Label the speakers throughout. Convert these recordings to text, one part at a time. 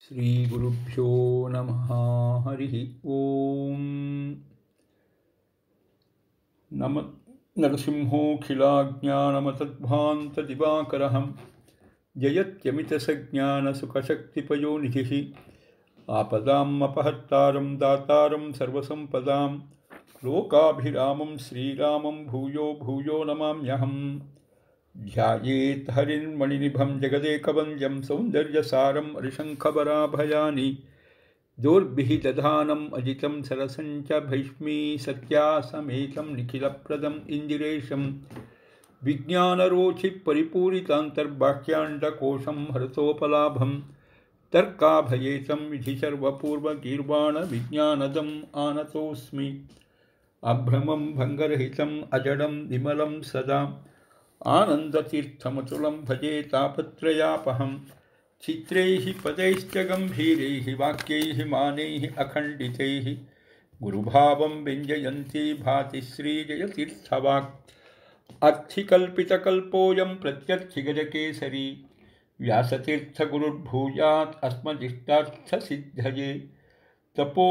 Speaker 1: ಶ್ರೀಗುರುಭ್ಯೋ ನಮಃ ಹರಿ ಓಂ ನಮ ನರಸಿಂಹೋऽखिलाज्ञानमतद्भान्तदिवाकरः जयत्यमितसज्ञानसुखशक्तिपयोनिधिः आपदाम् अपहर्तारं दातारं सर्वसम्पदां लोकाभिरामं श्रीरामं भूयो भूयो नमाम्यहम् ध्यायेत् हरिन्मणिनिभं जगदेकवन्द्यं सौन्दर्यसारं हरिशङ्खभराभयानि दोर्भिः दधानम् अजितं सरसं च भैष्मी सत्यासमेतं निखिलप्रदम् इन्दिरेशं विज्ञानरोचिपरिपूरितान्तर्बाह्याण्डकोशं हरतोपलाभं तर्काभयेतं विधि सर्वपूर्वगीर्वाणविज्ञानदम् आनतोऽस्मि अभ्रमं भङ्गरहितम् अजडं विमलं सदा आनन्दतीर्थमतुलं भजे तापत्रयापहं चित्रैः पदैश्च गम्भीरैः वाक्यैः मानैः अखण्डितैः गुरुभावं व्यञ्जयन्ती भाति श्रीजयतीर्थवाक् अर्थिकल्पितकल्पोऽयं प्रत्यर्थिगजकेसरी व्यासतीर्थगुरुर्भूयात् अस्मदिष्टार्थसिद्धये तपो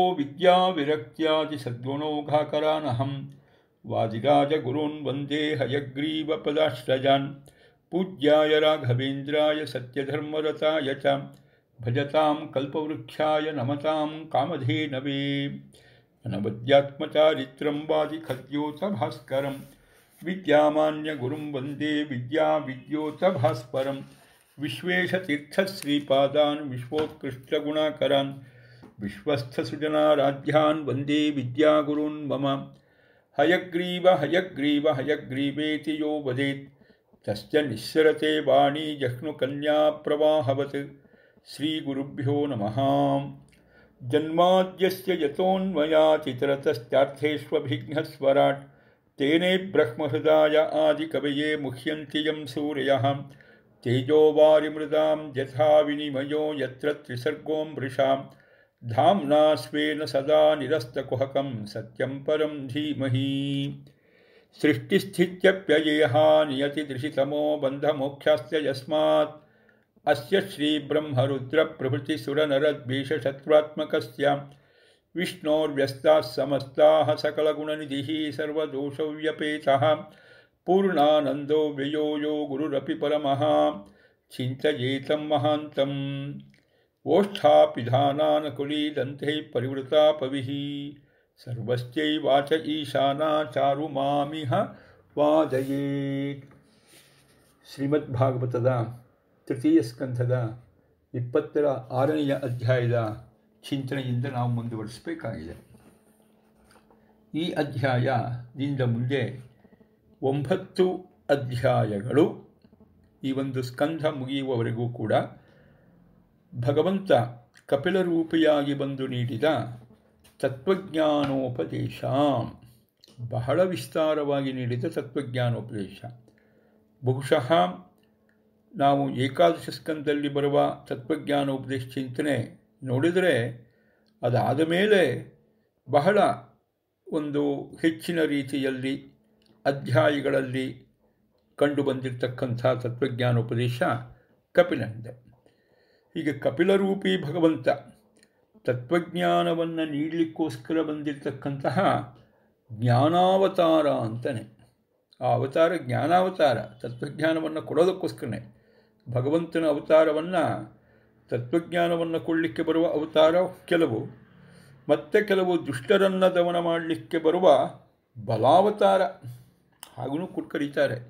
Speaker 1: विद्याविरक्त्यादिसद्गुणोघाकरानहं वादिराजगुरून् वन्दे हयग्रीवपदाश्रयान् पूज्याय राघवेन्द्राय सत्यधर्मरताय च भजतां कल्पवृक्षाय नमतां कामधेनवे अनवद्यात्मचारित्रं वादिखद्योतभास्करं विद्यामान्यगुरुं वन्दे विद्याविद्योतभास्वरं विश्वेशतीर्थश्रीपादान् विश्वोत्कृष्टगुणाकरान् विश्वस्थसुजनाराध्यान् वन्दे विद्यागुरून् मम हयग्रीव हयग्रीव हयग्रीवेति यो वदेत् तस्य निःसरते वाणी जह्नुकन्याप्रवाहवत् श्रीगुरुभ्यो नमः जन्माद्यस्य यतोऽन्वयातितरतश्चार्थेष्वभिघ्नस्वराट् तेने ब्रह्महृदाय आदिकवये मुह्यन्ति यं सूर्यः तेजोवारिमृदां यथा विनिमयो यत्र त्रिसर्गो मृषां धाम्ना स्वेन सदा निरस्तकुहकं सत्यं परं धीमहि सृष्टिस्थित्यप्ययेह नियतिदृशितमो बन्धमोक्षास्य यस्मात् अस्य श्रीब्रह्मरुद्रप्रभृतिसुरनरद्वेषशत्रुत्मकस्य विष्णोर्व्यस्ताः समस्ताः सकलगुणनिधिः सर्वदोषव्यपेतः पूर्णानन्दो व्ययो यो गुरुरपि परमः चिन्तयेतं महान्तम् ओष्ठापिधानानकुलीदन्तैः परिवृता पविः ಸರ್ವಶ್ಚೈವಾಚ ಈಶಾನಾಚಾರು ಮಾಮಿಹ ವಾದಯೇತ್ ಶ್ರೀಮದ್ ಭಾಗವತದ ತೃತೀಯ ಸ್ಕಂಧದ ಇಪ್ಪತ್ತರ ಆರನೆಯ ಅಧ್ಯಾಯದ ಚಿಂತನೆಯಿಂದ ನಾವು ಮುಂದುವರಿಸಬೇಕಾಗಿದೆ ಈ ಅಧ್ಯಾಯದಿಂದ ಮುಂದೆ ಒಂಬತ್ತು ಅಧ್ಯಾಯಗಳು ಈ ಒಂದು ಸ್ಕಂಧ ಮುಗಿಯುವವರೆಗೂ ಕೂಡ ಭಗವಂತ ಕಪಿಲರೂಪಿಯಾಗಿ ಬಂದು ನೀಡಿದ ತತ್ವಜ್ಞಾನೋಪದೇಶ ಬಹಳ ವಿಸ್ತಾರವಾಗಿ ನೀಡಿದ ತತ್ವಜ್ಞಾನೋಪದೇಶ ಬಹುಶಃ ನಾವು ಏಕಾದಶ ಸ್ಕಂದಲ್ಲಿ ಬರುವ ತತ್ವಜ್ಞಾನೋಪದೇಶ ಚಿಂತನೆ ನೋಡಿದರೆ ಅದಾದ ಮೇಲೆ ಬಹಳ ಒಂದು ಹೆಚ್ಚಿನ ರೀತಿಯಲ್ಲಿ ಅಧ್ಯಾಯಗಳಲ್ಲಿ ಕಂಡು ಬಂದಿರತಕ್ಕಂಥ ತತ್ವಜ್ಞಾನೋಪದೇಶ ಕಪಿಲಂದೆ ಹೀಗೆ ಕಪಿಲರೂಪಿ ಭಗವಂತ ತತ್ವಜ್ಞಾನವನ್ನು ನೀಡಲಿಕ್ಕೋಸ್ಕರ ಬಂದಿರತಕ್ಕಂತಹ ಜ್ಞಾನಾವತಾರ ಅಂತಲೇ ಆ ಅವತಾರ ಜ್ಞಾನಾವತಾರ ತತ್ವಜ್ಞಾನವನ್ನು ಕೊಡೋದಕ್ಕೋಸ್ಕರನೇ ಭಗವಂತನ ಅವತಾರವನ್ನು ತತ್ವಜ್ಞಾನವನ್ನು ಕೊಡಲಿಕ್ಕೆ ಬರುವ ಅವತಾರ ಕೆಲವು ಮತ್ತು ಕೆಲವು ದುಷ್ಟರನ್ನು ದಮನ ಮಾಡಲಿಕ್ಕೆ ಬರುವ ಬಲಾವತಾರ ಹಾಗೂ ಕೂಡ ಕರೀತಾರೆ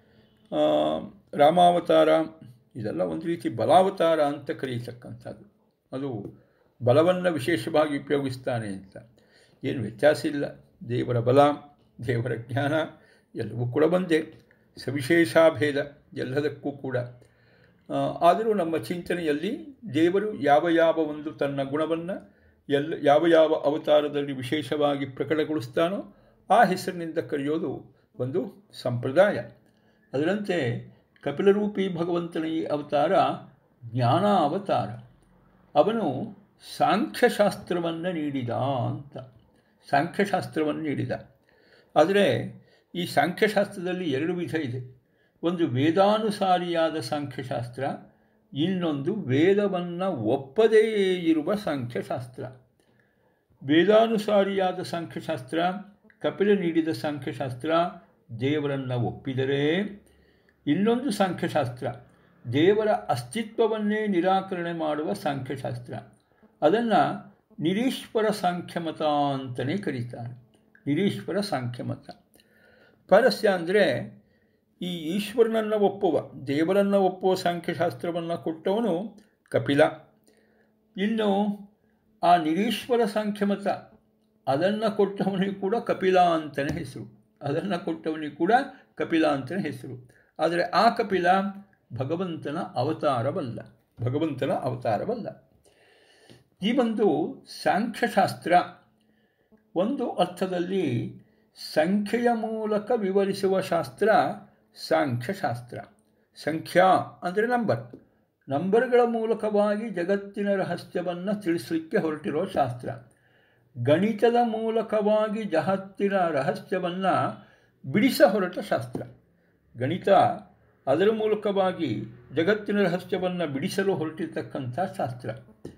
Speaker 1: ರಾಮಾವತಾರ ಇದೆಲ್ಲ ಒಂದು ರೀತಿ ಬಲಾವತಾರ ಅಂತ ಕರೀತಕ್ಕಂಥದ್ದು ಅದು ಬಲವನ್ನು ವಿಶೇಷವಾಗಿ ಉಪಯೋಗಿಸ್ತಾನೆ ಅಂತ ಏನು ವ್ಯತ್ಯಾಸ ಇಲ್ಲ ದೇವರ ಬಲ ದೇವರ ಜ್ಞಾನ ಎಲ್ಲವೂ ಕೂಡ ಬಂದೆ ಸವಿಶೇಷಾಭೇದ ಎಲ್ಲದಕ್ಕೂ ಕೂಡ ಆದರೂ ನಮ್ಮ ಚಿಂತನೆಯಲ್ಲಿ ದೇವರು ಯಾವ ಯಾವ ಒಂದು ತನ್ನ ಗುಣವನ್ನು ಎಲ್ಲ ಯಾವ ಯಾವ ಅವತಾರದಲ್ಲಿ ವಿಶೇಷವಾಗಿ ಪ್ರಕಟಗೊಳಿಸ್ತಾನೋ ಆ ಹೆಸರಿನಿಂದ ಕರೆಯೋದು ಒಂದು ಸಂಪ್ರದಾಯ ಅದರಂತೆ ಕಪಿಲರೂಪಿ ಭಗವಂತನ ಈ ಅವತಾರ ಜ್ಞಾನ ಅವತಾರ ಅವನು ಸಾಂಖ್ಯಶಾಸ್ತ್ರವನ್ನು ನೀಡಿದ ಅಂತ ಸಾಂಖ್ಯಶಾಸ್ತ್ರವನ್ನು ನೀಡಿದ ಆದರೆ ಈ ಸಾಂಖ್ಯಶಾಸ್ತ್ರದಲ್ಲಿ ಎರಡು ವಿಧ ಇದೆ ಒಂದು ವೇದಾನುಸಾರಿಯಾದ ಸಾಂಖ್ಯಶಾಸ್ತ್ರ ಇನ್ನೊಂದು ವೇದವನ್ನು ಒಪ್ಪದೇ ಇರುವ ಸಾಂಖ್ಯಶಾಸ್ತ್ರ ವೇದಾನುಸಾರಿಯಾದ ಸಾಂಖ್ಯಶಾಸ್ತ್ರ ಕಪಿಲ ನೀಡಿದ ಸಾಂಖ್ಯಶಾಸ್ತ್ರ ದೇವರನ್ನು ಒಪ್ಪಿದರೆ ಇನ್ನೊಂದು ಸಾಂಖ್ಯಶಾಸ್ತ್ರ ದೇವರ ಅಸ್ತಿತ್ವವನ್ನೇ ನಿರಾಕರಣೆ ಮಾಡುವ ಸಾಂಖ್ಯಶಾಸ್ತ್ರ ಅದನ್ನು ನಿರೀಶ್ವರ ಸಾಂಖ್ಯಮತ ಅಂತಲೇ ಕರೀತಾರೆ ನಿರೀಶ್ವರ ಸಾಂಖ್ಯಮತ ಪಾರಸ್ಯ ಅಂದರೆ ಈ ಈಶ್ವರನನ್ನು ಒಪ್ಪುವ ದೇವರನ್ನು ಒಪ್ಪುವ ಸಾಂಖ್ಯಶಾಸ್ತ್ರವನ್ನು ಕೊಟ್ಟವನು ಕಪಿಲ ಇನ್ನು ಆ ನಿರೀಶ್ವರ ಸಾಂಖ್ಯಮತ ಅದನ್ನು ಕೊಟ್ಟವನಿಗೆ ಕೂಡ ಕಪಿಲ ಅಂತಲೇ ಹೆಸರು ಅದನ್ನು ಕೊಟ್ಟವನಿಗೆ ಕೂಡ ಕಪಿಲ ಅಂತಲೇ ಹೆಸರು ಆದರೆ ಆ ಕಪಿಲ ಭಗವಂತನ ಅವತಾರವಲ್ಲ ಭಗವಂತನ ಅವತಾರವಲ್ಲ ಈ ಒಂದು ಸಾಂಖ್ಯಶಾಸ್ತ್ರ ಒಂದು ಅರ್ಥದಲ್ಲಿ ಸಂಖ್ಯೆಯ ಮೂಲಕ ವಿವರಿಸುವ ಶಾಸ್ತ್ರ ಸಾಂಖ್ಯಶಾಸ್ತ್ರ ಸಂಖ್ಯಾ ಅಂದರೆ ನಂಬರ್ ನಂಬರ್ಗಳ ಮೂಲಕವಾಗಿ ಜಗತ್ತಿನ ರಹಸ್ಯವನ್ನು ತಿಳಿಸಲಿಕ್ಕೆ ಹೊರಟಿರೋ ಶಾಸ್ತ್ರ ಗಣಿತದ ಮೂಲಕವಾಗಿ ಜಗತ್ತಿನ ರಹಸ್ಯವನ್ನು ಬಿಡಿಸ ಹೊರಟ ಶಾಸ್ತ್ರ ಗಣಿತ ಅದರ ಮೂಲಕವಾಗಿ ಜಗತ್ತಿನ ರಹಸ್ಯವನ್ನು ಬಿಡಿಸಲು ಹೊರಟಿರ್ತಕ್ಕಂಥ ಶಾಸ್ತ್ರ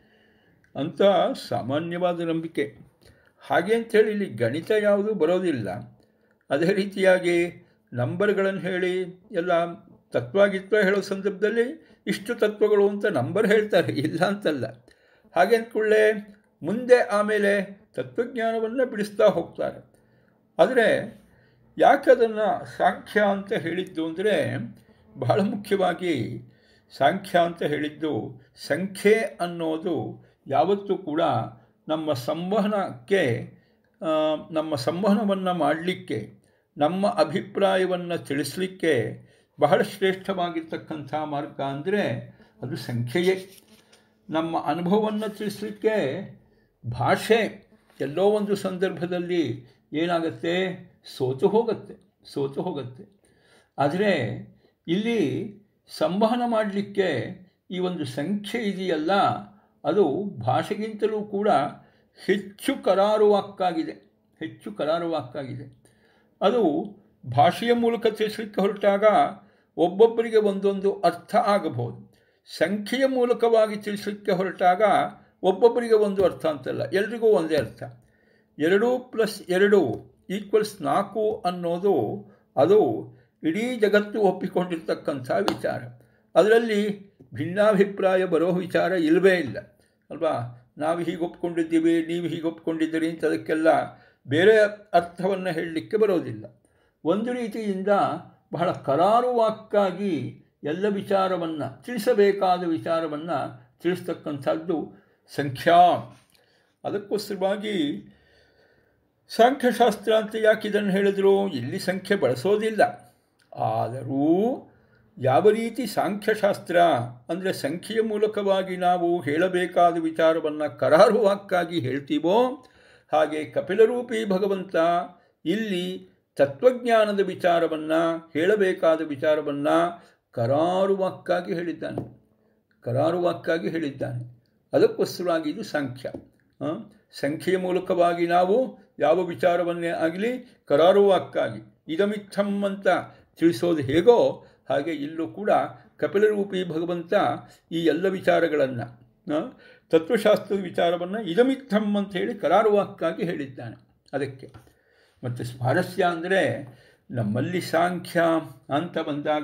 Speaker 1: ಅಂತ ಸಾಮಾನ್ಯವಾದ ನಂಬಿಕೆ ಹಾಗೆ ಅಂಥೇಳಿ ಇಲ್ಲಿ ಗಣಿತ ಯಾವುದೂ ಬರೋದಿಲ್ಲ ಅದೇ ರೀತಿಯಾಗಿ ನಂಬರ್ಗಳನ್ನು ಹೇಳಿ ಎಲ್ಲ ತತ್ವಗಿತ್ವ ಹೇಳೋ ಸಂದರ್ಭದಲ್ಲಿ ಇಷ್ಟು ತತ್ವಗಳು ಅಂತ ನಂಬರ್ ಹೇಳ್ತಾರೆ ಇಲ್ಲ ಅಂತಲ್ಲ ಹಾಗೆ ಅಂದ್ಕೊಳ್ಳೆ ಮುಂದೆ ಆಮೇಲೆ ತತ್ವಜ್ಞಾನವನ್ನು ಬಿಡಿಸ್ತಾ ಹೋಗ್ತಾರೆ ಆದರೆ ಯಾಕೆ ಅದನ್ನು ಸಾಂಖ್ಯ ಅಂತ ಹೇಳಿದ್ದು ಅಂದರೆ ಬಹಳ ಮುಖ್ಯವಾಗಿ ಸಾಂಖ್ಯ ಅಂತ ಹೇಳಿದ್ದು ಸಂಖ್ಯೆ ಅನ್ನೋದು ಯಾವತ್ತೂ ಕೂಡ ನಮ್ಮ ಸಂವಹನಕ್ಕೆ ನಮ್ಮ ಸಂವಹನವನ್ನು ಮಾಡಲಿಕ್ಕೆ ನಮ್ಮ ಅಭಿಪ್ರಾಯವನ್ನು ತಿಳಿಸಲಿಕ್ಕೆ ಬಹಳ ಶ್ರೇಷ್ಠವಾಗಿರ್ತಕ್ಕಂಥ ಮಾರ್ಗ ಅಂದರೆ ಅದು ಸಂಖ್ಯೆಯೇ ನಮ್ಮ ಅನುಭವವನ್ನು ತಿಳಿಸಲಿಕ್ಕೆ ಭಾಷೆ ಎಲ್ಲೋ ಒಂದು ಸಂದರ್ಭದಲ್ಲಿ ಏನಾಗುತ್ತೆ ಸೋತು ಹೋಗುತ್ತೆ ಸೋತು ಹೋಗುತ್ತೆ ಆದರೆ ಇಲ್ಲಿ ಸಂವಹನ ಮಾಡಲಿಕ್ಕೆ ಈ ಒಂದು ಸಂಖ್ಯೆ ಇದೆಯಲ್ಲ ಅದು ಭಾಷೆಗಿಂತಲೂ ಕೂಡ ಹೆಚ್ಚು ಕರಾರುವಾಕ್ಕಾಗಿದೆ ಹೆಚ್ಚು ಕರಾರುವಾಕ್ಕಾಗಿದೆ ಅದು ಭಾಷೆಯ ಮೂಲಕ ತಿಳಿಸಲಿಕ್ಕೆ ಹೊರಟಾಗ ಒಬ್ಬೊಬ್ಬರಿಗೆ ಒಂದೊಂದು ಅರ್ಥ ಆಗಬಹುದು ಸಂಖ್ಯೆಯ ಮೂಲಕವಾಗಿ ತಿಳಿಸಲಿಕ್ಕೆ ಹೊರಟಾಗ ಒಬ್ಬೊಬ್ಬರಿಗೆ ಒಂದು ಅರ್ಥ ಅಂತಲ್ಲ ಎಲ್ರಿಗೂ ಒಂದೇ ಅರ್ಥ ಎರಡು ಪ್ಲಸ್ ಎರಡು ಈಕ್ವಲ್ಸ್ ನಾಲ್ಕು ಅನ್ನೋದು ಅದು ಇಡೀ ಜಗತ್ತು ಒಪ್ಪಿಕೊಂಡಿರ್ತಕ್ಕಂಥ ವಿಚಾರ ಅದರಲ್ಲಿ ಭಿನ್ನಾಭಿಪ್ರಾಯ ಬರೋ ವಿಚಾರ ಇಲ್ಲವೇ ಇಲ್ಲ ಅಲ್ವಾ ನಾವು ಹೀಗೆ ಒಪ್ಕೊಂಡಿದ್ದೀವಿ ನೀವು ಹೀಗೆ ಒಪ್ಕೊಂಡಿದ್ದೀರಿ ಅಂತ ಅದಕ್ಕೆಲ್ಲ ಬೇರೆ ಅರ್ಥವನ್ನು ಹೇಳಲಿಕ್ಕೆ ಬರೋದಿಲ್ಲ ಒಂದು ರೀತಿಯಿಂದ ಬಹಳ ಕರಾರುವಾಕ್ಕಾಗಿ ಎಲ್ಲ ವಿಚಾರವನ್ನು ತಿಳಿಸಬೇಕಾದ ವಿಚಾರವನ್ನು ತಿಳಿಸ್ತಕ್ಕಂಥದ್ದು ಸಂಖ್ಯಾ ಅದಕ್ಕೋಸ್ಕರವಾಗಿ ಸಾಂಖ್ಯಶಾಸ್ತ್ರ ಅಂತ ಯಾಕೆ ಇದನ್ನು ಹೇಳಿದ್ರು ಇಲ್ಲಿ ಸಂಖ್ಯೆ ಬಳಸೋದಿಲ್ಲ ಆದರೂ ಯಾವ ರೀತಿ ಸಾಂಖ್ಯಶಾಸ್ತ್ರ ಅಂದರೆ ಸಂಖ್ಯೆಯ ಮೂಲಕವಾಗಿ ನಾವು ಹೇಳಬೇಕಾದ ವಿಚಾರವನ್ನು ಕರಾರುವಾಕ್ಕಾಗಿ ಹೇಳ್ತೀವೋ ಹಾಗೆ ಕಪಿಲರೂಪಿ ಭಗವಂತ ಇಲ್ಲಿ ತತ್ವಜ್ಞಾನದ ವಿಚಾರವನ್ನು ಹೇಳಬೇಕಾದ ವಿಚಾರವನ್ನು ಕರಾರುವಾಕ್ಕಾಗಿ ಹೇಳಿದ್ದಾನೆ ಕರಾರುವಾಕ್ಕಾಗಿ ಹೇಳಿದ್ದಾನೆ ಅದಕ್ಕೋಸ್ಕರವಾಗಿ ಇದು ಸಂಖ್ಯ ಸಂಖ್ಯೆಯ ಮೂಲಕವಾಗಿ ನಾವು ಯಾವ ವಿಚಾರವನ್ನೇ ಆಗಲಿ ಕರಾರುವಾಕ್ಕಾಗಿ ಇದಮಿತ್ತಂ ಅಂತ ತಿಳಿಸೋದು ಹೇಗೋ ಹಾಗೆ ಇಲ್ಲೂ ಕೂಡ ಕಪಿಲರೂಪಿ ಭಗವಂತ ಈ ಎಲ್ಲ ವಿಚಾರಗಳನ್ನು ತತ್ವಶಾಸ್ತ್ರದ ವಿಚಾರವನ್ನು ಇದಮಿತ್ತಂ ಅಂತ ಹೇಳಿ ಕರಾರುವಾಕ್ಕಾಗಿ ಹೇಳಿದ್ದಾನೆ ಅದಕ್ಕೆ ಮತ್ತು ಸ್ವಾರಸ್ಯ ಅಂದರೆ ನಮ್ಮಲ್ಲಿ ಸಾಂಖ್ಯ ಅಂತ ಬಂದಾಗ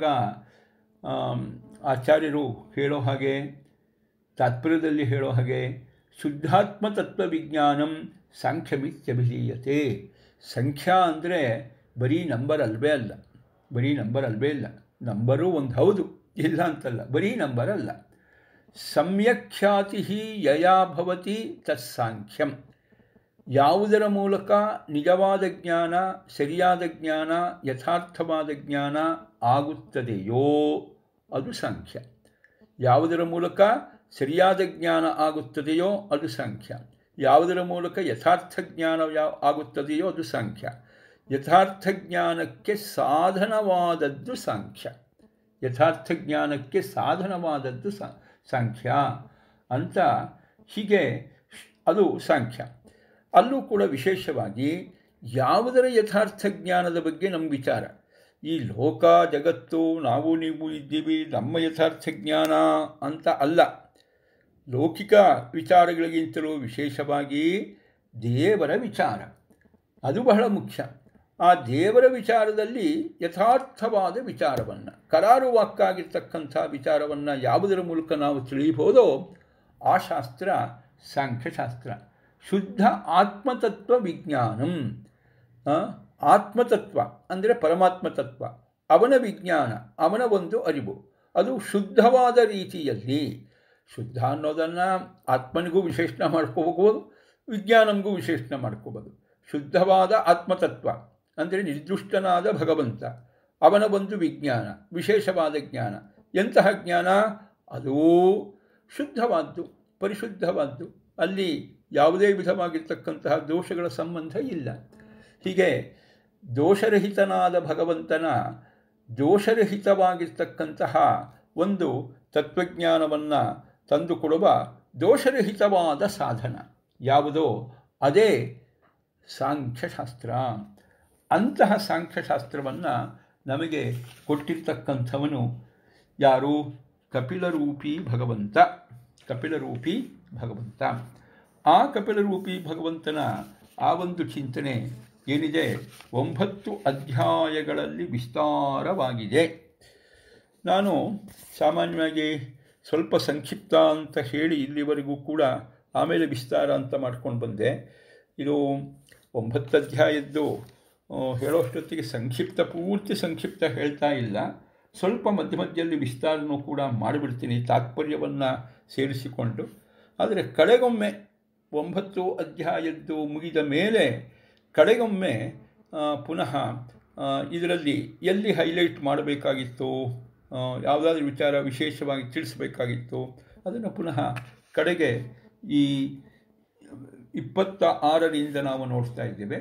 Speaker 1: ಆಚಾರ್ಯರು ಹೇಳೋ ಹಾಗೆ ತಾತ್ಪರ್ಯದಲ್ಲಿ ಹೇಳೋ ಹಾಗೆ ಶುದ್ಧಾತ್ಮ ತತ್ವವಿಜ್ಞಾನಂ ಸಾಂಖ್ಯಮಿತ್ಯಭಿಧೀಯತೆ ಸಂಖ್ಯಾ ಅಂದರೆ ಬರೀ ನಂಬರ್ ಅಲ್ವೇ ಅಲ್ಲ ಬರೀ ನಂಬರ್ ಅಲ್ವೇ ಇಲ್ಲ ನಂಬರು ಒಂದು ಹೌದು ಇಲ್ಲ ಅಂತಲ್ಲ ಬರೀ ನಂಬರ್ ಅಲ್ಲ ಸಮ್ಯಕ್ಖ್ಯಾತಿ ಯಯಾ ಭವತಿ ತತ್ಸಾಂಖ್ಯಂ ಯಾವುದರ ಮೂಲಕ ನಿಜವಾದ ಜ್ಞಾನ ಸರಿಯಾದ ಜ್ಞಾನ ಯಥಾರ್ಥವಾದ ಜ್ಞಾನ ಆಗುತ್ತದೆಯೋ ಅದು ಸಂಖ್ಯ ಯಾವುದರ ಮೂಲಕ ಸರಿಯಾದ ಜ್ಞಾನ ಆಗುತ್ತದೆಯೋ ಅದು ಸಂಖ್ಯ ಯಾವುದರ ಮೂಲಕ ಯಥಾರ್ಥ ಜ್ಞಾನ ಯಾವ ಆಗುತ್ತದೆಯೋ ಅದು ಸಂಖ್ಯ ಯಥಾರ್ಥ ಜ್ಞಾನಕ್ಕೆ ಸಾಧನವಾದದ್ದು ಸಾಂಖ್ಯ ಯಥಾರ್ಥ ಜ್ಞಾನಕ್ಕೆ ಸಾಧನವಾದದ್ದು ಸಾಂಖ್ಯ ಅಂತ ಹೀಗೆ ಅದು ಸಾಂಖ್ಯ ಅಲ್ಲೂ ಕೂಡ ವಿಶೇಷವಾಗಿ ಯಾವುದರ ಯಥಾರ್ಥ ಜ್ಞಾನದ ಬಗ್ಗೆ ನಮ್ಮ ವಿಚಾರ ಈ ಲೋಕ ಜಗತ್ತು ನಾವು ನೀವು ಇದ್ದೀವಿ ನಮ್ಮ ಯಥಾರ್ಥ ಜ್ಞಾನ ಅಂತ ಅಲ್ಲ ಲೌಕಿಕ ವಿಚಾರಗಳಿಗಿಂತಲೂ ವಿಶೇಷವಾಗಿ ದೇವರ ವಿಚಾರ ಅದು ಬಹಳ ಮುಖ್ಯ ಆ ದೇವರ ವಿಚಾರದಲ್ಲಿ ಯಥಾರ್ಥವಾದ ವಿಚಾರವನ್ನು ಕರಾರುವಾಕ್ಕಾಗಿರ್ತಕ್ಕಂಥ ವಿಚಾರವನ್ನು ಯಾವುದರ ಮೂಲಕ ನಾವು ತಿಳಿಯಬಹುದೋ ಆ ಶಾಸ್ತ್ರ ಸಾಂಖ್ಯಶಾಸ್ತ್ರ ಶುದ್ಧ ಆತ್ಮತತ್ವ ವಿಜ್ಞಾನಂ ಆತ್ಮತತ್ವ ಅಂದರೆ ಪರಮಾತ್ಮ ತತ್ವ ಅವನ ವಿಜ್ಞಾನ ಅವನ ಒಂದು ಅರಿವು ಅದು ಶುದ್ಧವಾದ ರೀತಿಯಲ್ಲಿ ಶುದ್ಧ ಅನ್ನೋದನ್ನು ಆತ್ಮನಿಗೂ ವಿಶೇಷಣ ಮಾಡ್ಕೋಬೋದು ವಿಜ್ಞಾನಂಗೂ ವಿಶೇಷಣ ಮಾಡ್ಕೋಬೋದು ಶುದ್ಧವಾದ ಆತ್ಮತತ್ವ ಅಂದರೆ ನಿರ್ದುಷ್ಟನಾದ ಭಗವಂತ ಅವನ ಒಂದು ವಿಜ್ಞಾನ ವಿಶೇಷವಾದ ಜ್ಞಾನ ಎಂತಹ ಜ್ಞಾನ ಅದೂ ಶುದ್ಧವಾದ್ದು ಪರಿಶುದ್ಧವಾದ್ದು ಅಲ್ಲಿ ಯಾವುದೇ ವಿಧವಾಗಿರ್ತಕ್ಕಂತಹ ದೋಷಗಳ ಸಂಬಂಧ ಇಲ್ಲ ಹೀಗೆ ದೋಷರಹಿತನಾದ ಭಗವಂತನ ದೋಷರಹಿತವಾಗಿರ್ತಕ್ಕಂತಹ ಒಂದು ತತ್ವಜ್ಞಾನವನ್ನು ತಂದುಕೊಡುವ ದೋಷರಹಿತವಾದ ಸಾಧನ ಯಾವುದೋ ಅದೇ ಸಾಂಖ್ಯಶಾಸ್ತ್ರ ಅಂತಹ ಸಾಂಖ್ಯಶಾಸ್ತ್ರವನ್ನು ನಮಗೆ ಕೊಟ್ಟಿರ್ತಕ್ಕಂಥವನು ಯಾರು ಕಪಿಲರೂಪಿ ಭಗವಂತ ಕಪಿಲರೂಪಿ ಭಗವಂತ ಆ ಕಪಿಲರೂಪಿ ಭಗವಂತನ ಆ ಒಂದು ಚಿಂತನೆ ಏನಿದೆ ಒಂಬತ್ತು ಅಧ್ಯಾಯಗಳಲ್ಲಿ ವಿಸ್ತಾರವಾಗಿದೆ ನಾನು ಸಾಮಾನ್ಯವಾಗಿ ಸ್ವಲ್ಪ ಸಂಕ್ಷಿಪ್ತ ಅಂತ ಹೇಳಿ ಇಲ್ಲಿವರೆಗೂ ಕೂಡ ಆಮೇಲೆ ವಿಸ್ತಾರ ಅಂತ ಮಾಡ್ಕೊಂಡು ಬಂದೆ ಇದು ಒಂಬತ್ತು ಅಧ್ಯಾಯದ್ದು ಹೇಳೋಷ್ಟೊತ್ತಿಗೆ ಸಂಕ್ಷಿಪ್ತ ಪೂರ್ತಿ ಸಂಕ್ಷಿಪ್ತ ಹೇಳ್ತಾ ಇಲ್ಲ ಸ್ವಲ್ಪ ಮಧ್ಯ ಮಧ್ಯದಲ್ಲಿ ವಿಸ್ತಾರನೂ ಕೂಡ ಮಾಡಿಬಿಡ್ತೀನಿ ತಾತ್ಪರ್ಯವನ್ನು ಸೇರಿಸಿಕೊಂಡು ಆದರೆ ಕಡೆಗೊಮ್ಮೆ ಒಂಬತ್ತು ಅಧ್ಯಾಯದ್ದು ಮುಗಿದ ಮೇಲೆ ಕಡೆಗೊಮ್ಮೆ ಪುನಃ ಇದರಲ್ಲಿ ಎಲ್ಲಿ ಹೈಲೈಟ್ ಮಾಡಬೇಕಾಗಿತ್ತು ಯಾವುದಾದ್ರೂ ವಿಚಾರ ವಿಶೇಷವಾಗಿ ತಿಳಿಸಬೇಕಾಗಿತ್ತು ಅದನ್ನು ಪುನಃ ಕಡೆಗೆ ಈ ಇಪ್ಪತ್ತ ಆರರಿಂದ ನಾವು ನೋಡ್ತಾ ಇದ್ದೇವೆ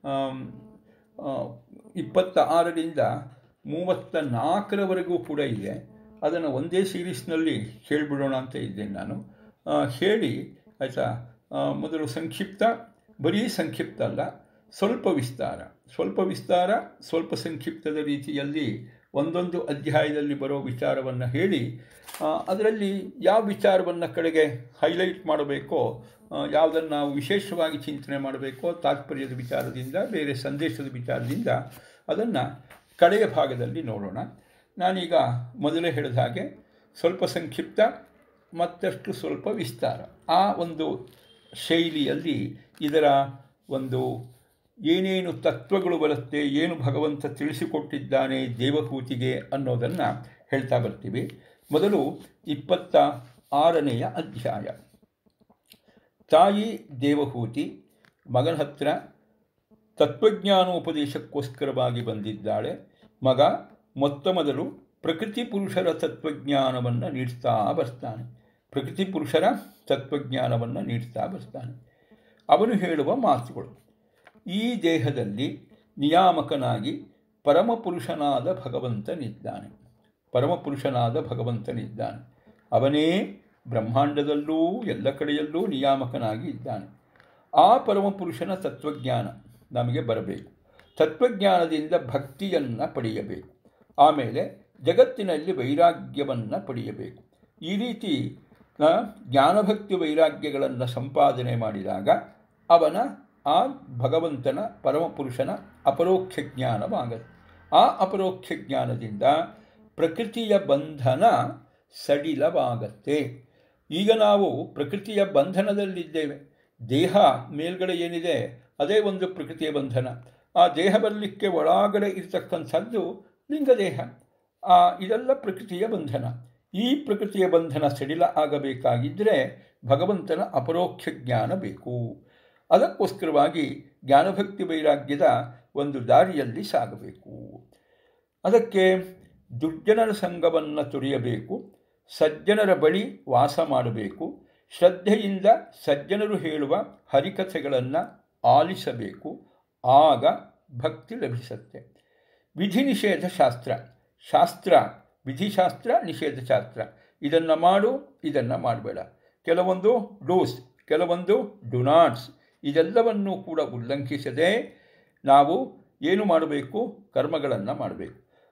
Speaker 1: ಇಪ್ಪತ್ತ ಆರರಿಂದ ಮೂವತ್ತ ನಾಲ್ಕರವರೆಗೂ ಕೂಡ ಇದೆ ಅದನ್ನು ಒಂದೇ ಸೀರೀಸ್ನಲ್ಲಿ ಹೇಳಿಬಿಡೋಣ ಅಂತ ಇದ್ದೇನೆ ನಾನು ಹೇಳಿ ಆಯಿತಾ ಮೊದಲು ಸಂಕ್ಷಿಪ್ತ ಬರೀ ಸಂಕ್ಷಿಪ್ತ ಅಲ್ಲ ಸ್ವಲ್ಪ ವಿಸ್ತಾರ ಸ್ವಲ್ಪ ವಿಸ್ತಾರ ಸ್ವಲ್ಪ ಸಂಕ್ಷಿಪ್ತದ ರೀತಿಯಲ್ಲಿ ಒಂದೊಂದು ಅಧ್ಯಾಯದಲ್ಲಿ ಬರೋ ವಿಚಾರವನ್ನು ಹೇಳಿ ಅದರಲ್ಲಿ ಯಾವ ವಿಚಾರವನ್ನು ಕಡೆಗೆ ಹೈಲೈಟ್ ಮಾಡಬೇಕೋ ಯಾವುದನ್ನು ನಾವು ವಿಶೇಷವಾಗಿ ಚಿಂತನೆ ಮಾಡಬೇಕೋ ತಾತ್ಪರ್ಯದ ವಿಚಾರದಿಂದ ಬೇರೆ ಸಂದೇಶದ ವಿಚಾರದಿಂದ ಅದನ್ನು ಕಡೆಯ ಭಾಗದಲ್ಲಿ ನೋಡೋಣ ನಾನೀಗ ಮೊದಲೇ ಹೇಳಿದ ಹಾಗೆ ಸ್ವಲ್ಪ ಸಂಕ್ಷಿಪ್ತ ಮತ್ತಷ್ಟು ಸ್ವಲ್ಪ ವಿಸ್ತಾರ ಆ ಒಂದು ಶೈಲಿಯಲ್ಲಿ ಇದರ ಒಂದು ಏನೇನು ತತ್ವಗಳು ಬರುತ್ತೆ ಏನು ಭಗವಂತ ತಿಳಿಸಿಕೊಟ್ಟಿದ್ದಾನೆ ದೇವಹೂತಿಗೆ ಅನ್ನೋದನ್ನು ಹೇಳ್ತಾ ಬರ್ತೀವಿ ಮೊದಲು ಇಪ್ಪತ್ತ ಆರನೆಯ ಅಧ್ಯಾಯ ತಾಯಿ ದೇವಹೂತಿ ಮಗನ ಹತ್ರ ತತ್ವಜ್ಞಾನೋಪದೇಶಕ್ಕೋಸ್ಕರವಾಗಿ ಬಂದಿದ್ದಾಳೆ ಮಗ ಮೊತ್ತ ಮೊದಲು ಪ್ರಕೃತಿ ಪುರುಷರ ತತ್ವಜ್ಞಾನವನ್ನು ನೀಡ್ತಾ ಬರ್ತಾನೆ ಪ್ರಕೃತಿ ಪುರುಷರ ತತ್ವಜ್ಞಾನವನ್ನು ನೀಡ್ತಾ ಬರ್ತಾನೆ ಅವನು ಹೇಳುವ ಮಾತುಗಳು ಈ ದೇಹದಲ್ಲಿ ನಿಯಾಮಕನಾಗಿ ಪರಮಪುರುಷನಾದ ಭಗವಂತನಿದ್ದಾನೆ ಪರಮಪುರುಷನಾದ ಭಗವಂತನಿದ್ದಾನೆ ಅವನೇ ಬ್ರಹ್ಮಾಂಡದಲ್ಲೂ ಎಲ್ಲ ಕಡೆಯಲ್ಲೂ ನಿಯಾಮಕನಾಗಿ ಇದ್ದಾನೆ ಆ ಪರಮಪುರುಷನ ತತ್ವಜ್ಞಾನ ನಮಗೆ ಬರಬೇಕು ತತ್ವಜ್ಞಾನದಿಂದ ಭಕ್ತಿಯನ್ನು ಪಡೆಯಬೇಕು ಆಮೇಲೆ ಜಗತ್ತಿನಲ್ಲಿ ವೈರಾಗ್ಯವನ್ನು ಪಡೆಯಬೇಕು ಈ ರೀತಿ ಜ್ಞಾನಭಕ್ತಿ ವೈರಾಗ್ಯಗಳನ್ನು ಸಂಪಾದನೆ ಮಾಡಿದಾಗ ಅವನ ಆ ಭಗವಂತನ ಪರಮಪುರುಷನ ಅಪರೋಕ್ಷ ಜ್ಞಾನವಾಗತ್ತೆ ಆ ಅಪರೋಕ್ಷ ಜ್ಞಾನದಿಂದ ಪ್ರಕೃತಿಯ ಬಂಧನ ಸಡಿಲವಾಗತ್ತೆ ಈಗ ನಾವು ಪ್ರಕೃತಿಯ ಬಂಧನದಲ್ಲಿದ್ದೇವೆ ದೇಹ ಮೇಲ್ಗಡೆ ಏನಿದೆ ಅದೇ ಒಂದು ಪ್ರಕೃತಿಯ ಬಂಧನ ಆ ದೇಹ ಬರಲಿಕ್ಕೆ ಒಳಗಡೆ ಇರತಕ್ಕಂಥದ್ದು ಲಿಂಗದೇಹ ಆ ಇದೆಲ್ಲ ಪ್ರಕೃತಿಯ ಬಂಧನ ಈ ಪ್ರಕೃತಿಯ ಬಂಧನ ಸಡಿಲ ಆಗಬೇಕಾಗಿದ್ದರೆ ಭಗವಂತನ ಅಪರೋಕ್ಷ ಜ್ಞಾನ ಬೇಕು ಅದಕ್ಕೋಸ್ಕರವಾಗಿ ಜ್ಞಾನಭಕ್ತಿ ವೈರಾಗ್ಯದ ಒಂದು ದಾರಿಯಲ್ಲಿ ಸಾಗಬೇಕು ಅದಕ್ಕೆ ದುರ್ಜನರ ಸಂಘವನ್ನು ತೊರೆಯಬೇಕು ಸಜ್ಜನರ ಬಳಿ ವಾಸ ಮಾಡಬೇಕು ಶ್ರದ್ಧೆಯಿಂದ ಸಜ್ಜನರು ಹೇಳುವ ಹರಿಕಥೆಗಳನ್ನು ಆಲಿಸಬೇಕು ಆಗ ಭಕ್ತಿ ಲಭಿಸುತ್ತೆ ವಿಧಿ ನಿಷೇಧ ಶಾಸ್ತ್ರ ಶಾಸ್ತ್ರ ವಿಧಿಶಾಸ್ತ್ರ ನಿಷೇಧ ಶಾಸ್ತ್ರ ಇದನ್ನು ಮಾಡು ಇದನ್ನು ಮಾಡಬೇಡ ಕೆಲವೊಂದು ಡೂಸ್ ಕೆಲವೊಂದು ಡುನಾಟ್ಸ್ ಇದೆಲ್ಲವನ್ನೂ ಕೂಡ ಉಲ್ಲಂಘಿಸದೆ ನಾವು ಏನು ಮಾಡಬೇಕು ಕರ್ಮಗಳನ್ನು ಮಾಡಬೇಕು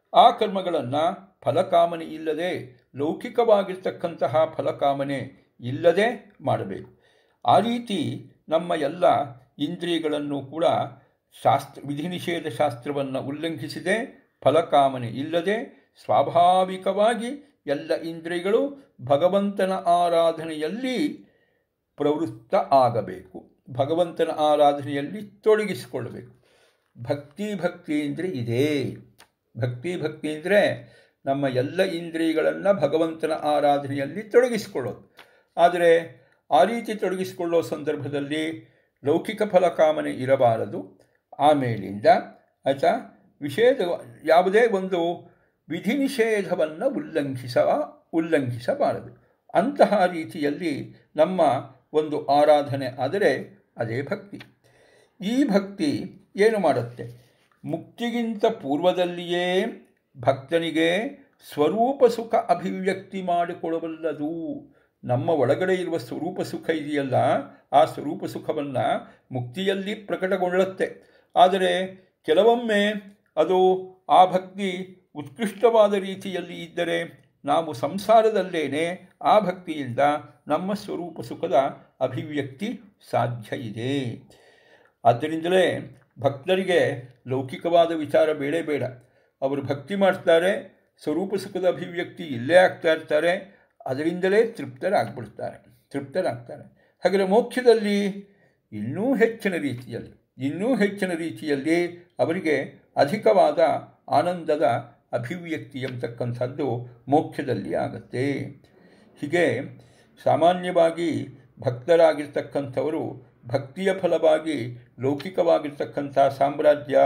Speaker 1: ಆ ಕರ್ಮಗಳನ್ನು ಫಲಕಾಮನೆ ಇಲ್ಲದೆ ಲೌಕಿಕವಾಗಿರ್ತಕ್ಕಂತಹ ಫಲಕಾಮನೆ ಇಲ್ಲದೆ ಮಾಡಬೇಕು ಆ ರೀತಿ ನಮ್ಮ ಎಲ್ಲ ಇಂದ್ರಿಯಗಳನ್ನು ಕೂಡ ಶಾಸ್ತ್ರ ವಿಧಿ ನಿಷೇಧ ಶಾಸ್ತ್ರವನ್ನು ಉಲ್ಲಂಘಿಸಿದೆ ಫಲಕಾಮನೆ ಇಲ್ಲದೆ ಸ್ವಾಭಾವಿಕವಾಗಿ ಎಲ್ಲ ಇಂದ್ರಿಯಗಳು ಭಗವಂತನ ಆರಾಧನೆಯಲ್ಲಿ ಪ್ರವೃತ್ತ ಆಗಬೇಕು ಭಗವಂತನ ಆರಾಧನೆಯಲ್ಲಿ ತೊಡಗಿಸಿಕೊಳ್ಳಬೇಕು ಭಕ್ತಿ ಭಕ್ತಿ ಅಂದರೆ ಇದೇ ಭಕ್ತಿ ಭಕ್ತಿ ಅಂದರೆ ನಮ್ಮ ಎಲ್ಲ ಇಂದ್ರಿಯಗಳನ್ನು ಭಗವಂತನ ಆರಾಧನೆಯಲ್ಲಿ ತೊಡಗಿಸಿಕೊಳ್ಳೋದು ಆದರೆ ಆ ರೀತಿ ತೊಡಗಿಸಿಕೊಳ್ಳೋ ಸಂದರ್ಭದಲ್ಲಿ ಲೌಕಿಕ ಫಲಕಾಮನೆ ಇರಬಾರದು ಆಮೇಲಿಂದ ಆಯಿತಾ ವಿಷೇಧ ಯಾವುದೇ ಒಂದು ವಿಧಿ ನಿಷೇಧವನ್ನು ಉಲ್ಲಂಘಿಸ ಉಲ್ಲಂಘಿಸಬಾರದು ಅಂತಹ ರೀತಿಯಲ್ಲಿ ನಮ್ಮ ಒಂದು ಆರಾಧನೆ ಆದರೆ ಅದೇ ಭಕ್ತಿ ಈ ಭಕ್ತಿ ಏನು ಮಾಡುತ್ತೆ ಮುಕ್ತಿಗಿಂತ ಪೂರ್ವದಲ್ಲಿಯೇ ಭಕ್ತನಿಗೆ ಸ್ವರೂಪ ಸುಖ ಅಭಿವ್ಯಕ್ತಿ ಮಾಡಿಕೊಡಬಲ್ಲದು ನಮ್ಮ ಒಳಗಡೆ ಇರುವ ಸ್ವರೂಪ ಸುಖ ಇದೆಯಲ್ಲ ಆ ಸ್ವರೂಪ ಸುಖವನ್ನು ಮುಕ್ತಿಯಲ್ಲಿ ಪ್ರಕಟಗೊಳ್ಳುತ್ತೆ ಆದರೆ ಕೆಲವೊಮ್ಮೆ ಅದು ಆ ಭಕ್ತಿ ಉತ್ಕೃಷ್ಟವಾದ ರೀತಿಯಲ್ಲಿ ಇದ್ದರೆ ನಾವು ಸಂಸಾರದಲ್ಲೇನೆ ಆ ಭಕ್ತಿಯಿಂದ ನಮ್ಮ ಸ್ವರೂಪ ಸುಖದ ಅಭಿವ್ಯಕ್ತಿ ಸಾಧ್ಯ ಇದೆ ಆದ್ದರಿಂದಲೇ ಭಕ್ತರಿಗೆ ಲೌಕಿಕವಾದ ವಿಚಾರ ಬೇಡೇ ಬೇಡ ಅವರು ಭಕ್ತಿ ಮಾಡ್ತಾರೆ ಸ್ವರೂಪ ಸುಖದ ಅಭಿವ್ಯಕ್ತಿ ಇಲ್ಲೇ ಆಗ್ತಾ ಇರ್ತಾರೆ ಅದರಿಂದಲೇ ತೃಪ್ತರಾಗ್ಬಿಡ್ತಾರೆ ತೃಪ್ತರಾಗ್ತಾರೆ ಹಾಗೆ ಮೋಕ್ಷದಲ್ಲಿ ಇನ್ನೂ ಹೆಚ್ಚಿನ ರೀತಿಯಲ್ಲಿ ಇನ್ನೂ ಹೆಚ್ಚಿನ ರೀತಿಯಲ್ಲಿ ಅವರಿಗೆ ಅಧಿಕವಾದ ಆನಂದದ ಅಭಿವ್ಯಕ್ತಿ ಎಂಬತಕ್ಕಂಥದ್ದು ಮೋಕ್ಷದಲ್ಲಿ ಆಗುತ್ತೆ ಹೀಗೆ ಸಾಮಾನ್ಯವಾಗಿ ಭಕ್ತರಾಗಿರ್ತಕ್ಕಂಥವರು ಭಕ್ತಿಯ ಫಲವಾಗಿ ಲೌಕಿಕವಾಗಿರ್ತಕ್ಕಂಥ ಸಾಮ್ರಾಜ್ಯ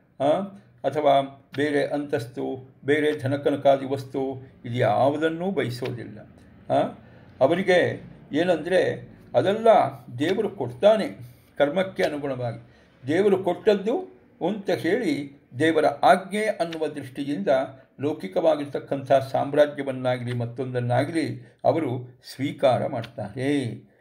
Speaker 1: ಅಥವಾ ಬೇರೆ ಅಂತಸ್ತು ಬೇರೆ ಧನಕನಕಾದಿ ವಸ್ತು ಇದು ಯಾವುದನ್ನೂ ಬಯಸೋದಿಲ್ಲ ಅವರಿಗೆ ಏನಂದರೆ ಅದೆಲ್ಲ ದೇವರು ಕೊಡ್ತಾನೆ ಕರ್ಮಕ್ಕೆ ಅನುಗುಣವಾಗಿ ದೇವರು ಕೊಟ್ಟದ್ದು ಅಂತ ಹೇಳಿ ದೇವರ ಆಜ್ಞೆ ಅನ್ನುವ ದೃಷ್ಟಿಯಿಂದ ಲೌಕಿಕವಾಗಿರ್ತಕ್ಕಂಥ ಸಾಮ್ರಾಜ್ಯವನ್ನಾಗಲಿ ಮತ್ತೊಂದನ್ನಾಗಲಿ ಅವರು ಸ್ವೀಕಾರ ಮಾಡ್ತಾರೆ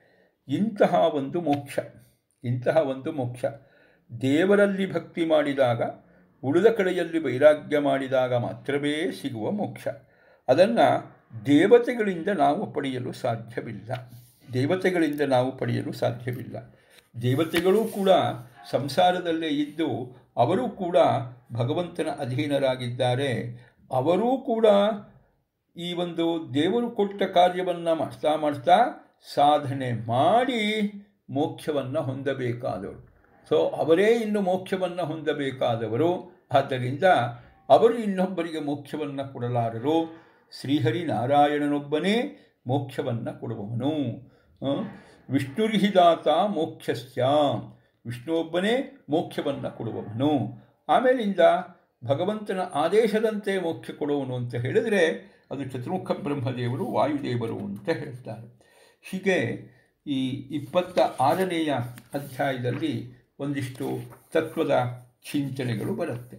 Speaker 1: ಇಂತಹ ಒಂದು ಮೋಕ್ಷ ಇಂತಹ ಒಂದು ಮೋಕ್ಷ ದೇವರಲ್ಲಿ ಭಕ್ತಿ ಮಾಡಿದಾಗ ಉಳಿದ ಕಡೆಯಲ್ಲಿ ವೈರಾಗ್ಯ ಮಾಡಿದಾಗ ಮಾತ್ರವೇ ಸಿಗುವ ಮೋಕ್ಷ ಅದನ್ನು ದೇವತೆಗಳಿಂದ ನಾವು ಪಡೆಯಲು ಸಾಧ್ಯವಿಲ್ಲ ದೇವತೆಗಳಿಂದ ನಾವು ಪಡೆಯಲು ಸಾಧ್ಯವಿಲ್ಲ ದೇವತೆಗಳೂ ಕೂಡ ಸಂಸಾರದಲ್ಲೇ ಇದ್ದು ಅವರೂ ಕೂಡ ಭಗವಂತನ ಅಧೀನರಾಗಿದ್ದಾರೆ ಅವರೂ ಕೂಡ ಈ ಒಂದು ದೇವರು ಕೊಟ್ಟ ಕಾರ್ಯವನ್ನು ಮಾಡ್ತಾ ಮಾಡ್ತಾ ಸಾಧನೆ ಮಾಡಿ ಮೋಕ್ಷವನ್ನು ಹೊಂದಬೇಕಾದವರು ಸೊ ಅವರೇ ಇನ್ನು ಮೋಕ್ಷವನ್ನು ಹೊಂದಬೇಕಾದವರು ಆದ್ದರಿಂದ ಅವರು ಇನ್ನೊಬ್ಬರಿಗೆ ಮೋಕ್ಷವನ್ನು ಕೊಡಲಾರರು ಶ್ರೀಹರಿ ನಾರಾಯಣನೊಬ್ಬನೇ ಮೋಕ್ಷವನ್ನು ಕೊಡುವವನು ವಿಷ್ಣುರ್ಹಿದಾತ ಮೋಕ್ಷಸ್ಯ ವಿಷ್ಣು ಒಬ್ಬನೇ ಮೋಕ್ಷವನ್ನು ಕೊಡುವವನು ಆಮೇಲಿಂದ ಭಗವಂತನ ಆದೇಶದಂತೆ ಮೋಕ್ಷ ಕೊಡುವನು ಅಂತ ಹೇಳಿದರೆ ಅದು ಚತುರ್ಮುಖ ಬ್ರಹ್ಮದೇವರು ವಾಯುದೇವರು ಅಂತ ಹೇಳ್ತಾರೆ ಹೀಗೆ ಈ ಇಪ್ಪತ್ತ ಆರನೆಯ ಅಧ್ಯಾಯದಲ್ಲಿ ಒಂದಿಷ್ಟು ತತ್ವದ ಚಿಂತನೆಗಳು ಬರುತ್ತೆ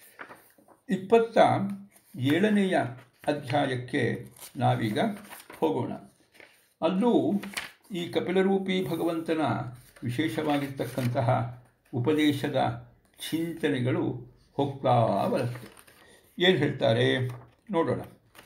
Speaker 1: ಇಪ್ಪತ್ತ ಏಳನೆಯ ಅಧ್ಯಾಯಕ್ಕೆ ನಾವೀಗ ಹೋಗೋಣ ಅಲ್ಲೂ ಈ ಕಪಿಲರೂಪಿ ಭಗವಂತನ ವಿಶೇಷವಾಗಿರ್ತಕ್ಕಂತಹ ಉಪದೇಶದ ಚಿಂತನೆಗಳು ಹೋಗ್ತಾ ಬರುತ್ತೆ ಏನು ಹೇಳ್ತಾರೆ ನೋಡೋಣ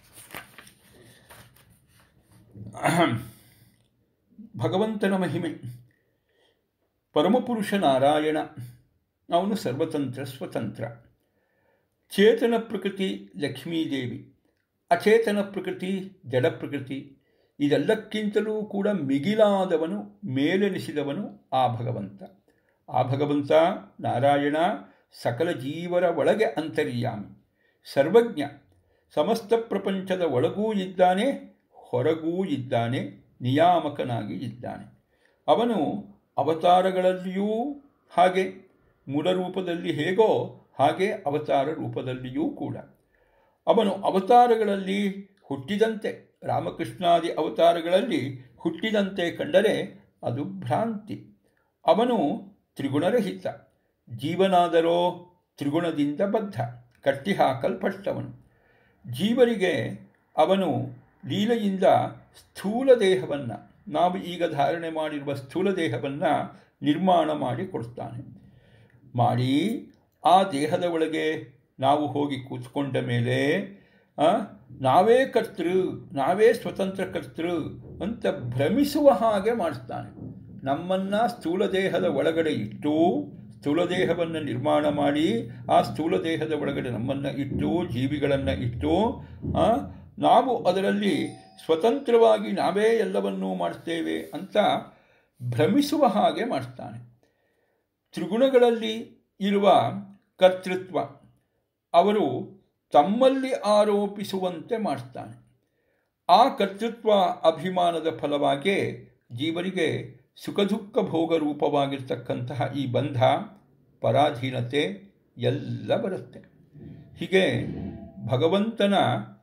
Speaker 1: ಭಗವಂತನ ಮಹಿಮೆ ಪರಮಪುರುಷ ನಾರಾಯಣ ಅವನು ಸರ್ವತಂತ್ರ ಸ್ವತಂತ್ರ ಚೇತನ ಪ್ರಕೃತಿ ಲಕ್ಷ್ಮೀದೇವಿ ಅಚೇತನ ಪ್ರಕೃತಿ ಜಡ ಪ್ರಕೃತಿ ಇದೆಲ್ಲಕ್ಕಿಂತಲೂ ಕೂಡ ಮಿಗಿಲಾದವನು ಮೇಲೆನಿಸಿದವನು ಆ ಭಗವಂತ ಆ ಭಗವಂತ ನಾರಾಯಣ ಸಕಲ ಜೀವರ ಒಳಗೆ ಅಂತರ್ಯಾಮಿ ಸರ್ವಜ್ಞ ಸಮಸ್ತ ಪ್ರಪಂಚದ ಒಳಗೂ ಇದ್ದಾನೆ ಹೊರಗೂ ಇದ್ದಾನೆ ನಿಯಾಮಕನಾಗಿ ಇದ್ದಾನೆ ಅವನು ಅವತಾರಗಳಲ್ಲಿಯೂ ಹಾಗೆ ಮೂಲರೂಪದಲ್ಲಿ ಹೇಗೋ ಹಾಗೆ ಅವತಾರ ರೂಪದಲ್ಲಿಯೂ ಕೂಡ ಅವನು ಅವತಾರಗಳಲ್ಲಿ ಹುಟ್ಟಿದಂತೆ ರಾಮಕೃಷ್ಣಾದಿ ಅವತಾರಗಳಲ್ಲಿ ಹುಟ್ಟಿದಂತೆ ಕಂಡರೆ ಅದು ಭ್ರಾಂತಿ ಅವನು ತ್ರಿಗುಣರಹಿತ ಜೀವನಾದರೋ ತ್ರಿಗುಣದಿಂದ ಬದ್ಧ ಕಟ್ಟಿಹಾಕಲ್ಪಟ್ಟವನು ಜೀವರಿಗೆ ಅವನು ಲೀಲೆಯಿಂದ ಸ್ಥೂಲ ದೇಹವನ್ನು ನಾವು ಈಗ ಧಾರಣೆ ಮಾಡಿರುವ ಸ್ಥೂಲ ದೇಹವನ್ನು ನಿರ್ಮಾಣ ಮಾಡಿ ಕೊಡ್ತಾನೆ ಮಾಡಿ ಆ ದೇಹದ ಒಳಗೆ ನಾವು ಹೋಗಿ ಕೂತ್ಕೊಂಡ ಮೇಲೆ ಆ, ನಾವೇ ಕರ್ತೃ ನಾವೇ ಸ್ವತಂತ್ರ ಕರ್ತೃ ಅಂತ ಭ್ರಮಿಸುವ ಹಾಗೆ ಮಾಡಿಸ್ತಾನೆ ನಮ್ಮನ್ನು ಸ್ಥೂಲ ದೇಹದ ಒಳಗಡೆ ಇಟ್ಟು ಸ್ಥೂಲ ದೇಹವನ್ನು ನಿರ್ಮಾಣ ಮಾಡಿ ಆ ಸ್ಥೂಲ ದೇಹದ ಒಳಗಡೆ ನಮ್ಮನ್ನು ಇಟ್ಟು ಜೀವಿಗಳನ್ನು ಇಟ್ಟು ಆ, ನಾವು ಅದರಲ್ಲಿ ಸ್ವತಂತ್ರವಾಗಿ ನಾವೇ ಎಲ್ಲವನ್ನೂ ಮಾಡ್ತೇವೆ ಅಂತ ಭ್ರಮಿಸುವ ಹಾಗೆ ಮಾಡ್ತಾನೆ ತ್ರಿಗುಣಗಳಲ್ಲಿ ಇರುವ ಕರ್ತೃತ್ವ ಅವರು ತಮ್ಮಲ್ಲಿ ಆರೋಪಿಸುವಂತೆ ಮಾಡ್ತಾನೆ ಆ ಕರ್ತೃತ್ವ ಅಭಿಮಾನದ ಫಲವಾಗಿ ಜೀವರಿಗೆ ಸುಖ ದುಃಖ ಭೋಗ ರೂಪವಾಗಿರ್ತಕ್ಕಂತಹ ಈ ಬಂಧ ಪರಾಧೀನತೆ ಎಲ್ಲ ಬರುತ್ತೆ ಹೀಗೆ ಭಗವಂತನ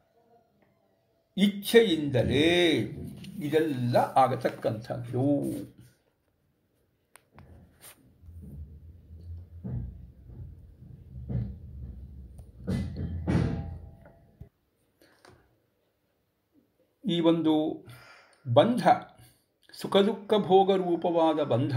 Speaker 1: ಇಚ್ಛೆಯಿಂದಲೇ ಇದೆಲ್ಲ ಆಗತಕ್ಕಂಥದ್ದು ಈ ಒಂದು ಬಂಧ ಸುಖ ದುಃಖ ಭೋಗ ರೂಪವಾದ ಬಂಧ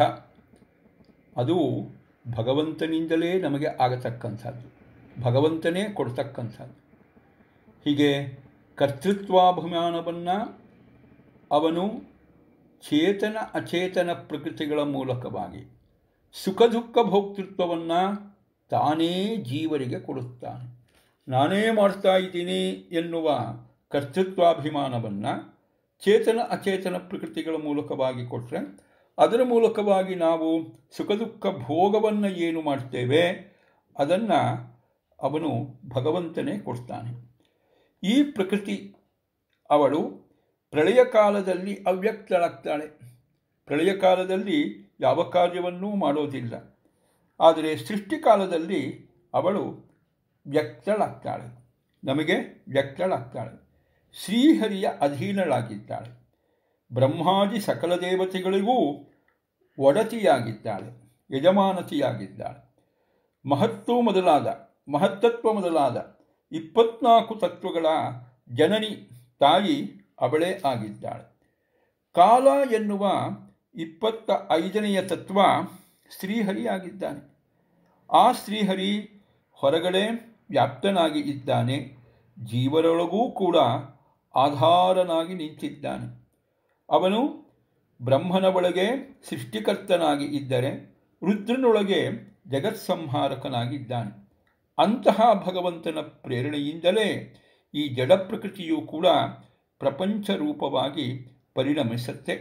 Speaker 1: ಅದು ಭಗವಂತನಿಂದಲೇ ನಮಗೆ ಆಗತಕ್ಕಂಥದ್ದು ಭಗವಂತನೇ ಕೊಡ್ತಕ್ಕಂಥದ್ದು ಹೀಗೆ ಕರ್ತೃತ್ವಾಭಿಮಾನವನ್ನು ಅವನು ಚೇತನ ಅಚೇತನ ಪ್ರಕೃತಿಗಳ ಮೂಲಕವಾಗಿ ಸುಖ ದುಃಖ ಭೋಕ್ತೃತ್ವವನ್ನು ತಾನೇ ಜೀವರಿಗೆ ಕೊಡುತ್ತಾನೆ ನಾನೇ ಮಾಡ್ತಾ ಇದ್ದೀನಿ ಎನ್ನುವ ಕರ್ತೃತ್ವಾಭಿಮಾನವನ್ನು ಚೇತನ ಅಚೇತನ ಪ್ರಕೃತಿಗಳ ಮೂಲಕವಾಗಿ ಕೊಟ್ಟರೆ ಅದರ ಮೂಲಕವಾಗಿ ನಾವು ಸುಖ ದುಃಖ ಭೋಗವನ್ನು ಏನು ಮಾಡ್ತೇವೆ ಅದನ್ನು ಅವನು ಭಗವಂತನೇ ಕೊಡ್ತಾನೆ ಈ ಪ್ರಕೃತಿ ಅವಳು ಪ್ರಳಯ ಕಾಲದಲ್ಲಿ ಅವ್ಯಕ್ತಳಾಗ್ತಾಳೆ ಪ್ರಳಯ ಕಾಲದಲ್ಲಿ ಯಾವ ಕಾರ್ಯವನ್ನೂ ಮಾಡೋದಿಲ್ಲ ಆದರೆ ಸೃಷ್ಟಿಕಾಲದಲ್ಲಿ ಅವಳು ವ್ಯಕ್ತಳಾಗ್ತಾಳೆ ನಮಗೆ ವ್ಯಕ್ತಳಾಗ್ತಾಳೆ ಶ್ರೀಹರಿಯ ಅಧೀನಳಾಗಿದ್ದಾಳೆ ಬ್ರಹ್ಮಾದಿ ಸಕಲ ದೇವತೆಗಳಿಗೂ ಒಡತಿಯಾಗಿದ್ದಾಳೆ ಯಜಮಾನತಿಯಾಗಿದ್ದಾಳೆ ಮಹತ್ವ ಮೊದಲಾದ ಮಹತ್ತತ್ವ ಮೊದಲಾದ ಇಪ್ಪತ್ನಾಲ್ಕು ತತ್ವಗಳ ಜನನಿ ತಾಯಿ ಅವಳೇ ಆಗಿದ್ದಾಳೆ ಕಾಲ ಎನ್ನುವ ಇಪ್ಪತ್ತ ಐದನೆಯ ತತ್ವ ಶ್ರೀಹರಿಯಾಗಿದ್ದಾನೆ ಆ ಶ್ರೀಹರಿ ಹೊರಗಡೆ ವ್ಯಾಪ್ತನಾಗಿ ಇದ್ದಾನೆ ಜೀವರೊಳಗೂ ಕೂಡ ಆಧಾರನಾಗಿ ನಿಂತಿದ್ದಾನೆ ಅವನು ಬ್ರಹ್ಮನ ಒಳಗೆ ಸೃಷ್ಟಿಕರ್ತನಾಗಿ ಇದ್ದರೆ ರುದ್ರನೊಳಗೆ ಜಗತ್ಸಂಹಾರಕನಾಗಿದ್ದಾನೆ ಅಂತಹ ಭಗವಂತನ ಪ್ರೇರಣೆಯಿಂದಲೇ ಈ ಜಡ ಪ್ರಕೃತಿಯು ಕೂಡ ಪ್ರಪಂಚ ರೂಪವಾಗಿ ಪರಿಣಮಿಸುತ್ತೆ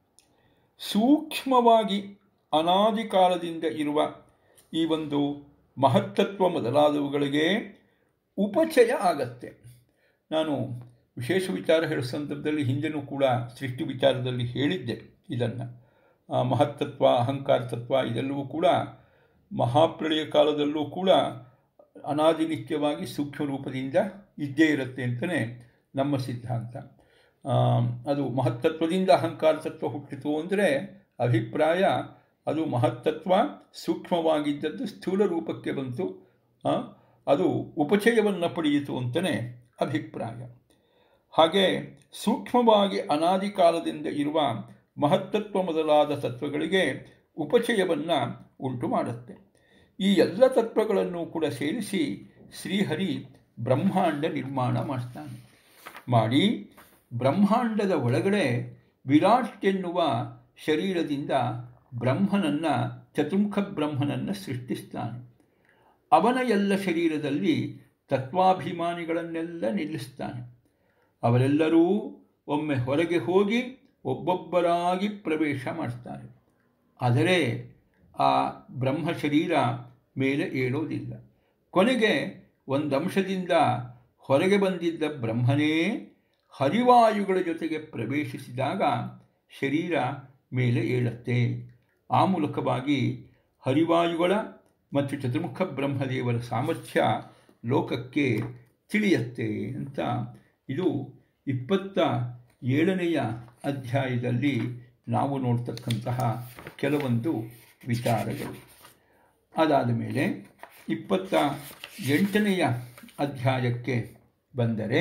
Speaker 1: ಸೂಕ್ಷ್ಮವಾಗಿ ಅನಾದಿ ಕಾಲದಿಂದ ಇರುವ ಈ ಒಂದು ಮಹತ್ತತ್ವ ಮೊದಲಾದವುಗಳಿಗೆ ಉಪಚಯ ಆಗತ್ತೆ ನಾನು ವಿಶೇಷ ವಿಚಾರ ಹೇಳೋ ಸಂದರ್ಭದಲ್ಲಿ ಹಿಂದೆನೂ ಕೂಡ ಸೃಷ್ಟಿ ವಿಚಾರದಲ್ಲಿ ಹೇಳಿದ್ದೆ ಇದನ್ನು ಮಹತ್ತತ್ವ ಅಹಂಕಾರ ತತ್ವ ಇದೆಲ್ಲವೂ ಕೂಡ ಮಹಾಪ್ರಳಯ ಕಾಲದಲ್ಲೂ ಕೂಡ ಅನಾದಿನಿತ್ಯವಾಗಿ ಸೂಕ್ಷ್ಮ ರೂಪದಿಂದ ಇದ್ದೇ ಇರುತ್ತೆ ಅಂತಲೇ ನಮ್ಮ ಸಿದ್ಧಾಂತ ಅದು ಮಹತ್ತತ್ವದಿಂದ ಅಹಂಕಾರ ತತ್ವ ಹುಟ್ಟಿತು ಅಂದರೆ ಅಭಿಪ್ರಾಯ ಅದು ಮಹತ್ತತ್ವ ಸೂಕ್ಷ್ಮವಾಗಿದ್ದದ್ದು ಸ್ಥೂಲ ರೂಪಕ್ಕೆ ಬಂತು ಅದು ಉಪಚಯವನ್ನು ಪಡೆಯಿತು ಅಂತಲೇ ಅಭಿಪ್ರಾಯ ಹಾಗೆ ಸೂಕ್ಷ್ಮವಾಗಿ ಅನಾದಿ ಕಾಲದಿಂದ ಇರುವ ಮಹತ್ತತ್ವ ಮೊದಲಾದ ತತ್ವಗಳಿಗೆ ಉಪಚಯವನ್ನು ಉಂಟು ಮಾಡುತ್ತೆ ಈ ಎಲ್ಲ ತತ್ವಗಳನ್ನು ಕೂಡ ಸೇರಿಸಿ ಶ್ರೀಹರಿ ಬ್ರಹ್ಮಾಂಡ ನಿರ್ಮಾಣ ಮಾಡ್ತಾನೆ ಮಾಡಿ ಬ್ರಹ್ಮಾಂಡದ ಒಳಗಡೆ ವಿರಾಟ್ ಎನ್ನುವ ಶರೀರದಿಂದ ಬ್ರಹ್ಮನನ್ನು ಚತುರ್ಮುಖ ಬ್ರಹ್ಮನನ್ನು ಸೃಷ್ಟಿಸ್ತಾನೆ ಅವನ ಎಲ್ಲ ಶರೀರದಲ್ಲಿ ತತ್ವಾಭಿಮಾನಿಗಳನ್ನೆಲ್ಲ ನಿಲ್ಲಿಸ್ತಾನೆ ಅವರೆಲ್ಲರೂ ಒಮ್ಮೆ ಹೊರಗೆ ಹೋಗಿ ಒಬ್ಬೊಬ್ಬರಾಗಿ ಪ್ರವೇಶ ಮಾಡ್ತಾರೆ ಆದರೆ ಆ ಬ್ರಹ್ಮ ಶರೀರ ಮೇಲೆ ಏಳೋದಿಲ್ಲ ಕೊನೆಗೆ ಒಂದಂಶದಿಂದ ಹೊರಗೆ ಬಂದಿದ್ದ ಬ್ರಹ್ಮನೇ ಹರಿವಾಯುಗಳ ಜೊತೆಗೆ ಪ್ರವೇಶಿಸಿದಾಗ ಶರೀರ ಮೇಲೆ ಏಳುತ್ತೆ ಆ ಮೂಲಕವಾಗಿ ಹರಿವಾಯುಗಳ ಮತ್ತು ಚತುರ್ಮುಖ ಬ್ರಹ್ಮದೇವರ ಸಾಮರ್ಥ್ಯ ಲೋಕಕ್ಕೆ ತಿಳಿಯತ್ತೆ ಅಂತ ಇದು ಇಪ್ಪತ್ತ ಏಳನೆಯ ಅಧ್ಯಾಯದಲ್ಲಿ ನಾವು ನೋಡ್ತಕ್ಕಂತಹ ಕೆಲವೊಂದು ವಿಚಾರಗಳು ಅದಾದ ಮೇಲೆ ಇಪ್ಪತ್ತ ಎಂಟನೆಯ ಅಧ್ಯಾಯಕ್ಕೆ ಬಂದರೆ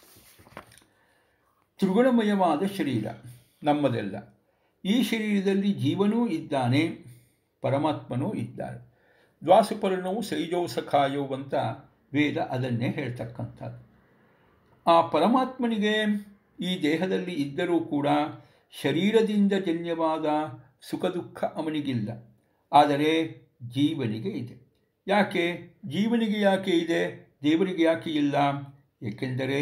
Speaker 1: ತ್ರಿಗುಣಮಯವಾದ ಶರೀರ ನಮ್ಮದೆಲ್ಲ ಈ ಶರೀರದಲ್ಲಿ ಜೀವನೂ ಇದ್ದಾನೆ ಪರಮಾತ್ಮನೂ ಇದ್ದಾರೆ ದ್ವಾಸುಪರ್ಣವು ಸೈಜೋ ಸಖಾಯೋ ಅಂತ ವೇದ ಅದನ್ನೇ ಹೇಳ್ತಕ್ಕಂಥದ್ದು ಆ ಪರಮಾತ್ಮನಿಗೆ ಈ ದೇಹದಲ್ಲಿ ಇದ್ದರೂ ಕೂಡ ಶರೀರದಿಂದ ಜನ್ಯವಾದ ಸುಖ ದುಃಖ ಅವನಿಗಿಲ್ಲ ಆದರೆ ಜೀವನಿಗೆ ಇದೆ ಯಾಕೆ ಜೀವನಿಗೆ ಯಾಕೆ ಇದೆ ದೇವರಿಗೆ ಯಾಕೆ ಇಲ್ಲ ಏಕೆಂದರೆ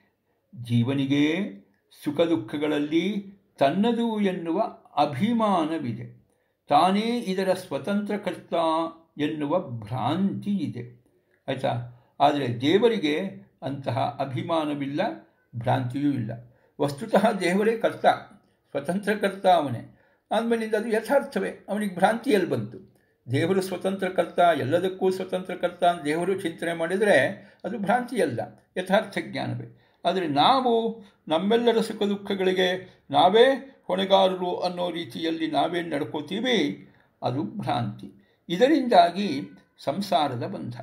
Speaker 1: ಜೀವನಿಗೆ ಸುಖ ದುಃಖಗಳಲ್ಲಿ ತನ್ನದು ಎನ್ನುವ ಅಭಿಮಾನವಿದೆ ತಾನೇ ಇದರ ಸ್ವತಂತ್ರ ಕರ್ತ ಎನ್ನುವ ಭ್ರಾಂತಿ ಇದೆ ಆಯಿತಾ ಆದರೆ ದೇವರಿಗೆ ಅಂತಹ ಅಭಿಮಾನವಿಲ್ಲ ಭ್ರಾಂತಿಯೂ ಇಲ್ಲ ವಸ್ತುತಃ ದೇವರೇ ಕರ್ತ ಸ್ವತಂತ್ರ ಕರ್ತ ಅವನೇ ಆದಮೇಲಿಂದ ಅದು ಯಥಾರ್ಥವೇ ಅವನಿಗೆ ಭ್ರಾಂತಿಯಲ್ಲಿ ಬಂತು ದೇವರು ಸ್ವತಂತ್ರ ಕರ್ತ ಎಲ್ಲದಕ್ಕೂ ಸ್ವತಂತ್ರ ಕರ್ತ ಅಂತ ದೇವರು ಚಿಂತನೆ ಮಾಡಿದರೆ ಅದು ಭ್ರಾಂತಿಯಲ್ಲ ಯಥಾರ್ಥ ಜ್ಞಾನವೇ ಆದರೆ ನಾವು ನಮ್ಮೆಲ್ಲರ ಸುಖ ದುಃಖಗಳಿಗೆ ನಾವೇ ಹೊಣೆಗಾರರು ಅನ್ನೋ ರೀತಿಯಲ್ಲಿ ನಾವೇ ನಡ್ಕೋತೀವಿ ಅದು ಭ್ರಾಂತಿ ಇದರಿಂದಾಗಿ ಸಂಸಾರದ ಬಂಧ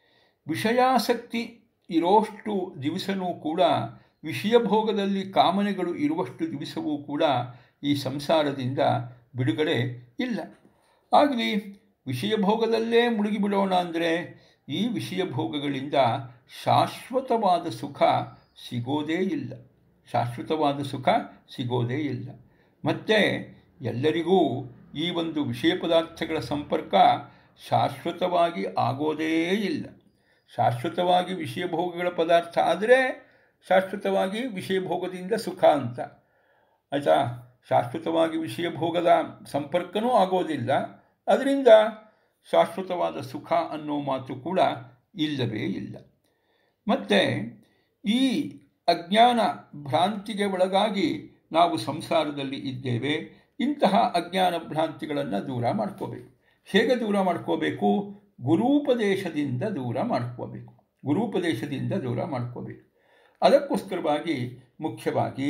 Speaker 1: ವಿಷಯಾಸಕ್ತಿ ಇರೋಷ್ಟು ದಿವಸವೂ ಕೂಡ ವಿಷಯ ಭೋಗದಲ್ಲಿ ಕಾಮನೆಗಳು ಇರುವಷ್ಟು ದಿವಸವೂ ಕೂಡ ಈ ಸಂಸಾರದಿಂದ ಬಿಡುಗಡೆ ಇಲ್ಲ ಆಗಲಿ ವಿಷಯ ಭೋಗದಲ್ಲೇ ಮುಳುಗಿಬಿಡೋಣ ಅಂದರೆ ಈ ವಿಷಯ ಭೋಗಗಳಿಂದ ಶಾಶ್ವತವಾದ ಸುಖ ಸಿಗೋದೇ ಇಲ್ಲ ಶಾಶ್ವತವಾದ ಸುಖ ಸಿಗೋದೇ ಇಲ್ಲ ಮತ್ತು ಎಲ್ಲರಿಗೂ ಈ ಒಂದು ವಿಷಯ ಪದಾರ್ಥಗಳ ಸಂಪರ್ಕ ಶಾಶ್ವತವಾಗಿ ಆಗೋದೇ ಇಲ್ಲ ಶಾಶ್ವತವಾಗಿ ವಿಷಯ ಭೋಗಗಳ ಪದಾರ್ಥ ಆದರೆ ಶಾಶ್ವತವಾಗಿ ವಿಷಯ ಭೋಗದಿಂದ ಸುಖ ಅಂತ ಆಯಿತಾ ಶಾಶ್ವತವಾಗಿ ವಿಷಯ ಭೋಗದ ಸಂಪರ್ಕನೂ ಆಗೋದಿಲ್ಲ ಅದರಿಂದ ಶಾಶ್ವತವಾದ ಸುಖ ಅನ್ನೋ ಮಾತು ಕೂಡ ಇಲ್ಲವೇ ಇಲ್ಲ ಮತ್ತು ಈ ಅಜ್ಞಾನ ಭ್ರಾಂತಿಗೆ ಒಳಗಾಗಿ ನಾವು ಸಂಸಾರದಲ್ಲಿ ಇದ್ದೇವೆ ಇಂತಹ ಅಜ್ಞಾನ ಭ್ರಾಂತಿಗಳನ್ನು ದೂರ ಮಾಡ್ಕೋಬೇಕು ಹೇಗೆ ದೂರ ಮಾಡ್ಕೋಬೇಕು ಗುರೂಪದೇಶದಿಂದ ದೂರ ಮಾಡ್ಕೋಬೇಕು ಗುರೂಪದೇಶದಿಂದ ದೂರ ಮಾಡ್ಕೋಬೇಕು ಅದಕ್ಕೋಸ್ಕರವಾಗಿ ಮುಖ್ಯವಾಗಿ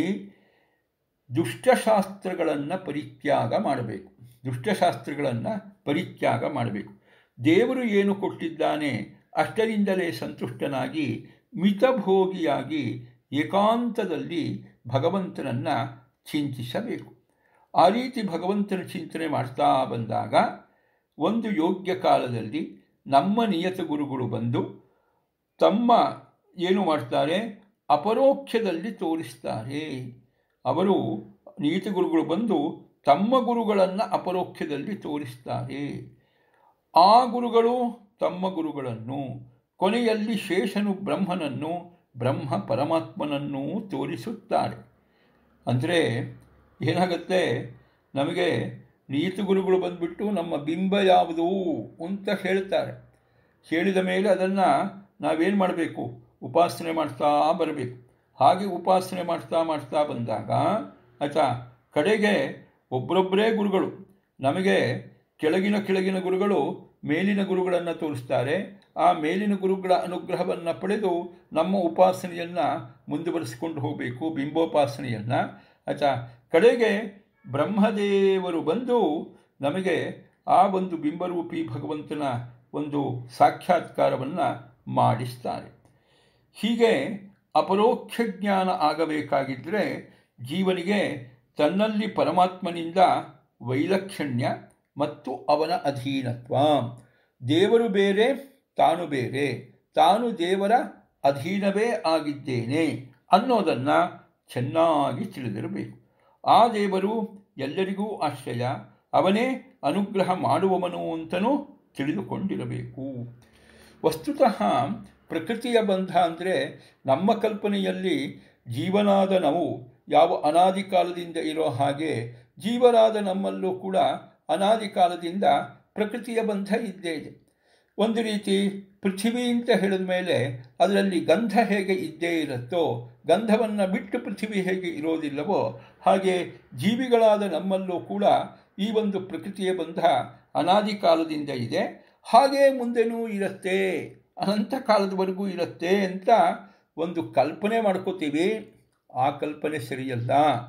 Speaker 1: ದುಷ್ಟಶಾಸ್ತ್ರಗಳನ್ನು ಪರಿತ್ಯಾಗ ಮಾಡಬೇಕು ದುಷ್ಟಶಾಸ್ತ್ರಗಳನ್ನು ಪರಿತ್ಯಾಗ ಮಾಡಬೇಕು ದೇವರು ಏನು ಕೊಟ್ಟಿದ್ದಾನೆ ಅಷ್ಟರಿಂದಲೇ ಸಂತುಷ್ಟನಾಗಿ ಮಿತಭೋಗಿಯಾಗಿ ಏಕಾಂತದಲ್ಲಿ ಭಗವಂತನನ್ನು ಚಿಂತಿಸಬೇಕು ಆ ರೀತಿ ಭಗವಂತನ ಚಿಂತನೆ ಮಾಡ್ತಾ ಬಂದಾಗ ಒಂದು ಯೋಗ್ಯ ಕಾಲದಲ್ಲಿ ನಮ್ಮ ನಿಯತ ಗುರುಗಳು ಬಂದು ತಮ್ಮ ಏನು ಮಾಡ್ತಾರೆ ಅಪರೋಕ್ಷದಲ್ಲಿ ತೋರಿಸ್ತಾರೆ ಅವರು ನೀತಿ ಗುರುಗಳು ಬಂದು ತಮ್ಮ ಗುರುಗಳನ್ನು ಅಪರೋಕ್ಷದಲ್ಲಿ ತೋರಿಸ್ತಾರೆ ಆ ಗುರುಗಳು ತಮ್ಮ ಗುರುಗಳನ್ನು ಕೊನೆಯಲ್ಲಿ ಶೇಷನು ಬ್ರಹ್ಮನನ್ನು ಬ್ರಹ್ಮ ಪರಮಾತ್ಮನನ್ನು ತೋರಿಸುತ್ತಾರೆ ಅಂದರೆ ಏನಾಗುತ್ತೆ ನಮಗೆ ನೀತಿ ಗುರುಗಳು ಬಂದುಬಿಟ್ಟು ನಮ್ಮ ಬಿಂಬ ಯಾವುದು ಅಂತ ಹೇಳ್ತಾರೆ ಹೇಳಿದ ಮೇಲೆ ಅದನ್ನು ನಾವೇನು ಮಾಡಬೇಕು ಉಪಾಸನೆ ಮಾಡ್ತಾ ಬರಬೇಕು ಹಾಗೆ ಉಪಾಸನೆ ಮಾಡ್ತಾ ಮಾಡ್ತಾ ಬಂದಾಗ ಆಯಿತಾ ಕಡೆಗೆ ಒಬ್ಬರೊಬ್ಬರೇ ಗುರುಗಳು ನಮಗೆ ಕೆಳಗಿನ ಕೆಳಗಿನ ಗುರುಗಳು ಮೇಲಿನ ಗುರುಗಳನ್ನು ತೋರಿಸ್ತಾರೆ ಆ ಮೇಲಿನ ಗುರುಗಳ ಅನುಗ್ರಹವನ್ನು ಪಡೆದು ನಮ್ಮ ಉಪಾಸನೆಯನ್ನು ಮುಂದುವರಿಸಿಕೊಂಡು ಹೋಗಬೇಕು ಬಿಂಬೋಪಾಸನೆಯನ್ನು ಆಯಿತಾ ಕಡೆಗೆ ಬ್ರಹ್ಮದೇವರು ಬಂದು ನಮಗೆ ಆ ಒಂದು ಬಿಂಬರೂಪಿ ಭಗವಂತನ ಒಂದು ಸಾಕ್ಷಾತ್ಕಾರವನ್ನು ಮಾಡಿಸ್ತಾರೆ ಹೀಗೆ ಅಪರೋಕ್ಷ ಜ್ಞಾನ ಆಗಬೇಕಾಗಿದ್ದರೆ ಜೀವನಿಗೆ ತನ್ನಲ್ಲಿ ಪರಮಾತ್ಮನಿಂದ ವೈಲಕ್ಷಣ್ಯ ಮತ್ತು ಅವನ ಅಧೀನತ್ವ ದೇವರು ಬೇರೆ ತಾನು ಬೇರೆ ತಾನು ದೇವರ ಅಧೀನವೇ ಆಗಿದ್ದೇನೆ ಅನ್ನೋದನ್ನು ಚೆನ್ನಾಗಿ ತಿಳಿದಿರಬೇಕು ಆ ದೇವರು ಎಲ್ಲರಿಗೂ ಆಶ್ರಯ ಅವನೇ ಅನುಗ್ರಹ ಮಾಡುವವನು ಅಂತಲೂ ತಿಳಿದುಕೊಂಡಿರಬೇಕು ವಸ್ತುತಃ ಪ್ರಕೃತಿಯ ಬಂಧ ಅಂದರೆ ನಮ್ಮ ಕಲ್ಪನೆಯಲ್ಲಿ ಜೀವನಾದ ನಾವು ಯಾವ ಅನಾದಿ ಕಾಲದಿಂದ ಇರೋ ಹಾಗೆ ಜೀವರಾದ ನಮ್ಮಲ್ಲೂ ಕೂಡ ಅನಾದಿ ಕಾಲದಿಂದ ಪ್ರಕೃತಿಯ ಬಂಧ ಇದ್ದೇ ಇದೆ ಒಂದು ರೀತಿ ಪೃಥ್ವಿ ಅಂತ ಹೇಳಿದ ಮೇಲೆ ಅದರಲ್ಲಿ ಗಂಧ ಹೇಗೆ ಇದ್ದೇ ಇರುತ್ತೋ ಗಂಧವನ್ನು ಬಿಟ್ಟು ಪೃಥ್ವಿ ಹೇಗೆ ಇರೋದಿಲ್ಲವೋ ಹಾಗೆ ಜೀವಿಗಳಾದ ನಮ್ಮಲ್ಲೂ ಕೂಡ ಈ ಒಂದು ಪ್ರಕೃತಿಯ ಬಂಧ ಅನಾದಿ ಕಾಲದಿಂದ ಇದೆ ಹಾಗೇ ಮುಂದೆನೂ ಇರುತ್ತೆ ಅನಂತ ಕಾಲದವರೆಗೂ ಇರುತ್ತೆ ಅಂತ ಒಂದು ಕಲ್ಪನೆ ಮಾಡ್ಕೋತೀವಿ ಆ ಕಲ್ಪನೆ ಸರಿಯಲ್ಲ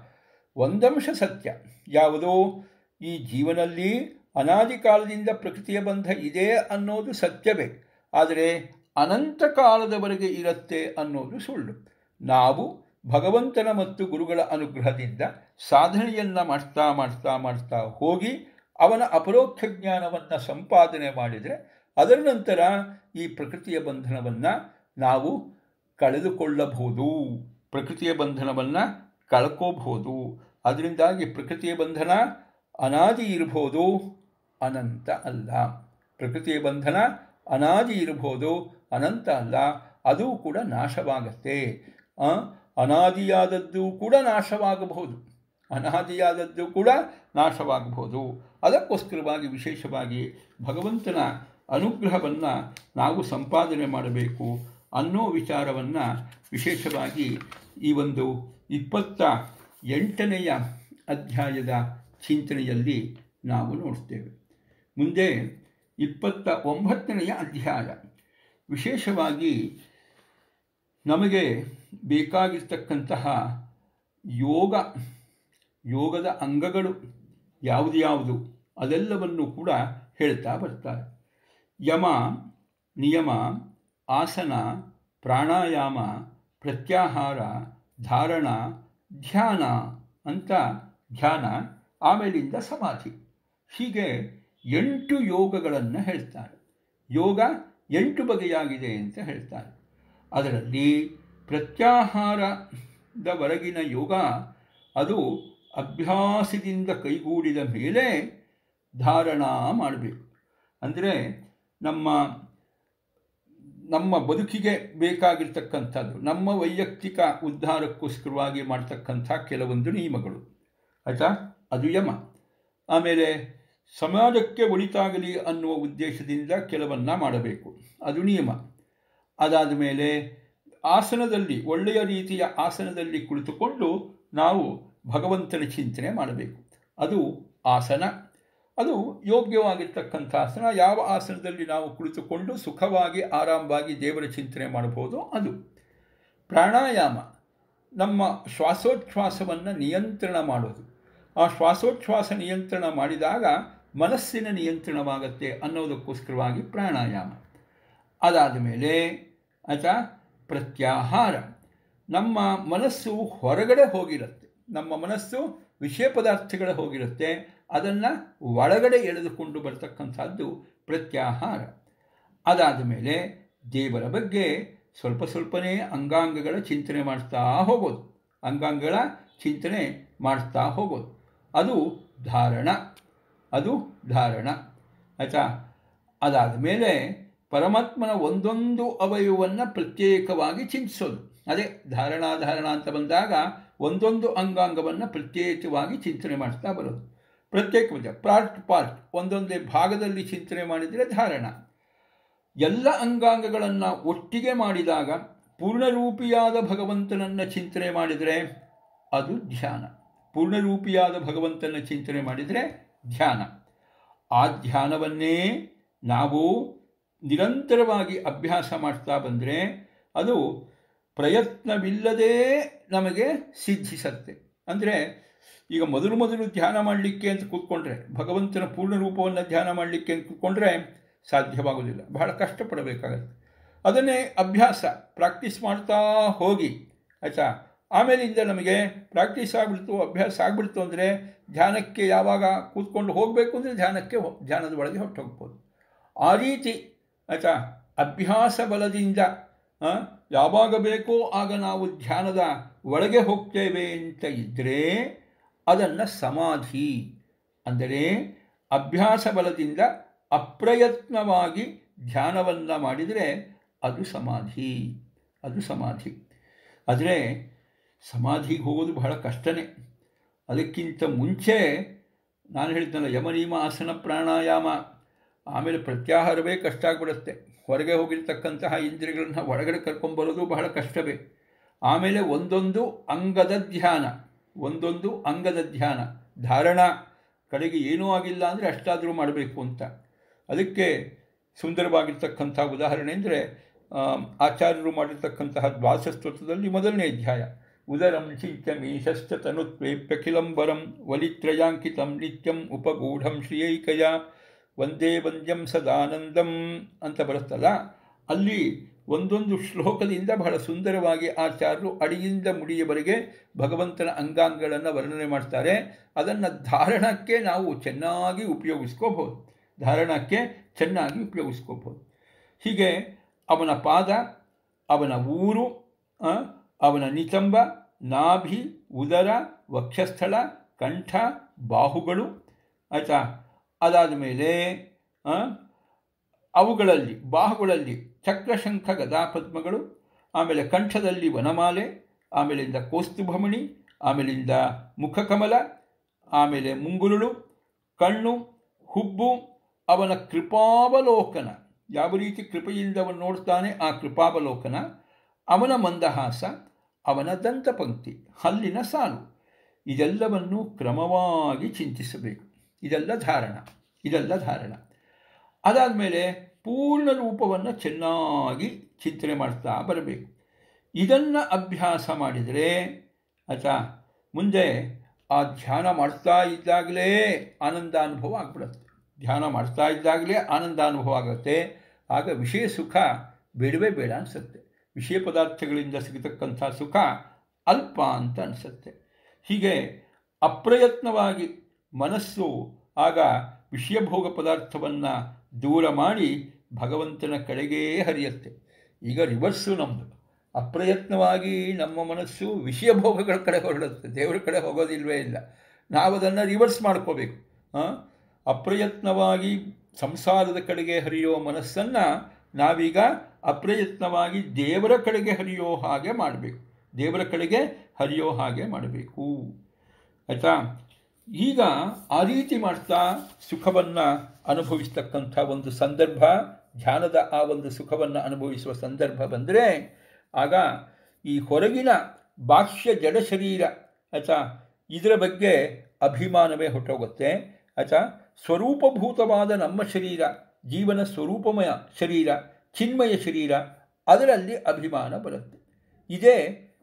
Speaker 1: ಒಂದಂಶ ಸತ್ಯ ಯಾವುದೋ ಈ ಜೀವನಲ್ಲಿ ಅನಾದಿ ಕಾಲದಿಂದ ಪ್ರಕೃತಿಯ ಬಂಧ ಇದೆ ಅನ್ನೋದು ಸತ್ಯವೇ ಆದರೆ ಅನಂತ ಕಾಲದವರೆಗೆ ಇರುತ್ತೆ ಅನ್ನೋದು ಸುಳ್ಳು ನಾವು ಭಗವಂತನ ಮತ್ತು ಗುರುಗಳ ಅನುಗ್ರಹದಿಂದ ಸಾಧನೆಯನ್ನು ಮಾಡ್ತಾ ಮಾಡ್ತಾ ಮಾಡ್ತಾ ಹೋಗಿ ಅವನ ಅಪರೋಕ್ಷ ಜ್ಞಾನವನ್ನು ಸಂಪಾದನೆ ಮಾಡಿದರೆ ಅದರ ನಂತರ ಈ ಪ್ರಕೃತಿಯ ಬಂಧನವನ್ನು ನಾವು ಕಳೆದುಕೊಳ್ಳಬಹುದು ಪ್ರಕೃತಿಯ ಬಂಧನವನ್ನು ಕಳ್ಕೋಬಹುದು ಅದರಿಂದಾಗಿ ಪ್ರಕೃತಿಯ ಬಂಧನ ಅನಾದಿ ಇರಬಹುದು ಅನಂತ ಅಲ್ಲ ಪ್ರಕೃತಿಯ ಬಂಧನ ಅನಾದಿ ಇರಬಹುದು ಅನಂತ ಅಲ್ಲ ಅದು ಕೂಡ ನಾಶವಾಗತ್ತೆ ಅನಾದಿಯಾದದ್ದು ಕೂಡ ನಾಶವಾಗಬಹುದು ಅನಾದಿಯಾದದ್ದು ಕೂಡ ನಾಶವಾಗಬಹುದು ಅದಕ್ಕೋಸ್ಕರವಾಗಿ ವಿಶೇಷವಾಗಿ ಭಗವಂತನ ಅನುಗ್ರಹವನ್ನು ನಾವು ಸಂಪಾದನೆ ಮಾಡಬೇಕು ಅನ್ನೋ ವಿಚಾರವನ್ನು ವಿಶೇಷವಾಗಿ ಈ ಒಂದು ಇಪ್ಪತ್ತ ಎಂಟನೆಯ ಅಧ್ಯಾಯದ ಚಿಂತನೆಯಲ್ಲಿ ನಾವು ನೋಡ್ತೇವೆ ಮುಂದೆ ಇಪ್ಪತ್ತ ಒಂಬತ್ತನೆಯ ಅಧ್ಯಾಯ ವಿಶೇಷವಾಗಿ ನಮಗೆ ಬೇಕಾಗಿರ್ತಕ್ಕಂತಹ ಯೋಗ ಯೋಗದ ಅಂಗಗಳು ಯಾವುದು ಯಾವುದು ಅದೆಲ್ಲವನ್ನು ಕೂಡ ಹೇಳ್ತಾ ಬರ್ತಾರೆ ಯಮ ನಿಯಮ ಆಸನ ಪ್ರಾಣಾಯಾಮ ಪ್ರತ್ಯಾಹಾರ ಧಾರಣ ಧ್ಯಾನ ಅಂತ ಧ್ಯಾನ ಆಮೇಲಿಂದ ಸಮಾಧಿ ಹೀಗೆ ಎಂಟು ಯೋಗಗಳನ್ನು ಹೇಳ್ತಾರೆ ಯೋಗ ಎಂಟು ಬಗೆಯಾಗಿದೆ ಅಂತ ಹೇಳ್ತಾರೆ ಅದರಲ್ಲಿ ಪ್ರತ್ಯಾಹಾರದವರೆಗಿನ ಯೋಗ ಅದು ಅಭ್ಯಾಸದಿಂದ ಕೈಗೂಡಿದ ಮೇಲೆ ಧಾರಣ ಮಾಡಬೇಕು ಅಂದರೆ ನಮ್ಮ ನಮ್ಮ ಬದುಕಿಗೆ ಬೇಕಾಗಿರ್ತಕ್ಕಂಥದ್ದು ನಮ್ಮ ವೈಯಕ್ತಿಕ ಉದ್ಧಾರಕ್ಕೋಸ್ಕರವಾಗಿ ಮಾಡ್ತಕ್ಕಂಥ ಕೆಲವೊಂದು ನಿಯಮಗಳು ಆಯಿತಾ ಅದು ಯಮ ಆಮೇಲೆ ಸಮಾಜಕ್ಕೆ ಒಳಿತಾಗಲಿ ಅನ್ನುವ ಉದ್ದೇಶದಿಂದ ಕೆಲವನ್ನ ಮಾಡಬೇಕು ಅದು ನಿಯಮ ಅದಾದ ಮೇಲೆ ಆಸನದಲ್ಲಿ ಒಳ್ಳೆಯ ರೀತಿಯ ಆಸನದಲ್ಲಿ ಕುಳಿತುಕೊಂಡು ನಾವು ಭಗವಂತನ ಚಿಂತನೆ ಮಾಡಬೇಕು ಅದು ಆಸನ ಅದು ಯೋಗ್ಯವಾಗಿರ್ತಕ್ಕಂಥ ಆಸನ ಯಾವ ಆಸನದಲ್ಲಿ ನಾವು ಕುಳಿತುಕೊಂಡು ಸುಖವಾಗಿ ಆರಾಮವಾಗಿ ದೇವರ ಚಿಂತನೆ ಮಾಡಬಹುದು ಅದು ಪ್ರಾಣಾಯಾಮ ನಮ್ಮ ಶ್ವಾಸೋಚ್ಛ್ವಾಸವನ್ನು ನಿಯಂತ್ರಣ ಮಾಡೋದು ಆ ಶ್ವಾಸೋಚ್ಛ್ವಾಸ ನಿಯಂತ್ರಣ ಮಾಡಿದಾಗ ಮನಸ್ಸಿನ ನಿಯಂತ್ರಣವಾಗತ್ತೆ ಅನ್ನೋದಕ್ಕೋಸ್ಕರವಾಗಿ ಪ್ರಾಣಾಯಾಮ ಅದಾದ ಮೇಲೆ ಆಯ್ತಾ ಪ್ರತ್ಯಾಹಾರ ನಮ್ಮ ಮನಸ್ಸು ಹೊರಗಡೆ ಹೋಗಿರುತ್ತೆ ನಮ್ಮ ಮನಸ್ಸು ವಿಷಯ ಪದಾರ್ಥಗಳ ಹೋಗಿರುತ್ತೆ ಅದನ್ನು ಒಳಗಡೆ ಎಳೆದುಕೊಂಡು ಬರ್ತಕ್ಕಂಥದ್ದು ಪ್ರತ್ಯಾಹಾರ ಅದಾದ ಮೇಲೆ ದೇವರ ಬಗ್ಗೆ ಸ್ವಲ್ಪ ಸ್ವಲ್ಪನೇ ಅಂಗಾಂಗಗಳ ಚಿಂತನೆ ಮಾಡ್ತಾ ಹೋಗೋದು ಅಂಗಾಂಗಗಳ ಚಿಂತನೆ ಮಾಡ್ತಾ ಹೋಗೋದು ಅದು ಧಾರಣ ಅದು ಧಾರಣ ಆಯಿತಾ ಅದಾದ ಮೇಲೆ ಪರಮಾತ್ಮನ ಒಂದೊಂದು ಅವಯವವನ್ನು ಪ್ರತ್ಯೇಕವಾಗಿ ಚಿಂತಿಸೋದು ಅದೇ ಧಾರಣಾಧಾರಣ ಅಂತ ಬಂದಾಗ ಒಂದೊಂದು ಅಂಗಾಂಗವನ್ನು ಪ್ರತ್ಯೇಕವಾಗಿ ಚಿಂತನೆ ಮಾಡ್ತಾ ಬರೋದು ಪ್ರತ್ಯೇಕ ಪಾರ್ಟ್ ಪಾರ್ಟ್ ಒಂದೊಂದೇ ಭಾಗದಲ್ಲಿ ಚಿಂತನೆ ಮಾಡಿದರೆ ಧಾರಣ ಎಲ್ಲ ಅಂಗಾಂಗಗಳನ್ನು ಒಟ್ಟಿಗೆ ಮಾಡಿದಾಗ ಪೂರ್ಣರೂಪಿಯಾದ ಭಗವಂತನನ್ನು ಚಿಂತನೆ ಮಾಡಿದರೆ ಅದು ಧ್ಯಾನ ಪೂರ್ಣರೂಪಿಯಾದ ಭಗವಂತನ ಚಿಂತನೆ ಮಾಡಿದರೆ ಧ್ಯಾನ ಆ ಧ್ಯಾನವನ್ನೇ ನಾವು ನಿರಂತರವಾಗಿ ಅಭ್ಯಾಸ ಮಾಡ್ತಾ ಬಂದರೆ ಅದು ಪ್ರಯತ್ನವಿಲ್ಲದೇ ನಮಗೆ ಸಿದ್ಧಿಸತ್ತೆ ಅಂದರೆ ಈಗ ಮೊದಲು ಮೊದಲು ಧ್ಯಾನ ಮಾಡಲಿಕ್ಕೆ ಅಂತ ಕೂತ್ಕೊಂಡ್ರೆ ಭಗವಂತನ ಪೂರ್ಣ ರೂಪವನ್ನು ಧ್ಯಾನ ಮಾಡಲಿಕ್ಕೆ ಅಂತ ಕೂತ್ಕೊಂಡ್ರೆ ಸಾಧ್ಯವಾಗೋದಿಲ್ಲ ಬಹಳ ಕಷ್ಟಪಡಬೇಕಾಗತ್ತೆ ಅದನ್ನೇ ಅಭ್ಯಾಸ ಪ್ರಾಕ್ಟೀಸ್ ಮಾಡ್ತಾ ಹೋಗಿ ಆಯಿತಾ ಆಮೇಲಿಂದ ನಮಗೆ ಪ್ರಾಕ್ಟೀಸ್ ಆಗಿಬಿಡ್ತು ಅಭ್ಯಾಸ ಆಗಿಬಿಡ್ತು ಅಂದರೆ ಧ್ಯಾನಕ್ಕೆ ಯಾವಾಗ ಕೂತ್ಕೊಂಡು ಹೋಗಬೇಕು ಅಂದರೆ ಧ್ಯಾನಕ್ಕೆ ಧ್ಯಾನದ ಒಳಗೆ ಹೊಟ್ಟು ಹೋಗ್ಬೋದು ಆ ರೀತಿ ಆಯಿತಾ ಅಭ್ಯಾಸ ಬಲದಿಂದ ಯಾವಾಗ ಬೇಕೋ ಆಗ ನಾವು ಧ್ಯಾನದ ಒಳಗೆ ಹೋಗ್ತೇವೆ ಅಂತ ಇದ್ದರೆ ಅದನ್ನು ಸಮಾಧಿ ಅಂದರೆ ಅಭ್ಯಾಸ ಬಲದಿಂದ ಅಪ್ರಯತ್ನವಾಗಿ ಧ್ಯಾನವನ್ನು ಮಾಡಿದರೆ ಅದು ಸಮಾಧಿ ಅದು ಸಮಾಧಿ ಆದರೆ ಸಮಾಧಿಗೆ ಹೋಗೋದು ಬಹಳ ಕಷ್ಟನೇ ಅದಕ್ಕಿಂತ ಮುಂಚೆ ನಾನು ಹೇಳ್ತೇನೆ ಯಮನಿಯಮ ಆಸನ ಪ್ರಾಣಾಯಾಮ ಆಮೇಲೆ ಪ್ರತ್ಯಾಹಾರವೇ ಕಷ್ಟ ಆಗಿಬಿಡುತ್ತೆ ಹೊರಗೆ ಹೋಗಿರ್ತಕ್ಕಂತಹ ಇಂದ್ರಿಯಗಳನ್ನು ಒಳಗಡೆ ಕರ್ಕೊಂಬರೋದು ಬಹಳ ಕಷ್ಟವೇ ಆಮೇಲೆ ಒಂದೊಂದು ಅಂಗದ ಧ್ಯಾನ ಒಂದೊಂದು ಅಂಗದ ಧ್ಯಾನ ಧಾರಣ ಕಡೆಗೆ ಏನೂ ಆಗಿಲ್ಲ ಅಂದರೆ ಅಷ್ಟಾದರೂ ಮಾಡಬೇಕು ಅಂತ ಅದಕ್ಕೆ ಸುಂದರವಾಗಿರ್ತಕ್ಕಂಥ ಉದಾಹರಣೆ ಅಂದರೆ ಆಚಾರ್ಯರು ಮಾಡಿರ್ತಕ್ಕಂತಹ ದ್ವಾಸಸ್ತತ್ವದಲ್ಲಿ ಮೊದಲನೇ ಅಧ್ಯಾಯ ಉದರಂ ಚಿಂತ್ಯಮೀಶಶ್ಚ ತನುತ್ವೇಪ್ಯಖಿಲಂಬರಂ ವಲಿತ್ರಯಾಂಕಿತಂ ನಿತ್ಯಂ ಉಪಗೂಢಂ ಶ್ರಿಯೈಕಯ ಒಂದೇ ವಂದ್ಯಂ ಸದಾನಂದಂ ಅಂತ ಬರುತ್ತಲ್ಲ ಅಲ್ಲಿ ಒಂದೊಂದು ಶ್ಲೋಕದಿಂದ ಬಹಳ ಸುಂದರವಾಗಿ ಆಚಾರ್ಯರು ಅಡಿಯಿಂದ ಮುಡಿಯವರೆಗೆ ಭಗವಂತನ ಅಂಗಾಂಗಗಳನ್ನು ವರ್ಣನೆ ಮಾಡ್ತಾರೆ ಅದನ್ನು ಧಾರಣಕ್ಕೆ ನಾವು ಚೆನ್ನಾಗಿ ಉಪಯೋಗಿಸ್ಕೋಬಹುದು ಧಾರಣಕ್ಕೆ ಚೆನ್ನಾಗಿ ಉಪಯೋಗಿಸ್ಕೋಬೋದು ಹೀಗೆ ಅವನ ಪಾದ ಅವನ ಊರು ಆ, ಅವನ ನಿತಂಬ ನಾಭಿ ಉದರ ವಕ್ಷಸ್ಥಳ ಕಂಠ ಬಾಹುಗಳು ಆಯಿತಾ ಅದಾದ ಮೇಲೆ ಆ, ಅವುಗಳಲ್ಲಿ ಬಾಹುಗಳಲ್ಲಿ ಚಕ್ರಶಂಖ ಗದಾಪದ್ಮಗಳು ಆಮೇಲೆ ಕಂಠದಲ್ಲಿ ವನಮಾಲೆ ಆಮೇಲಿಂದ ಕೌಸ್ತುಭಮಣಿ ಆಮೇಲಿಂದ ಮುಖಕಮಲ ಆಮೇಲೆ ಮುಂಗುರುಳು ಕಣ್ಣು ಹುಬ್ಬು ಅವನ ಕೃಪಾವಲೋಕನ ಯಾವ ರೀತಿ ಕೃಪೆಯಿಂದ ಅವನು ನೋಡ್ತಾನೆ ಆ ಕೃಪಾವಲೋಕನ ಅವನ ಮಂದಹಾಸ ಅವನ ದಂತಪಂಕ್ತಿ ಹಲ್ಲಿನ ಸಾಲು ಇದೆಲ್ಲವನ್ನು ಕ್ರಮವಾಗಿ ಚಿಂತಿಸಬೇಕು ಇದೆಲ್ಲ ಧಾರಣ ಇದೆಲ್ಲ ಧಾರಣ ಅದಾದಮೇಲೆ ಪೂರ್ಣ ರೂಪವನ್ನು ಚೆನ್ನಾಗಿ ಚಿಂತನೆ ಮಾಡ್ತಾ ಬರಬೇಕು ಇದನ್ನು ಅಭ್ಯಾಸ ಮಾಡಿದರೆ ಆಯ್ತಾ ಮುಂದೆ ಆ ಧ್ಯಾನ ಮಾಡ್ತಾ ಇದ್ದಾಗಲೇ ಆನಂದಾನುಭವ ಆಗ್ಬಿಡುತ್ತೆ ಧ್ಯಾನ ಮಾಡ್ತಾ ಇದ್ದಾಗಲೇ ಆನಂದಾನುಭವ ಆಗುತ್ತೆ ಆಗ ವಿಷಯ ಸುಖ ಬೇಡವೇ ಬೇಡ ಅನಿಸುತ್ತೆ ವಿಷಯ ಪದಾರ್ಥಗಳಿಂದ ಸಿಗತಕ್ಕಂಥ ಸುಖ ಅಲ್ಪ ಅಂತ ಅನಿಸುತ್ತೆ ಹೀಗೆ ಅಪ್ರಯತ್ನವಾಗಿ ಮನಸ್ಸು ಆಗ ವಿಷಯಭೋಗ ಪದಾರ್ಥವನ್ನು ದೂರ ಮಾಡಿ ಭಗವಂತನ ಕಡೆಗೇ ಹರಿಯುತ್ತೆ ಈಗ ರಿವರ್ಸು ನಮ್ಮದು ಅಪ್ರಯತ್ನವಾಗಿ ನಮ್ಮ ಮನಸ್ಸು ವಿಷಯ ಭೋಗಗಳ ಕಡೆ ಹೊರಡುತ್ತೆ ದೇವರ ಕಡೆ ಹೋಗೋದಿಲ್ವೇ ಇಲ್ಲ ನಾವು ಅದನ್ನು ರಿವರ್ಸ್ ಮಾಡ್ಕೋಬೇಕು ಆ? ಅಪ್ರಯತ್ನವಾಗಿ ಸಂಸಾರದ ಕಡೆಗೆ ಹರಿಯೋ ಮನಸ್ಸನ್ನು ನಾವೀಗ ಅಪ್ರಯತ್ನವಾಗಿ ದೇವರ ಕಡೆಗೆ ಹರಿಯೋ ಹಾಗೆ ಮಾಡಬೇಕು ದೇವರ ಕಡೆಗೆ ಹರಿಯೋ ಹಾಗೆ ಮಾಡಬೇಕು ಆಯಿತಾ ಈಗ ಆ ರೀತಿ ಮಾಡ್ತಾ ಸುಖವನ್ನು ಅನುಭವಿಸ್ತಕ್ಕಂಥ ಒಂದು ಸಂದರ್ಭ ಧ್ಯಾನದ ಆ ಒಂದು ಸುಖವನ್ನು ಅನುಭವಿಸುವ ಸಂದರ್ಭ ಬಂದರೆ ಆಗ ಈ ಹೊರಗಿನ ಬಾಹ್ಯ ಜಡ ಶರೀರ ಆಯಿತಾ ಇದರ ಬಗ್ಗೆ ಅಭಿಮಾನವೇ ಹೊಟ್ಟೋಗುತ್ತೆ ಆಯಿತಾ ಸ್ವರೂಪಭೂತವಾದ ನಮ್ಮ ಶರೀರ ಜೀವನ ಸ್ವರೂಪಮಯ ಶರೀರ ಚಿನ್ಮಯ ಶರೀರ ಅದರಲ್ಲಿ ಅಭಿಮಾನ ಬರುತ್ತೆ ಇದೇ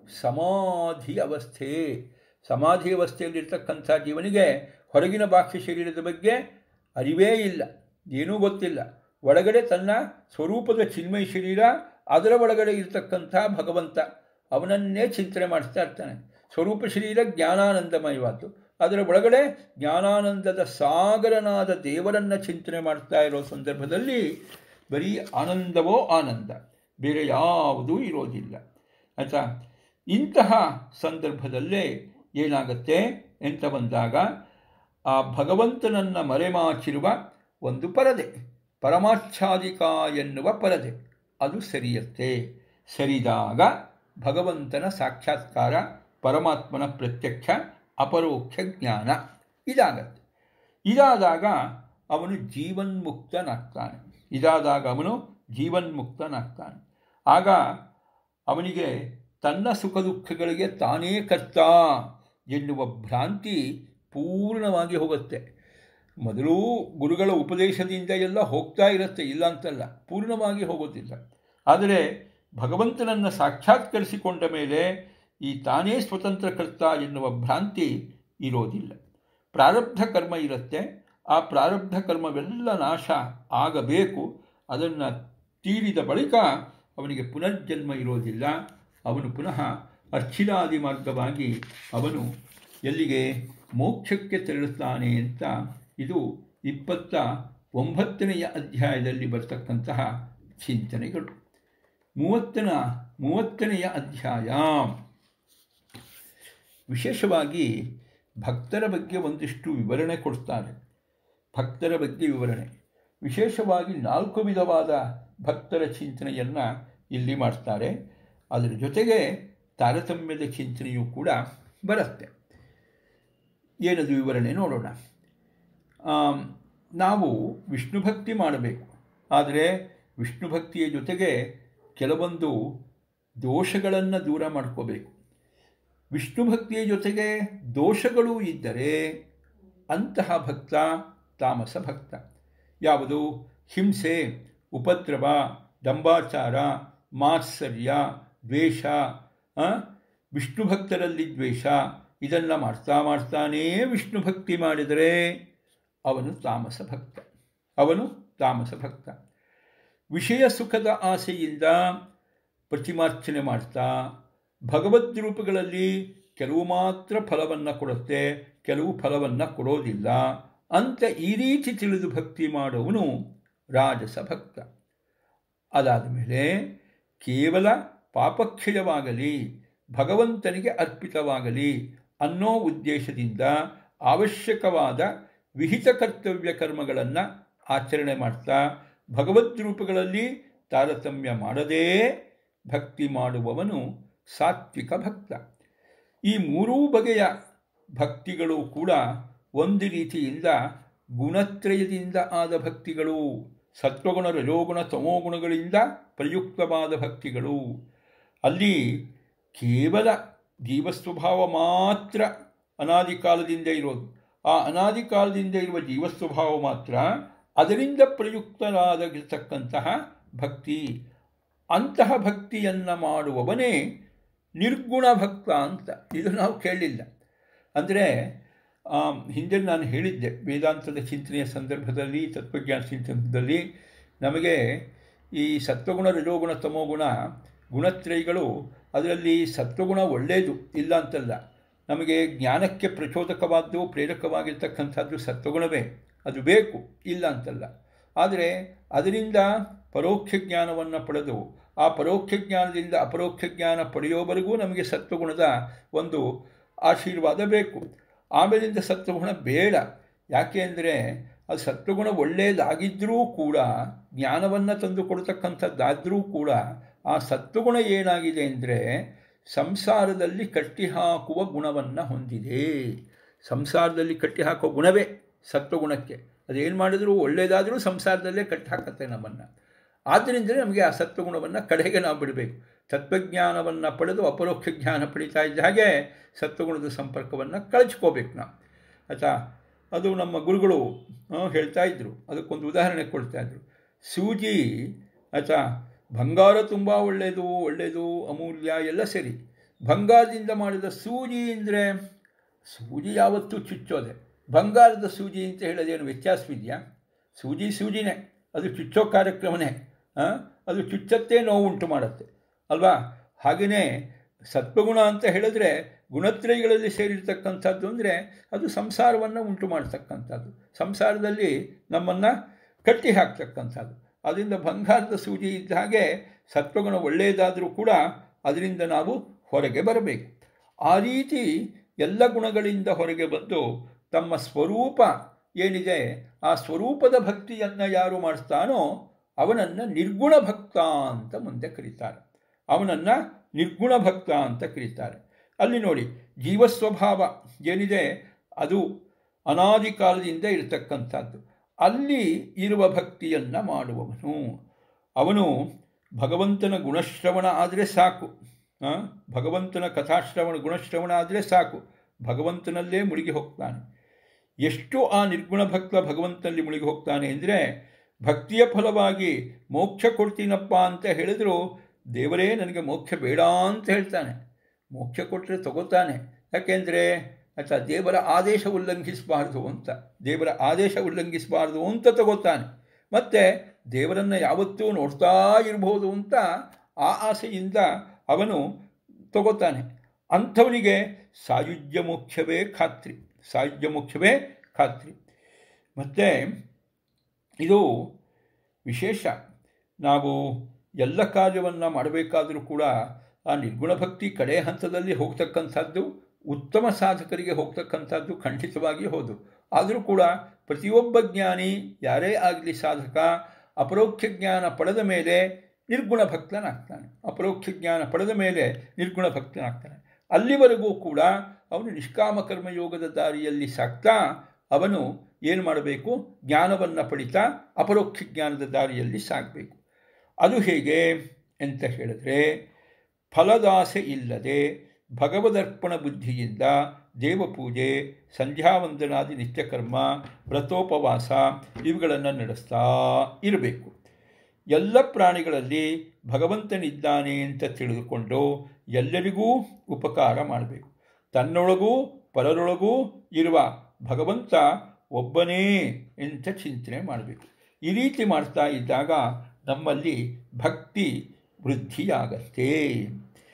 Speaker 1: ಸಮಾಧಿ ಅವಸ್ಥೆ ಸಮಾಧಿ ಅವಸ್ಥೆಯಲ್ಲಿರ್ತಕ್ಕಂಥ ಜೀವನಿಗೆ ಹೊರಗಿನ ಬಾಹ್ಯ ಶರೀರದ ಬಗ್ಗೆ ಅರಿವೇ ಇಲ್ಲ ಏನೂ ಗೊತ್ತಿಲ್ಲ ಒಳಗಡೆ ತನ್ನ ಸ್ವರೂಪದ ಚಿನ್ಮಯ ಶರೀರ ಅದರ ಒಳಗಡೆ ಇರತಕ್ಕಂಥ ಭಗವಂತ ಅವನನ್ನೇ ಚಿಂತನೆ ಮಾಡ್ತಾ ಇರ್ತಾನೆ ಸ್ವರೂಪ ಶರೀರ ಜ್ಞಾನಾನಂದಮಯವಾದ್ದು ಅದರ ಒಳಗಡೆ ಜ್ಞಾನಾನಂದದ ಸಾಗರನಾದ ದೇವರನ್ನು ಚಿಂತನೆ ಮಾಡ್ತಾ ಇರೋ ಸಂದರ್ಭದಲ್ಲಿ ಬರೀ ಆನಂದವೋ ಆನಂದ ಬೇರೆ ಯಾವುದೂ ಇರೋದಿಲ್ಲ ಆಯಿತಾ ಇಂತಹ ಸಂದರ್ಭದಲ್ಲೇ ಏನಾಗುತ್ತೆ ಅಂತ ಬಂದಾಗ ಆ ಭಗವಂತನನ್ನು ಮರೆಮಾಚಿರುವ ಒಂದು ಪರದೆ ಪರಮಾಚ್ಛಾದಿಕ ಎನ್ನುವ ಪರದೆ ಅದು ಸರಿಯತ್ತೆ ಸರಿದಾಗ ಭಗವಂತನ ಸಾಕ್ಷಾತ್ಕಾರ ಪರಮಾತ್ಮನ ಪ್ರತ್ಯಕ್ಷ ಅಪರೋಕ್ಷ ಜ್ಞಾನ ಇದಾಗತ್ತೆ ಇದಾದಾಗ ಅವನು ಜೀವನ್ಮುಕ್ತನಾಗ್ತಾನೆ ಇದಾದಾಗ ಅವನು ಜೀವನ್ಮುಕ್ತನಾಗ್ತಾನೆ ಆಗ ಅವನಿಗೆ ತನ್ನ ಸುಖ ದುಃಖಗಳಿಗೆ ತಾನೇ ಕರ್ತ ಎನ್ನುವ ಭ್ರಾಂತಿ ಪೂರ್ಣವಾಗಿ ಹೋಗುತ್ತೆ ಮೊದಲು ಗುರುಗಳ ಉಪದೇಶದಿಂದ ಎಲ್ಲ ಹೋಗ್ತಾ ಇರುತ್ತೆ ಇಲ್ಲ ಅಂತಲ್ಲ ಪೂರ್ಣವಾಗಿ ಹೋಗೋದಿಲ್ಲ ಆದರೆ ಭಗವಂತನನ್ನು ಸಾಕ್ಷಾತ್ಕರಿಸಿಕೊಂಡ ಮೇಲೆ ಈ ತಾನೇ ಸ್ವತಂತ್ರ ಕರ್ತ ಎನ್ನುವ ಭ್ರಾಂತಿ ಇರೋದಿಲ್ಲ ಪ್ರಾರಬ್ಧ ಕರ್ಮ ಇರುತ್ತೆ ಆ ಪ್ರಾರಬ್ಧ ಕರ್ಮವೆಲ್ಲ ನಾಶ ಆಗಬೇಕು ಅದನ್ನು ತೀರಿದ ಬಳಿಕ ಅವನಿಗೆ ಪುನರ್ಜನ್ಮ ಇರೋದಿಲ್ಲ ಅವನು ಪುನಃ ಅರ್ಚಿರಾದಿ ಮಾರ್ಗವಾಗಿ ಅವನು ಎಲ್ಲಿಗೆ ಮೋಕ್ಷಕ್ಕೆ ತೆರಳುತ್ತಾನೆ ಅಂತ ಇದು ಇಪ್ಪತ್ತ ಒಂಬತ್ತನೆಯ ಅಧ್ಯಾಯದಲ್ಲಿ ಬರ್ತಕ್ಕಂತಹ ಚಿಂತನೆಗಳು ಮೂವತ್ತನ ಮೂವತ್ತನೆಯ ಅಧ್ಯಾಯ ವಿಶೇಷವಾಗಿ ಭಕ್ತರ ಬಗ್ಗೆ ಒಂದಿಷ್ಟು ವಿವರಣೆ ಕೊಡ್ತಾರೆ ಭಕ್ತರ ಬಗ್ಗೆ ವಿವರಣೆ ವಿಶೇಷವಾಗಿ ನಾಲ್ಕು ವಿಧವಾದ ಭಕ್ತರ ಚಿಂತನೆಯನ್ನು ಇಲ್ಲಿ ಮಾಡ್ತಾರೆ ಅದರ ಜೊತೆಗೆ ತಾರತಮ್ಯದ ಚಿಂತನೆಯೂ ಕೂಡ ಬರುತ್ತೆ ಏನದು ವಿವರಣೆ ನೋಡೋಣ ನಾವು ವಿಷ್ಣು ಭಕ್ತಿ ಮಾಡಬೇಕು ಆದರೆ ವಿಷ್ಣು ಭಕ್ತಿಯ ಜೊತೆಗೆ ಕೆಲವೊಂದು ದೋಷಗಳನ್ನು ದೂರ ಮಾಡ್ಕೋಬೇಕು ವಿಷ್ಣು ಭಕ್ತಿಯ ಜೊತೆಗೆ ದೋಷಗಳೂ ಇದ್ದರೆ ಅಂತಹ ಭಕ್ತ ತಾಮಸ ಭಕ್ತ ಯಾವುದು ಹಿಂಸೆ ಉಪದ್ರವ ದಂಬಾಚಾರ ಮಾತ್ಸರ್ಯ ದ್ವೇಷ ವಿಷ್ಣು ಭಕ್ತರಲ್ಲಿ ದ್ವೇಷ ಇದನ್ನು ಮಾಡ್ತಾ ಮಾಡ್ತಾನೇ ವಿಷ್ಣು ಭಕ್ತಿ ಮಾಡಿದರೆ ಅವನು ತಾಮಸ ಭಕ್ತ ಅವನು ತಾಮಸ ಭಕ್ತ ವಿಷಯ ಸುಖದ ಆಸೆಯಿಂದ ಪ್ರತಿಮಾರ್ಚನೆ ಮಾಡ್ತಾ ಭಗವದ್ ರೂಪಗಳಲ್ಲಿ ಕೆಲವು ಮಾತ್ರ ಫಲವನ್ನು ಕೊಡುತ್ತೆ ಕೆಲವು ಫಲವನ್ನು ಕೊಡೋದಿಲ್ಲ ಅಂತ ಈ ರೀತಿ ತಿಳಿದು ಭಕ್ತಿ ಮಾಡುವವನು ರಾಜಸ ಭಕ್ತ ಅದಾದ ಮೇಲೆ ಕೇವಲ ಪಾಪಕ್ಷಯವಾಗಲಿ ಭಗವಂತನಿಗೆ ಅರ್ಪಿತವಾಗಲಿ ಅನ್ನೋ ಉದ್ದೇಶದಿಂದ ಅವಶ್ಯಕವಾದ ವಿಹಿತ ಕರ್ತವ್ಯ ಕರ್ಮಗಳನ್ನು ಆಚರಣೆ ಮಾಡ್ತಾ ಭಗವದ್ ರೂಪಗಳಲ್ಲಿ ತಾರತಮ್ಯ ಮಾಡದೇ ಭಕ್ತಿ ಮಾಡುವವನು ಸಾತ್ವಿಕ ಭಕ್ತ ಈ ಮೂರೂ ಬಗೆಯ ಭಕ್ತಿಗಳು ಕೂಡ ಒಂದು ರೀತಿಯಿಂದ ಗುಣತ್ರಯದಿಂದ ಆದ ಭಕ್ತಿಗಳು ಸತ್ವಗುಣ ರಜೋಗುಣ ತಮೋಗುಣಗಳಿಂದ ಪ್ರಯುಕ್ತವಾದ ಭಕ್ತಿಗಳು ಅಲ್ಲಿ ಕೇವಲ ಜೀವಸ್ವಭಾವ ಮಾತ್ರ ಅನಾದಿ ಕಾಲದಿಂದ ಇರೋದು ಆ ಅನಾದಿ ಕಾಲದಿಂದ ಇರುವ ಜೀವಸ್ವಭಾವ ಮಾತ್ರ ಅದರಿಂದ ಪ್ರಯುಕ್ತರಾಗಿರ್ತಕ್ಕಂತಹ ಭಕ್ತಿ ಅಂತಹ ಭಕ್ತಿಯನ್ನು ಮಾಡುವವನೇ ನಿರ್ಗುಣ ಭಕ್ತ ಅಂತ ಇದು ನಾವು ಕೇಳಲಿಲ್ಲ ಅಂದರೆ ಹಿಂದೆ ನಾನು ಹೇಳಿದ್ದೆ ವೇದಾಂತದ ಚಿಂತನೆಯ ಸಂದರ್ಭದಲ್ಲಿ ತತ್ವಜ್ಞಾನ ಚಿಂತನದಲ್ಲಿ ನಮಗೆ ಈ ಸತ್ವಗುಣ ರಜೋಗುಣ ತಮೋಗುಣ ಗುಣತ್ರಯಗಳು ಅದರಲ್ಲಿ ಸತ್ವಗುಣ ಒಳ್ಳೆಯದು ಇಲ್ಲ ಅಂತಲ್ಲ ನಮಗೆ ಜ್ಞಾನಕ್ಕೆ ಪ್ರಚೋದಕವಾದ್ದು ಪ್ರೇರಕವಾಗಿರ್ತಕ್ಕಂಥದ್ದು ಸತ್ವಗುಣವೇ ಅದು ಬೇಕು ಇಲ್ಲ ಅಂತಲ್ಲ ಆದರೆ ಅದರಿಂದ ಪರೋಕ್ಷ ಜ್ಞಾನವನ್ನು ಪಡೆದು ಆ ಪರೋಕ್ಷ ಜ್ಞಾನದಿಂದ ಅಪರೋಕ್ಷ ಜ್ಞಾನ ಪಡೆಯೋವರೆಗೂ ನಮಗೆ ಸತ್ವಗುಣದ ಒಂದು ಆಶೀರ್ವಾದ ಬೇಕು ಆಮೇಲಿಂದ ಸತ್ವಗುಣ ಬೇಡ ಯಾಕೆ ಅಂದರೆ ಅದು ಸತ್ವಗುಣ ಒಳ್ಳೆಯದಾಗಿದ್ದರೂ ಕೂಡ ಜ್ಞಾನವನ್ನು ತಂದು ಕೊಡ್ತಕ್ಕಂಥದ್ದಾದರೂ ಕೂಡ ಆ ಸತ್ವಗುಣ ಏನಾಗಿದೆ ಅಂದರೆ ಸಂಸಾರದಲ್ಲಿ ಕಟ್ಟಿಹಾಕುವ ಗುಣವನ್ನು ಹೊಂದಿದೆ ಸಂಸಾರದಲ್ಲಿ ಕಟ್ಟಿಹಾಕುವ ಗುಣವೇ ಸತ್ವಗುಣಕ್ಕೆ ಅದೇನು ಮಾಡಿದರೂ ಒಳ್ಳೆಯದಾದರೂ ಸಂಸಾರದಲ್ಲೇ ಕಟ್ಟಿ ಹಾಕತ್ತೆ ನಮ್ಮನ್ನು ಆದ್ದರಿಂದಲೇ ನಮಗೆ ಆ ಸತ್ವಗುಣವನ್ನು ಕಡೆಗೆ ನಾವು ಬಿಡಬೇಕು ತತ್ವಜ್ಞಾನವನ್ನು ಪಡೆದು ಅಪರೋಕ್ಷ ಜ್ಞಾನ ಪಡಿತಾ ಇದ್ದ ಹಾಗೆ ಸತ್ವಗುಣದ ಸಂಪರ್ಕವನ್ನು ಕಳಚ್ಕೋಬೇಕು ನಾವು ಆಯಿತಾ ಅದು ನಮ್ಮ ಗುರುಗಳು ಹೇಳ್ತಾ ಇದ್ದರು ಅದಕ್ಕೊಂದು ಉದಾಹರಣೆ ಕೊಡ್ತಾ ಇದ್ರು ಸೂಜಿ ಆಯಿತಾ ಬಂಗಾರ ತುಂಬ ಒಳ್ಳೆಯದು ಒಳ್ಳೆಯದು ಅಮೂಲ್ಯ ಎಲ್ಲ ಸರಿ ಬಂಗಾರದಿಂದ ಮಾಡಿದ ಸೂಜಿ ಅಂದರೆ ಸೂಜಿ ಯಾವತ್ತೂ ಚುಚ್ಚೋದೆ ಬಂಗಾರದ ಸೂಜಿ ಅಂತ ಹೇಳೋದೇನು ವ್ಯತ್ಯಾಸವಿದೆಯಾ ಸೂಜಿ ಸೂಜಿನೇ ಅದು ಚುಚ್ಚೋ ಕಾರ್ಯಕ್ರಮನೇ ಅದು ಚುಚ್ಚತ್ತೇ ನೋವು ಉಂಟು ಮಾಡುತ್ತೆ ಅಲ್ವಾ ಹಾಗೆಯೇ ಸತ್ವಗುಣ ಅಂತ ಹೇಳಿದ್ರೆ ಗುಣತ್ರಯಗಳಲ್ಲಿ ಸೇರಿರ್ತಕ್ಕಂಥದ್ದು ಅಂದರೆ ಅದು ಸಂಸಾರವನ್ನು ಉಂಟು ಮಾಡ್ತಕ್ಕಂಥದ್ದು ಸಂಸಾರದಲ್ಲಿ ನಮ್ಮನ್ನು ಕಟ್ಟಿ ಹಾಕ್ತಕ್ಕಂಥದ್ದು ಅದರಿಂದ ಬಂಗಾರದ ಸೂಜಿ ಇದ್ದ ಹಾಗೆ ಸತ್ವಗುಣ ಒಳ್ಳೆಯದಾದರೂ ಕೂಡ ಅದರಿಂದ ನಾವು ಹೊರಗೆ ಬರಬೇಕು ಆ ರೀತಿ ಎಲ್ಲ ಗುಣಗಳಿಂದ ಹೊರಗೆ ಬಂದು ತಮ್ಮ ಸ್ವರೂಪ ಏನಿದೆ ಆ ಸ್ವರೂಪದ ಭಕ್ತಿಯನ್ನು ಯಾರು ಮಾಡಿಸ್ತಾನೋ ಅವನನ್ನು ನಿರ್ಗುಣ ಭಕ್ತ ಅಂತ ಮುಂದೆ ಕರೀತಾರೆ ಅವನನ್ನು ನಿರ್ಗುಣ ಭಕ್ತ ಅಂತ ಕರೀತಾರೆ ಅಲ್ಲಿ ನೋಡಿ ಜೀವಸ್ವಭಾವ ಏನಿದೆ ಅದು ಅನಾದಿ ಕಾಲದಿಂದ ಇರತಕ್ಕಂಥದ್ದು ಅಲ್ಲಿ ಇರುವ ಭಕ್ತಿಯನ್ನು ಮಾಡುವವನು ಅವನು ಭಗವಂತನ ಗುಣಶ್ರವಣ ಆದರೆ ಸಾಕು ಭಗವಂತನ ಕಥಾಶ್ರವಣ ಗುಣಶ್ರವಣ ಆದರೆ ಸಾಕು ಭಗವಂತನಲ್ಲೇ ಮುಳುಗಿ ಹೋಗ್ತಾನೆ ಎಷ್ಟು ಆ ನಿರ್ಗುಣ ಭಕ್ತ ಭಗವಂತನಲ್ಲಿ ಮುಳುಗಿ ಹೋಗ್ತಾನೆ ಅಂದರೆ ಭಕ್ತಿಯ ಫಲವಾಗಿ ಮೋಕ್ಷ ಕೊಡ್ತೀನಪ್ಪ ಅಂತ ಹೇಳಿದ್ರು ದೇವರೇ ನನಗೆ ಮೋಕ್ಷ ಬೇಡ ಅಂತ ಹೇಳ್ತಾನೆ ಮೋಕ್ಷ ಕೊಟ್ಟರೆ ತಗೋತಾನೆ ಯಾಕೆಂದರೆ ಆಯ್ತಾ ದೇವರ ಆದೇಶ ಉಲ್ಲಂಘಿಸಬಾರ್ದು ಅಂತ ದೇವರ ಆದೇಶ ಉಲ್ಲಂಘಿಸಬಾರ್ದು ಅಂತ ತಗೋತಾನೆ ಮತ್ತು ದೇವರನ್ನು ಯಾವತ್ತೂ ನೋಡ್ತಾ ಇರ್ಬೋದು ಅಂತ ಆ ಆಸೆಯಿಂದ ಅವನು ತಗೋತಾನೆ ಅಂಥವನಿಗೆ ಸಾಯುಜ್ಯ ಮೋಕ್ಷವೇ ಖಾತ್ರಿ ಸಾಯುಜ್ಯ ಮೋಕ್ಷವೇ ಖಾತ್ರಿ ಮತ್ತು ಇದು ವಿಶೇಷ ನಾವು ಎಲ್ಲ ಕಾರ್ಯವನ್ನು ಮಾಡಬೇಕಾದರೂ ಕೂಡ ಆ ನಿರ್ಗುಣ ಭಕ್ತಿ ಕಡೆ ಹಂತದಲ್ಲಿ ಹೋಗ್ತಕ್ಕಂಥದ್ದು ಉತ್ತಮ ಸಾಧಕರಿಗೆ ಹೋಗ್ತಕ್ಕಂಥದ್ದು ಖಂಡಿತವಾಗಿ ಹೌದು ಆದರೂ ಕೂಡ ಪ್ರತಿಯೊಬ್ಬ ಜ್ಞಾನಿ ಯಾರೇ ಆಗಲಿ ಸಾಧಕ ಅಪರೋಕ್ಷ ಜ್ಞಾನ ಪಡೆದ ಮೇಲೆ ನಿರ್ಗುಣ ಭಕ್ತನಾಗ್ತಾನೆ ಅಪರೋಕ್ಷ ಜ್ಞಾನ ಪಡೆದ ಮೇಲೆ ನಿರ್ಗುಣ ಭಕ್ತನಾಗ್ತಾನೆ ಅಲ್ಲಿವರೆಗೂ ಕೂಡ ಅವನು ನಿಷ್ಕಾಮ ಕರ್ಮಯೋಗದ ದಾರಿಯಲ್ಲಿ ಸಾಕ್ತಾ ಅವನು ಏನು ಮಾಡಬೇಕು ಜ್ಞಾನವನ್ನು ಪಡಿತಾ ಅಪರೋಕ್ಷ ಜ್ಞಾನದ ದಾರಿಯಲ್ಲಿ ಸಾಗಬೇಕು ಅದು ಹೇಗೆ ಅಂತ ಹೇಳಿದ್ರೆ ಫಲದಾಸೆ ಇಲ್ಲದೆ ಭಗವದರ್ಪಣ ಬುದ್ಧಿಯಿಂದ ದೇವಪೂಜೆ ಸಂಧ್ಯಾವಂದನಾದಿ ನಿತ್ಯಕರ್ಮ ವ್ರತೋಪವಾಸ ಇವುಗಳನ್ನು ನಡೆಸ್ತಾ ಇರಬೇಕು ಎಲ್ಲ ಪ್ರಾಣಿಗಳಲ್ಲಿ ಭಗವಂತನಿದ್ದಾನೆ ಅಂತ ತಿಳಿದುಕೊಂಡು ಎಲ್ಲರಿಗೂ ಉಪಕಾರ ಮಾಡಬೇಕು ತನ್ನೊಳಗೂ ಪರರೊಳಗೂ ಇರುವ ಭಗವಂತ ಒಬ್ಬನೇ ಅಂತ ಚಿಂತನೆ ಮಾಡಬೇಕು ಈ ರೀತಿ ಮಾಡ್ತಾ ಇದ್ದಾಗ ನಮ್ಮಲ್ಲಿ ಭಕ್ತಿ ವೃದ್ಧಿಯಾಗತ್ತೆ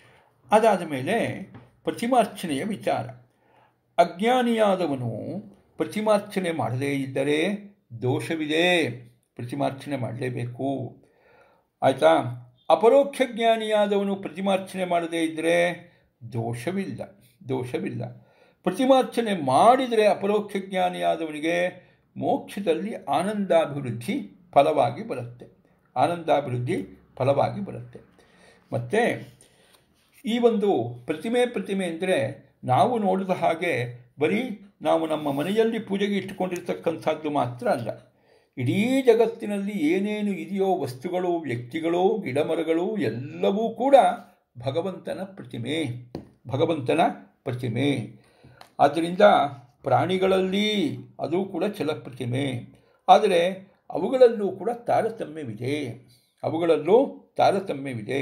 Speaker 1: ಅದಾದ ಮೇಲೆ ಪ್ರತಿಮಾರ್ಚನೆಯ ವಿಚಾರ ಅಜ್ಞಾನಿಯಾದವನು ಪ್ರತಿಮಾರ್ಚನೆ ಮಾಡದೇ ಇದ್ದರೆ ದೋಷವಿದೆ ಪ್ರತಿಮಾರ್ಚನೆ ಮಾಡಲೇಬೇಕು ಆಯಿತಾ ಅಪರೋಕ್ಷ ಜ್ಞಾನಿಯಾದವನು ಪ್ರತಿಮಾರ್ಚನೆ ಮಾಡದೇ ಇದ್ದರೆ ದೋಷವಿಲ್ಲ ದೋಷವಿಲ್ಲ ಪ್ರತಿಮಾರ್ಚನೆ ಮಾಡಿದರೆ ಅಪರೋಕ್ಷ ಜ್ಞಾನಿಯಾದವನಿಗೆ ಮೋಕ್ಷದಲ್ಲಿ ಆನಂದಾಭಿವೃದ್ಧಿ ಫಲವಾಗಿ ಬರುತ್ತೆ ಆನಂದಾಭಿವೃದ್ಧಿ ಫಲವಾಗಿ ಬರುತ್ತೆ ಮತ್ತು ಈ ಒಂದು ಪ್ರತಿಮೆ ಪ್ರತಿಮೆ ಅಂದರೆ ನಾವು ನೋಡಿದ ಹಾಗೆ ಬರೀ ನಾವು ನಮ್ಮ ಮನೆಯಲ್ಲಿ ಪೂಜೆಗೆ ಇಟ್ಟುಕೊಂಡಿರ್ತಕ್ಕಂಥದ್ದು ಮಾತ್ರ ಅಲ್ಲ ಇಡೀ ಜಗತ್ತಿನಲ್ಲಿ ಏನೇನು ಇದೆಯೋ ವಸ್ತುಗಳು ವ್ಯಕ್ತಿಗಳು ಗಿಡಮರಗಳು ಎಲ್ಲವೂ ಕೂಡ ಭಗವಂತನ ಪ್ರತಿಮೆ ಭಗವಂತನ ಪ್ರತಿಮೆ ಆದ್ದರಿಂದ ಪ್ರಾಣಿಗಳಲ್ಲಿ ಅದು ಕೂಡ ಪ್ರತಿಮೆ ಆದರೆ ಅವುಗಳಲ್ಲೂ ಕೂಡ ತಾರತಮ್ಯವಿದೆ ಅವುಗಳಲ್ಲೂ ತಾರತಮ್ಯವಿದೆ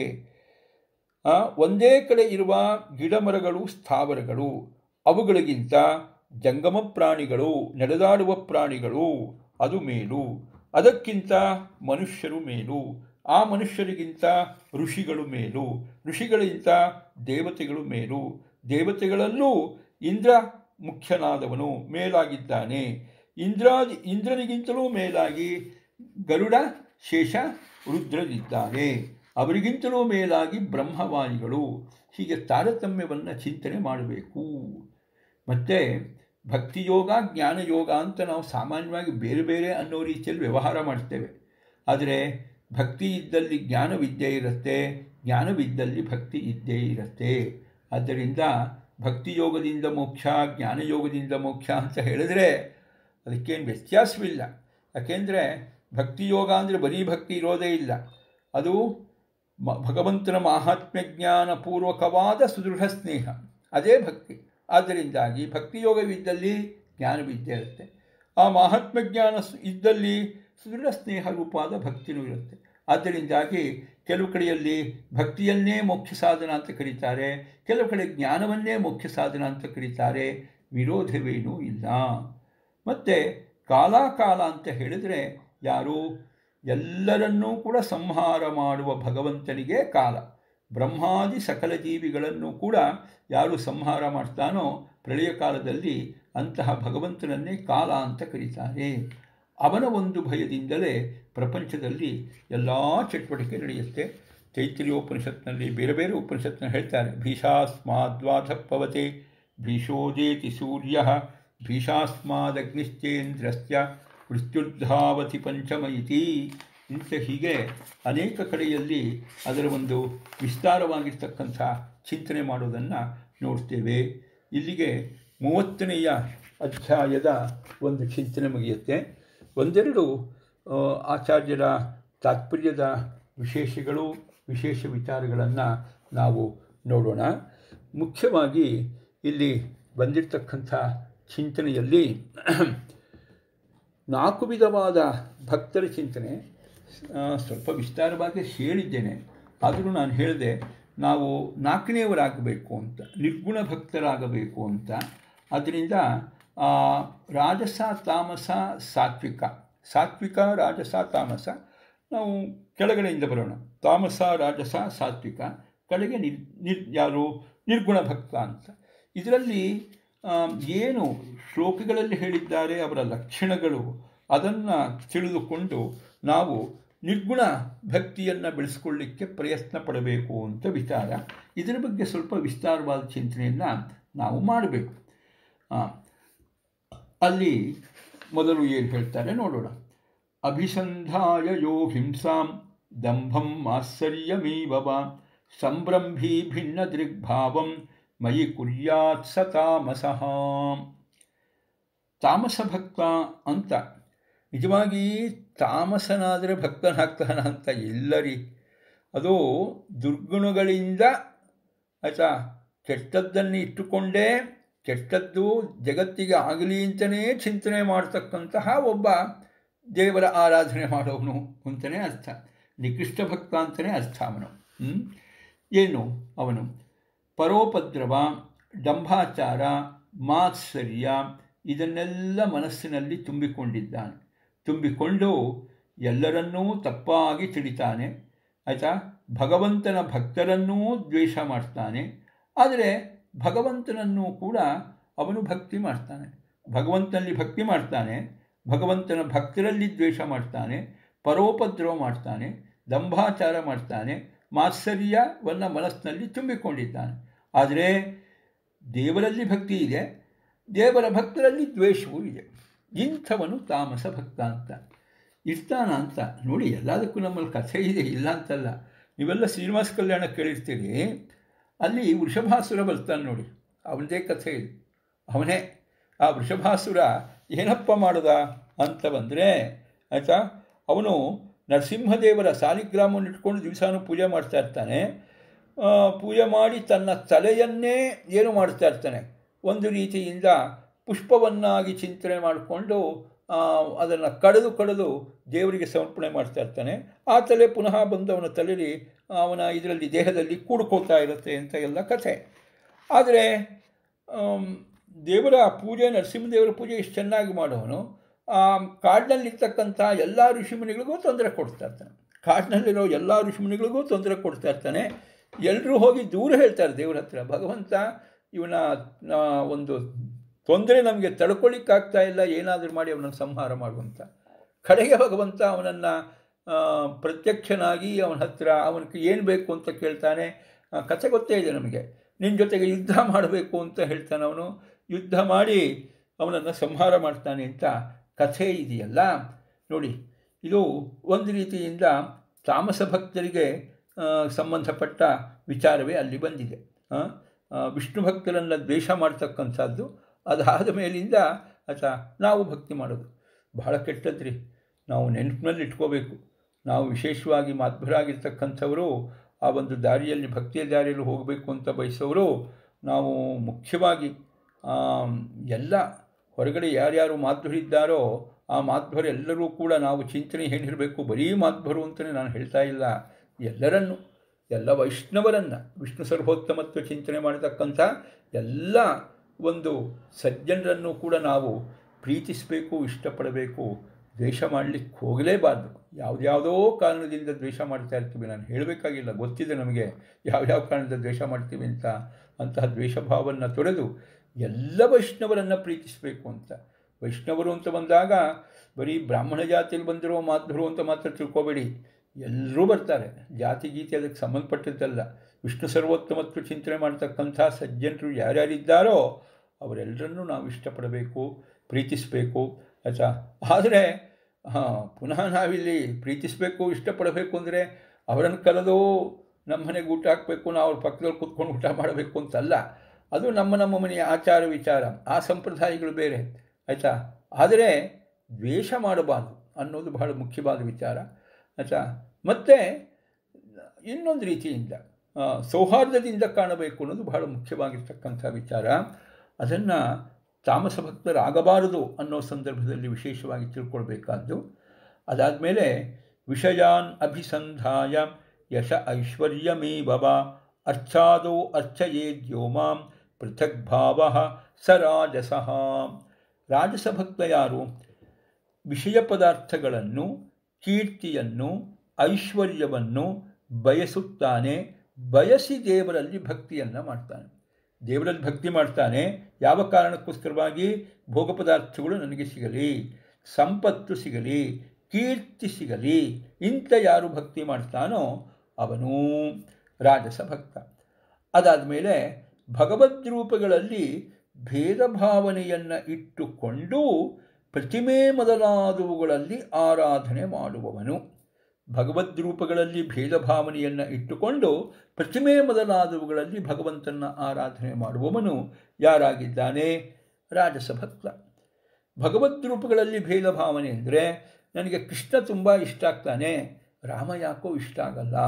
Speaker 1: ಒಂದೇ ಕಡೆ ಇರುವ ಗಿಡಮರಗಳು ಸ್ಥಾವರಗಳು ಅವುಗಳಿಗಿಂತ ಜಂಗಮ ಪ್ರಾಣಿಗಳು ನಡೆದಾಡುವ ಪ್ರಾಣಿಗಳು ಅದು ಮೇಲು ಅದಕ್ಕಿಂತ ಮನುಷ್ಯರು ಮೇಲು ಆ ಮನುಷ್ಯರಿಗಿಂತ ಋಷಿಗಳು ಮೇಲು ಋಷಿಗಳಿಗಿಂತ ದೇವತೆಗಳು ಮೇಲು ದೇವತೆಗಳಲ್ಲೂ ಇಂದ್ರ ಮುಖ್ಯನಾದವನು ಮೇಲಾಗಿದ್ದಾನೆ ಇಂದ್ರಾದಿ ಇಂದ್ರನಿಗಿಂತಲೂ ಮೇಲಾಗಿ ಗರುಡ ಶೇಷ ರುದ್ರರಿದ್ದಾರೆ ಅವರಿಗಿಂತಲೂ ಮೇಲಾಗಿ ಬ್ರಹ್ಮವಾಣಿಗಳು ಹೀಗೆ ತಾರತಮ್ಯವನ್ನು ಚಿಂತನೆ ಮಾಡಬೇಕು ಮತ್ತು ಭಕ್ತಿಯೋಗ ಜ್ಞಾನಯೋಗ ಅಂತ ನಾವು ಸಾಮಾನ್ಯವಾಗಿ ಬೇರೆ ಬೇರೆ ಅನ್ನೋ ರೀತಿಯಲ್ಲಿ ವ್ಯವಹಾರ ಮಾಡ್ತೇವೆ ಆದರೆ ಭಕ್ತಿ ಇದ್ದಲ್ಲಿ ಜ್ಞಾನವಿದ್ಯೆ ಇರುತ್ತೆ ಜ್ಞಾನವಿದ್ದಲ್ಲಿ ಭಕ್ತಿ ಇದ್ದೇ ಇರುತ್ತೆ ಆದ್ದರಿಂದ ಭಕ್ತಿಯೋಗದಿಂದ ಮೋಕ್ಷ ಜ್ಞಾನಯೋಗದಿಂದ ಮೋಕ್ಷ ಅಂತ ಹೇಳಿದ್ರೆ ಅದಕ್ಕೇನು ವ್ಯತ್ಯಾಸವಿಲ್ಲ ಯಾಕೆಂದರೆ ಭಕ್ತಿಯೋಗ ಅಂದರೆ ಬರೀ ಭಕ್ತಿ ಇರೋದೇ ಇಲ್ಲ ಅದು ಮ ಭಗವಂತನ ಮಾಹಾತ್ಮ್ಯ ಜ್ಞಾನಪೂರ್ವಕವಾದ ಸುದೃಢ ಸ್ನೇಹ ಅದೇ ಭಕ್ತಿ ಆದ್ದರಿಂದಾಗಿ ಭಕ್ತಿಯೋಗವಿದ್ದಲ್ಲಿ ಜ್ಞಾನವಿದ್ಯೆ ಇರುತ್ತೆ ಆ ಮಾಹಾತ್ಮ್ಯ ಜ್ಞಾನ ಇದ್ದಲ್ಲಿ ಸುದೃಢ ಸ್ನೇಹ ರೂಪವಾದ ಭಕ್ತಿನೂ ಇರುತ್ತೆ ಆದ್ದರಿಂದಾಗಿ ಕೆಲವು ಕಡೆಯಲ್ಲಿ ಭಕ್ತಿಯನ್ನೇ ಮುಖ್ಯ ಸಾಧನ ಅಂತ ಕರೀತಾರೆ ಕೆಲವು ಕಡೆ ಜ್ಞಾನವನ್ನೇ ಮುಖ್ಯ ಸಾಧನ ಅಂತ ಕರೀತಾರೆ ವಿರೋಧವೇನೂ ಇಲ್ಲ ಮತ್ತು ಕಾಲಾಕಾಲ ಅಂತ ಹೇಳಿದರೆ ಯಾರು ಎಲ್ಲರನ್ನೂ ಕೂಡ ಸಂಹಾರ ಮಾಡುವ ಭಗವಂತನಿಗೆ ಕಾಲ ಬ್ರಹ್ಮಾದಿ ಸಕಲ ಜೀವಿಗಳನ್ನು ಕೂಡ ಯಾರು ಸಂಹಾರ ಮಾಡ್ತಾನೋ ಪ್ರಳಯ ಕಾಲದಲ್ಲಿ ಅಂತಹ ಭಗವಂತನನ್ನೇ ಕಾಲ ಅಂತ ಕರೀತಾರೆ ಅವನ ಒಂದು ಭಯದಿಂದಲೇ ಪ್ರಪಂಚದಲ್ಲಿ ಎಲ್ಲ ಚಟುವಟಿಕೆ ನಡೆಯುತ್ತೆ ತೈತ್ರಿಯೋಪನಿಷತ್ನಲ್ಲಿ ಬೇರೆ ಬೇರೆ ಉಪನಿಷತ್ನ ಹೇಳ್ತಾರೆ ಭೀಷಾಸ್ಮಾದ್ವಾಧಪ್ಪವತೆ ಭೀಷೋದೇತಿ ಸೂರ್ಯ ಭೀಷಾಸ್ಮಾದಗ್ನಿಶ್ಚೇಂದ್ರಸ್ಯ ಮೃತ್ಯುರ್ಧಾವತಿ ಪಂಚಮ ಇತಿ ಇಂಥ ಹೀಗೆ ಅನೇಕ ಕಡೆಯಲ್ಲಿ ಅದರ ಒಂದು ವಿಸ್ತಾರವಾಗಿರ್ತಕ್ಕಂಥ ಚಿಂತನೆ ಮಾಡೋದನ್ನು ನೋಡ್ತೇವೆ ಇಲ್ಲಿಗೆ ಮೂವತ್ತನೆಯ ಅಧ್ಯಾಯದ ಒಂದು ಚಿಂತನೆ ಮುಗಿಯುತ್ತೆ ಒಂದೆರಡು ಆಚಾರ್ಯರ ತಾತ್ಪರ್ಯದ ವಿಶೇಷಗಳು ವಿಶೇಷ ವಿಚಾರಗಳನ್ನು ನಾವು ನೋಡೋಣ ಮುಖ್ಯವಾಗಿ ಇಲ್ಲಿ ಬಂದಿರತಕ್ಕಂಥ ಚಿಂತನೆಯಲ್ಲಿ ನಾಲ್ಕು ವಿಧವಾದ ಭಕ್ತರ ಚಿಂತನೆ ಸ್ವಲ್ಪ ವಿಸ್ತಾರವಾಗಿ ಹೇಳಿದ್ದೇನೆ ಆದರೂ ನಾನು ಹೇಳಿದೆ ನಾವು ನಾಲ್ಕನೆಯವರಾಗಬೇಕು ಅಂತ ನಿರ್ಗುಣ ಭಕ್ತರಾಗಬೇಕು ಅಂತ ಅದರಿಂದ ರಾಜಸ ತಾಮಸ ಸಾತ್ವಿಕ ಸಾತ್ವಿಕ ರಾಜಸ ತಾಮಸ ನಾವು ಕೆಳಗಡೆಯಿಂದ ಬರೋಣ ತಾಮಸ ರಾಜಸ ಸಾತ್ವಿಕ ಕಡೆಗೆ ನಿರ್ ನಿರ್ ಯಾರು ನಿರ್ಗುಣ ಭಕ್ತ ಅಂತ ಇದರಲ್ಲಿ ಏನು ಶ್ಲೋಕಗಳಲ್ಲಿ ಹೇಳಿದ್ದಾರೆ ಅವರ ಲಕ್ಷಣಗಳು ಅದನ್ನು ತಿಳಿದುಕೊಂಡು ನಾವು ನಿರ್ಗುಣ ಭಕ್ತಿಯನ್ನು ಬೆಳೆಸ್ಕೊಳ್ಳಿಕ್ಕೆ ಪ್ರಯತ್ನ ಪಡಬೇಕು ಅಂತ ವಿಚಾರ ಇದರ ಬಗ್ಗೆ ಸ್ವಲ್ಪ ವಿಸ್ತಾರವಾದ ಚಿಂತನೆಯನ್ನು ನಾವು ಮಾಡಬೇಕು ಅಲ್ಲಿ ಮೊದಲು ಏನು ಹೇಳ್ತಾರೆ ನೋಡೋಣ ಅಭಿಸಂಧಾಯ ಯೋ ಹಿಂಸಾಂ ದಂಭಂ ಮಾತ್ಸರ್ಯಮೀವ ಸಂಭ್ರಂಭಿ ಭಿನ್ನ ದೃಗ್ಭಾವಂ ಮಯಿ ಕುರ್ಯಾತ್ ಸ ತಾಮಸಃ ತಾಮಸ ಭಕ್ತ ಅಂತ ನಿಜವಾಗಿ ತಾಮಸನಾದರೆ ಭಕ್ತನಾಗ್ತಾನ ಅಂತ ಎಲ್ಲರಿ ಅದು ದುರ್ಗುಣಗಳಿಂದ ಆಯಿತಾ ಕೆಟ್ಟದ್ದನ್ನು ಇಟ್ಟುಕೊಂಡೇ ಕೆಟ್ಟದ್ದು ಜಗತ್ತಿಗೆ ಆಗಲಿ ಅಂತಲೇ ಚಿಂತನೆ ಮಾಡ್ತಕ್ಕಂತಹ ಒಬ್ಬ ದೇವರ ಆರಾಧನೆ ಮಾಡೋವನು ಅಂತಲೇ ಅರ್ಥ ನಿಕೃಷ್ಟ ಭಕ್ತ ಅಂತಲೇ ಅರ್ಥ ಅವನು ಏನು ಅವನು ಪರೋಪದ್ರವ ಡಂಭಾಚಾರ ಮಾತ್ಸರ್ಯ ಇದನ್ನೆಲ್ಲ ಮನಸ್ಸಿನಲ್ಲಿ ತುಂಬಿಕೊಂಡಿದ್ದಾನೆ ತುಂಬಿಕೊಂಡು ಎಲ್ಲರನ್ನೂ ತಪ್ಪಾಗಿ ತಿಳಿತಾನೆ ಆಯಿತಾ ಭಗವಂತನ ಭಕ್ತರನ್ನೂ ದ್ವೇಷ ಮಾಡ್ತಾನೆ ಆದರೆ ಭಗವಂತನನ್ನು ಕೂಡ ಅವನು ಭಕ್ತಿ ಮಾಡ್ತಾನೆ ಭಗವಂತನಲ್ಲಿ ಭಕ್ತಿ ಮಾಡ್ತಾನೆ ಭಗವಂತನ ಭಕ್ತರಲ್ಲಿ ದ್ವೇಷ ಮಾಡ್ತಾನೆ ಪರೋಪದ್ರವ ಮಾಡ್ತಾನೆ ದಂಭಾಚಾರ ಮಾಡ್ತಾನೆ ಮಾತ್ಸರ್ಯವನ್ನು ಮನಸ್ಸಿನಲ್ಲಿ ತುಂಬಿಕೊಂಡಿದ್ದಾನೆ ಆದರೆ ದೇವರಲ್ಲಿ ಭಕ್ತಿ ಇದೆ ದೇವರ ಭಕ್ತರಲ್ಲಿ ದ್ವೇಷವೂ ಇದೆ ಇಂಥವನು ತಾಮಸ ಭಕ್ತ ಅಂತ ಇರ್ತಾನ ಅಂತ ನೋಡಿ ಎಲ್ಲದಕ್ಕೂ ನಮ್ಮಲ್ಲಿ ಕಥೆ ಇದೆ ಇಲ್ಲ ಅಂತಲ್ಲ ನೀವೆಲ್ಲ ಶ್ರೀನಿವಾಸ ಕಲ್ಯಾಣ ಕೇಳಿರ್ತೀರಿ ಅಲ್ಲಿ ವೃಷಭಾಸುರ ಬರ್ತಾನೆ ನೋಡಿ ಅವನದೇ ಕಥೆ ಇದೆ ಅವನೇ ಆ ವೃಷಭಾಸುರ ಏನಪ್ಪ ಮಾಡುದ ಅಂತ ಬಂದರೆ ಆಯಿತಾ ಅವನು ನರಸಿಂಹದೇವರ ಸಾಲಿಗ್ರಾಮವನ್ನು ಇಟ್ಕೊಂಡು ದಿವಸಾನು ಪೂಜೆ ಮಾಡ್ತಾ ಇರ್ತಾನೆ ಪೂಜೆ ಮಾಡಿ ತನ್ನ ತಲೆಯನ್ನೇ ಏನು ಮಾಡ್ತಾ ಇರ್ತಾನೆ ಒಂದು ರೀತಿಯಿಂದ ಪುಷ್ಪವನ್ನಾಗಿ ಚಿಂತನೆ ಮಾಡಿಕೊಂಡು ಅದನ್ನು ಕಡಿದು ಕಡಿದು ದೇವರಿಗೆ ಸಮರ್ಪಣೆ ಮಾಡ್ತಾ ಇರ್ತಾನೆ ಆ ತಲೆ ಪುನಃ ಬಂದು ಅವನ ತಲೆಯಲ್ಲಿ ಅವನ ಇದರಲ್ಲಿ ದೇಹದಲ್ಲಿ ಕೂಡ್ಕೋತಾ ಇರುತ್ತೆ ಅಂತ ಎಲ್ಲ ಕಥೆ ಆದರೆ ದೇವರ ಪೂಜೆ ನರಸಿಂಹದೇವರ ಪೂಜೆ ಇಷ್ಟು ಚೆನ್ನಾಗಿ ಮಾಡೋನು ಕಾಡಿನಲ್ಲಿರ್ತಕ್ಕಂಥ ಎಲ್ಲ ಋಷಿಮುನಿಗಳಿಗೂ ತೊಂದರೆ ಕೊಡ್ತಾ ಇರ್ತಾನೆ ಕಾಡಿನಲ್ಲಿರೋ ಎಲ್ಲ ಋಷಿಮುನಿಗಳಿಗೂ ತೊಂದರೆ ಕೊಡ್ತಾ ಇರ್ತಾನೆ ಎಲ್ಲರೂ ಹೋಗಿ ದೂರ ಹೇಳ್ತಾರೆ ದೇವರ ಹತ್ರ ಭಗವಂತ ಇವನ ಒಂದು ತೊಂದರೆ ನಮಗೆ ತಡ್ಕೊಳ್ಳಿಕ್ಕಾಗ್ತಾ ಇಲ್ಲ ಏನಾದರೂ ಮಾಡಿ ಅವನನ್ನು ಸಂಹಾರ ಮಾಡುವಂಥ ಕಡೆಗೆ ಭಗವಂತ ಅವನನ್ನು ಪ್ರತ್ಯಕ್ಷನಾಗಿ ಅವನ ಹತ್ರ ಅವನಿಗೆ ಏನು ಬೇಕು ಅಂತ ಕೇಳ್ತಾನೆ ಕಥೆ ಗೊತ್ತೇ ಇದೆ ನಮಗೆ ನಿನ್ನ ಜೊತೆಗೆ ಯುದ್ಧ ಮಾಡಬೇಕು ಅಂತ ಹೇಳ್ತಾನೆ ಅವನು ಯುದ್ಧ ಮಾಡಿ ಅವನನ್ನು ಸಂಹಾರ ಮಾಡ್ತಾನೆ ಅಂತ ಕಥೆ ಇದೆಯಲ್ಲ ನೋಡಿ ಇದು ಒಂದು ರೀತಿಯಿಂದ ತಾಮಸ ಭಕ್ತರಿಗೆ ಸಂಬಂಧಪಟ್ಟ ವಿಚಾರವೇ ಅಲ್ಲಿ ಬಂದಿದೆ ವಿಷ್ಣು ಭಕ್ತರನ್ನು ದ್ವೇಷ ಮಾಡ್ತಕ್ಕಂಥದ್ದು ಅದಾದ ಮೇಲಿಂದ ಅಥವಾ ನಾವು ಭಕ್ತಿ ಮಾಡೋದು ಬಹಳ ಕೆಟ್ಟದ್ರಿ ನಾವು ನೆನಪಿನಲ್ಲಿ ಇಟ್ಕೋಬೇಕು ನಾವು ವಿಶೇಷವಾಗಿ ಮಾಧ್ವರಾಗಿರ್ತಕ್ಕಂಥವರು ಆ ಒಂದು ದಾರಿಯಲ್ಲಿ ಭಕ್ತಿಯ ದಾರಿಯಲ್ಲಿ ಹೋಗಬೇಕು ಅಂತ ಬಯಸೋರು ನಾವು ಮುಖ್ಯವಾಗಿ ಎಲ್ಲ ಹೊರಗಡೆ ಯಾರ್ಯಾರು ಮಾಧ್ವರಿದ್ದಾರೋ ಆ ಮಾಧ್ವರೆಲ್ಲರೂ ಕೂಡ ನಾವು ಚಿಂತನೆ ಏನಿರಬೇಕು ಬರೀ ಮಾಧ್ವರು ಅಂತಲೇ ನಾನು ಹೇಳ್ತಾ ಇಲ್ಲ ಎಲ್ಲರನ್ನು ಎಲ್ಲ ವೈಷ್ಣವರನ್ನು ವಿಷ್ಣು ಸರ್ವೋತ್ತಮತ್ವ ಚಿಂತನೆ ಮಾಡತಕ್ಕಂಥ ಎಲ್ಲ ಒಂದು ಸಜ್ಜನರನ್ನು ಕೂಡ ನಾವು ಪ್ರೀತಿಸಬೇಕು ಇಷ್ಟಪಡಬೇಕು ದ್ವೇಷ ಮಾಡಲಿಕ್ಕೆ ಹೋಗಲೇಬಾರ್ದು ಯಾವುದ್ಯಾವುದೋ ಕಾರಣದಿಂದ ದ್ವೇಷ ಮಾಡ್ತಾ ಇರ್ತೀವಿ ನಾನು ಹೇಳಬೇಕಾಗಿಲ್ಲ ಗೊತ್ತಿದೆ ನಮಗೆ ಯಾವ್ಯಾವ ಕಾರಣದಿಂದ ದ್ವೇಷ ಮಾಡ್ತೀವಿ ಅಂತ ಅಂತಹ ದ್ವೇಷ ಭಾವವನ್ನು ತೊರೆದು ಎಲ್ಲ ವೈಷ್ಣವರನ್ನು ಪ್ರೀತಿಸಬೇಕು ಅಂತ ವೈಷ್ಣವರು ಅಂತ ಬಂದಾಗ ಬರೀ ಬ್ರಾಹ್ಮಣ ಜಾತಿಯಲ್ಲಿ ಬಂದಿರೋ ಮಾಧ್ವರು ಅಂತ ಮಾತ್ರ ತಿಳ್ಕೊಬೇಡಿ ಎಲ್ಲರೂ ಬರ್ತಾರೆ ಜಾತಿ ಗೀತಿ ಅದಕ್ಕೆ ಸಂಬಂಧಪಟ್ಟಿದ್ದಲ್ಲ ವಿಷ್ಣು ಸರ್ವೋತ್ತಮತ್ವ ಚಿಂತನೆ ಮಾಡ್ತಕ್ಕಂಥ ಸಜ್ಜನರು ಯಾರ್ಯಾರಿದ್ದಾರೋ ಅವರೆಲ್ಲರನ್ನೂ ನಾವು ಇಷ್ಟಪಡಬೇಕು ಪ್ರೀತಿಸಬೇಕು ಆಯಿತಾ ಆದರೆ ಹಾಂ ಪುನಃ ನಾವಿಲ್ಲಿ ಪ್ರೀತಿಸಬೇಕು ಇಷ್ಟಪಡಬೇಕು ಅಂದರೆ ಅವರನ್ನು ಕರೆದು ನಮ್ಮ ಮನೆಗೆ ಊಟ ಹಾಕಬೇಕು ನಾವು ಅವ್ರ ಪಕ್ಕದಲ್ಲಿ ಕೂತ್ಕೊಂಡು ಊಟ ಮಾಡಬೇಕು ಅಂತಲ್ಲ ಅದು ನಮ್ಮ ನಮ್ಮ ಮನೆಯ ಆಚಾರ ವಿಚಾರ ಆ ಸಂಪ್ರದಾಯಗಳು ಬೇರೆ ಆಯಿತಾ ಆದರೆ ದ್ವೇಷ ಮಾಡಬಾರ್ದು ಅನ್ನೋದು ಬಹಳ ಮುಖ್ಯವಾದ ವಿಚಾರ ಆಯಿತಾ ಮತ್ತು ಇನ್ನೊಂದು ರೀತಿಯಿಂದ ಸೌಹಾರ್ದದಿಂದ ಕಾಣಬೇಕು ಅನ್ನೋದು ಬಹಳ ಮುಖ್ಯವಾಗಿರ್ತಕ್ಕಂಥ ವಿಚಾರ ಅದನ್ನು ತಾಮಸ ಭಕ್ತರಾಗಬಾರದು ಅನ್ನೋ ಸಂದರ್ಭದಲ್ಲಿ ವಿಶೇಷವಾಗಿ ತಿಳ್ಕೊಳ್ಬೇಕಾದ್ದು ಅದಾದಮೇಲೆ ವಿಷಯಾನ್ ಅಭಿಸಂಧಾಯ ಯಶ ಐಶ್ವರ್ಯಮೇವ ಅರ್ಥಾದೋ ಅರ್ಥಯೇದ್ಯೋ ಮಾಂ ಪೃಥಕ್ ಭಾವ ಸ ರಾಜಸಃ ರಾಜಸ ಭಕ್ತ ಯಾರು ವಿಷಯ ಪದಾರ್ಥಗಳನ್ನು ಕೀರ್ತಿಯನ್ನು ಐಶ್ವರ್ಯವನ್ನು ಬಯಸುತ್ತಾನೆ ಬಯಸಿ ದೇವರಲ್ಲಿ ಭಕ್ತಿಯನ್ನು ಮಾಡ್ತಾನೆ ದೇವರಲ್ಲಿ ಭಕ್ತಿ ಮಾಡ್ತಾನೆ ಯಾವ ಕಾರಣಕ್ಕೋಸ್ಕರವಾಗಿ ಭೋಗ ಪದಾರ್ಥಗಳು ನನಗೆ ಸಿಗಲಿ ಸಂಪತ್ತು ಸಿಗಲಿ ಕೀರ್ತಿ ಸಿಗಲಿ ಇಂಥ ಯಾರು ಭಕ್ತಿ ಮಾಡ್ತಾನೋ ಅವನು ರಾಜಸ ಭಕ್ತ ಅದಾದ ಮೇಲೆ ಭಗವದ್ ರೂಪಗಳಲ್ಲಿ ಭೇದ ಭಾವನೆಯನ್ನು ಇಟ್ಟುಕೊಂಡು ಪ್ರತಿಮೆ ಮೊದಲಾದವುಗಳಲ್ಲಿ ಆರಾಧನೆ ಮಾಡುವವನು ಭಗವದ್ ರೂಪಗಳಲ್ಲಿ ಭೇದ ಭಾವನೆಯನ್ನು ಇಟ್ಟುಕೊಂಡು ಪ್ರತಿಮೆ ಮೊದಲಾದವುಗಳಲ್ಲಿ ಭಗವಂತನ ಆರಾಧನೆ ಮಾಡುವವನು ಯಾರಾಗಿದ್ದಾನೆ ರಾಜಸ ಭಕ್ತ ಭಗವದ್ ರೂಪಗಳಲ್ಲಿ ಭೇದ ಭಾವನೆ ಅಂದರೆ ನನಗೆ ಕೃಷ್ಣ ತುಂಬ ಇಷ್ಟ ಆಗ್ತಾನೆ ರಾಮ ಯಾಕೋ ಇಷ್ಟ ಆಗಲ್ಲ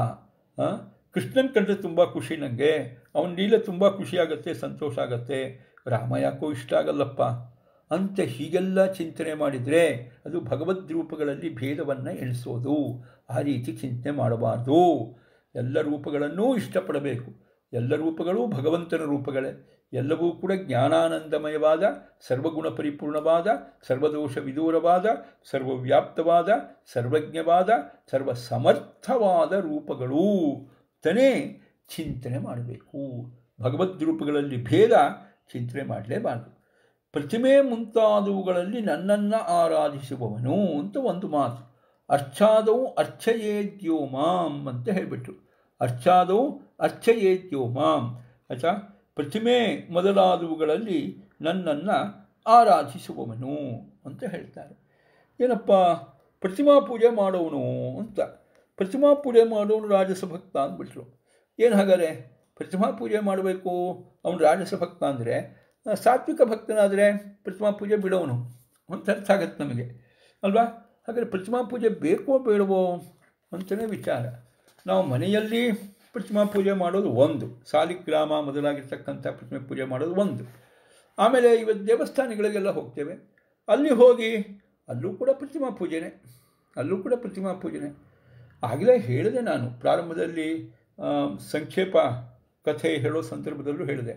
Speaker 1: ಕೃಷ್ಣನ ಕಂಡ್ರೆ ತುಂಬ ಖುಷಿ ನನಗೆ ಅವನ ಲೀಲೆ ತುಂಬ ಖುಷಿಯಾಗತ್ತೆ ಸಂತೋಷ ಆಗುತ್ತೆ ರಾಮ ಯಾಕೋ ಇಷ್ಟ ಆಗಲ್ಲಪ್ಪ ಅಂತ ಹೀಗೆಲ್ಲ ಚಿಂತನೆ ಮಾಡಿದರೆ ಅದು ಭಗವದ್ ರೂಪಗಳಲ್ಲಿ ಭೇದವನ್ನು ಎಣಿಸೋದು ಆ ರೀತಿ ಚಿಂತನೆ ಮಾಡಬಾರ್ದು ಎಲ್ಲ ರೂಪಗಳನ್ನೂ ಇಷ್ಟಪಡಬೇಕು ಎಲ್ಲ ರೂಪಗಳೂ ಭಗವಂತನ ರೂಪಗಳೇ ಎಲ್ಲವೂ ಕೂಡ ಜ್ಞಾನಾನಂದಮಯವಾದ ಸರ್ವಗುಣ ಪರಿಪೂರ್ಣವಾದ ಸರ್ವದೋಷ ವಿದೂರವಾದ ಸರ್ವವ್ಯಾಪ್ತವಾದ ಸರ್ವಜ್ಞವಾದ ಸರ್ವ ಸಮರ್ಥವಾದ ರೂಪಗಳೂ ತನೇ ಚಿಂತನೆ ಮಾಡಬೇಕು ಭಗವದ್ ರೂಪಗಳಲ್ಲಿ ಭೇದ ಚಿಂತನೆ ಮಾಡಲೇಬಾರದು ಪ್ರತಿಮೆ ಮುಂತಾದವುಗಳಲ್ಲಿ ನನ್ನನ್ನು ಆರಾಧಿಸುವವನು ಅಂತ ಒಂದು ಮಾತು ಅರ್ಚಾದವು ಅರ್ಚಯೇದ್ಯೋ ಮಾಂ ಅಂತ ಹೇಳಿಬಿಟ್ರು ಅರ್ಚಾದವು ಅರ್ಚಯೇದ್ಯೋ ಮಾಂ ಆಯ್ತಾ ಪ್ರತಿಮೆ ಮೊದಲಾದವುಗಳಲ್ಲಿ ನನ್ನನ್ನು ಆರಾಧಿಸುವವನು ಅಂತ ಹೇಳ್ತಾರೆ ಏನಪ್ಪ ಪ್ರತಿಮಾ ಪೂಜೆ ಮಾಡೋನು ಅಂತ ಪ್ರತಿಮಾ ಪೂಜೆ ಮಾಡೋನು ರಾಜಸ ಭಕ್ತ ಅಂದ್ಬಿಟ್ರು ಏನು ಹಾಗಾದರೆ ಪ್ರತಿಮಾ ಪೂಜೆ ಮಾಡಬೇಕು ಅವನು ರಾಜಸ ಭಕ್ತ ಅಂದರೆ ಸಾತ್ವಿಕ ಭಕ್ತನಾದರೆ ಪ್ರತಿಮಾ ಪೂಜೆ ಬಿಡೋನು ಅಂತ ಅರ್ಥ ಆಗತ್ತೆ ನಮಗೆ ಅಲ್ವಾ ಹಾಗಾದರೆ ಪ್ರತಿಮಾ ಪೂಜೆ ಬೇಕೋ ಬೇಡವೋ ಅಂತಲೇ ವಿಚಾರ ನಾವು ಮನೆಯಲ್ಲಿ ಪ್ರತಿಮಾ ಪೂಜೆ ಮಾಡೋದು ಒಂದು ಸಾಲಿಗ್ರಾಮ ಮೊದಲಾಗಿರ್ತಕ್ಕಂಥ ಪ್ರತಿಮೆ ಪೂಜೆ ಮಾಡೋದು ಒಂದು ಆಮೇಲೆ ಇವತ್ತು ದೇವಸ್ಥಾನಗಳಿಗೆಲ್ಲ ಹೋಗ್ತೇವೆ ಅಲ್ಲಿ ಹೋಗಿ ಅಲ್ಲೂ ಕೂಡ ಪ್ರತಿಮಾ ಪೂಜೆನೇ ಅಲ್ಲೂ ಕೂಡ ಪ್ರತಿಮಾ ಪೂಜೆನೇ ಆಗಲೇ ಹೇಳಿದೆ ನಾನು ಪ್ರಾರಂಭದಲ್ಲಿ ಸಂಕ್ಷೇಪ ಕಥೆ ಹೇಳೋ ಸಂದರ್ಭದಲ್ಲೂ ಹೇಳಿದೆ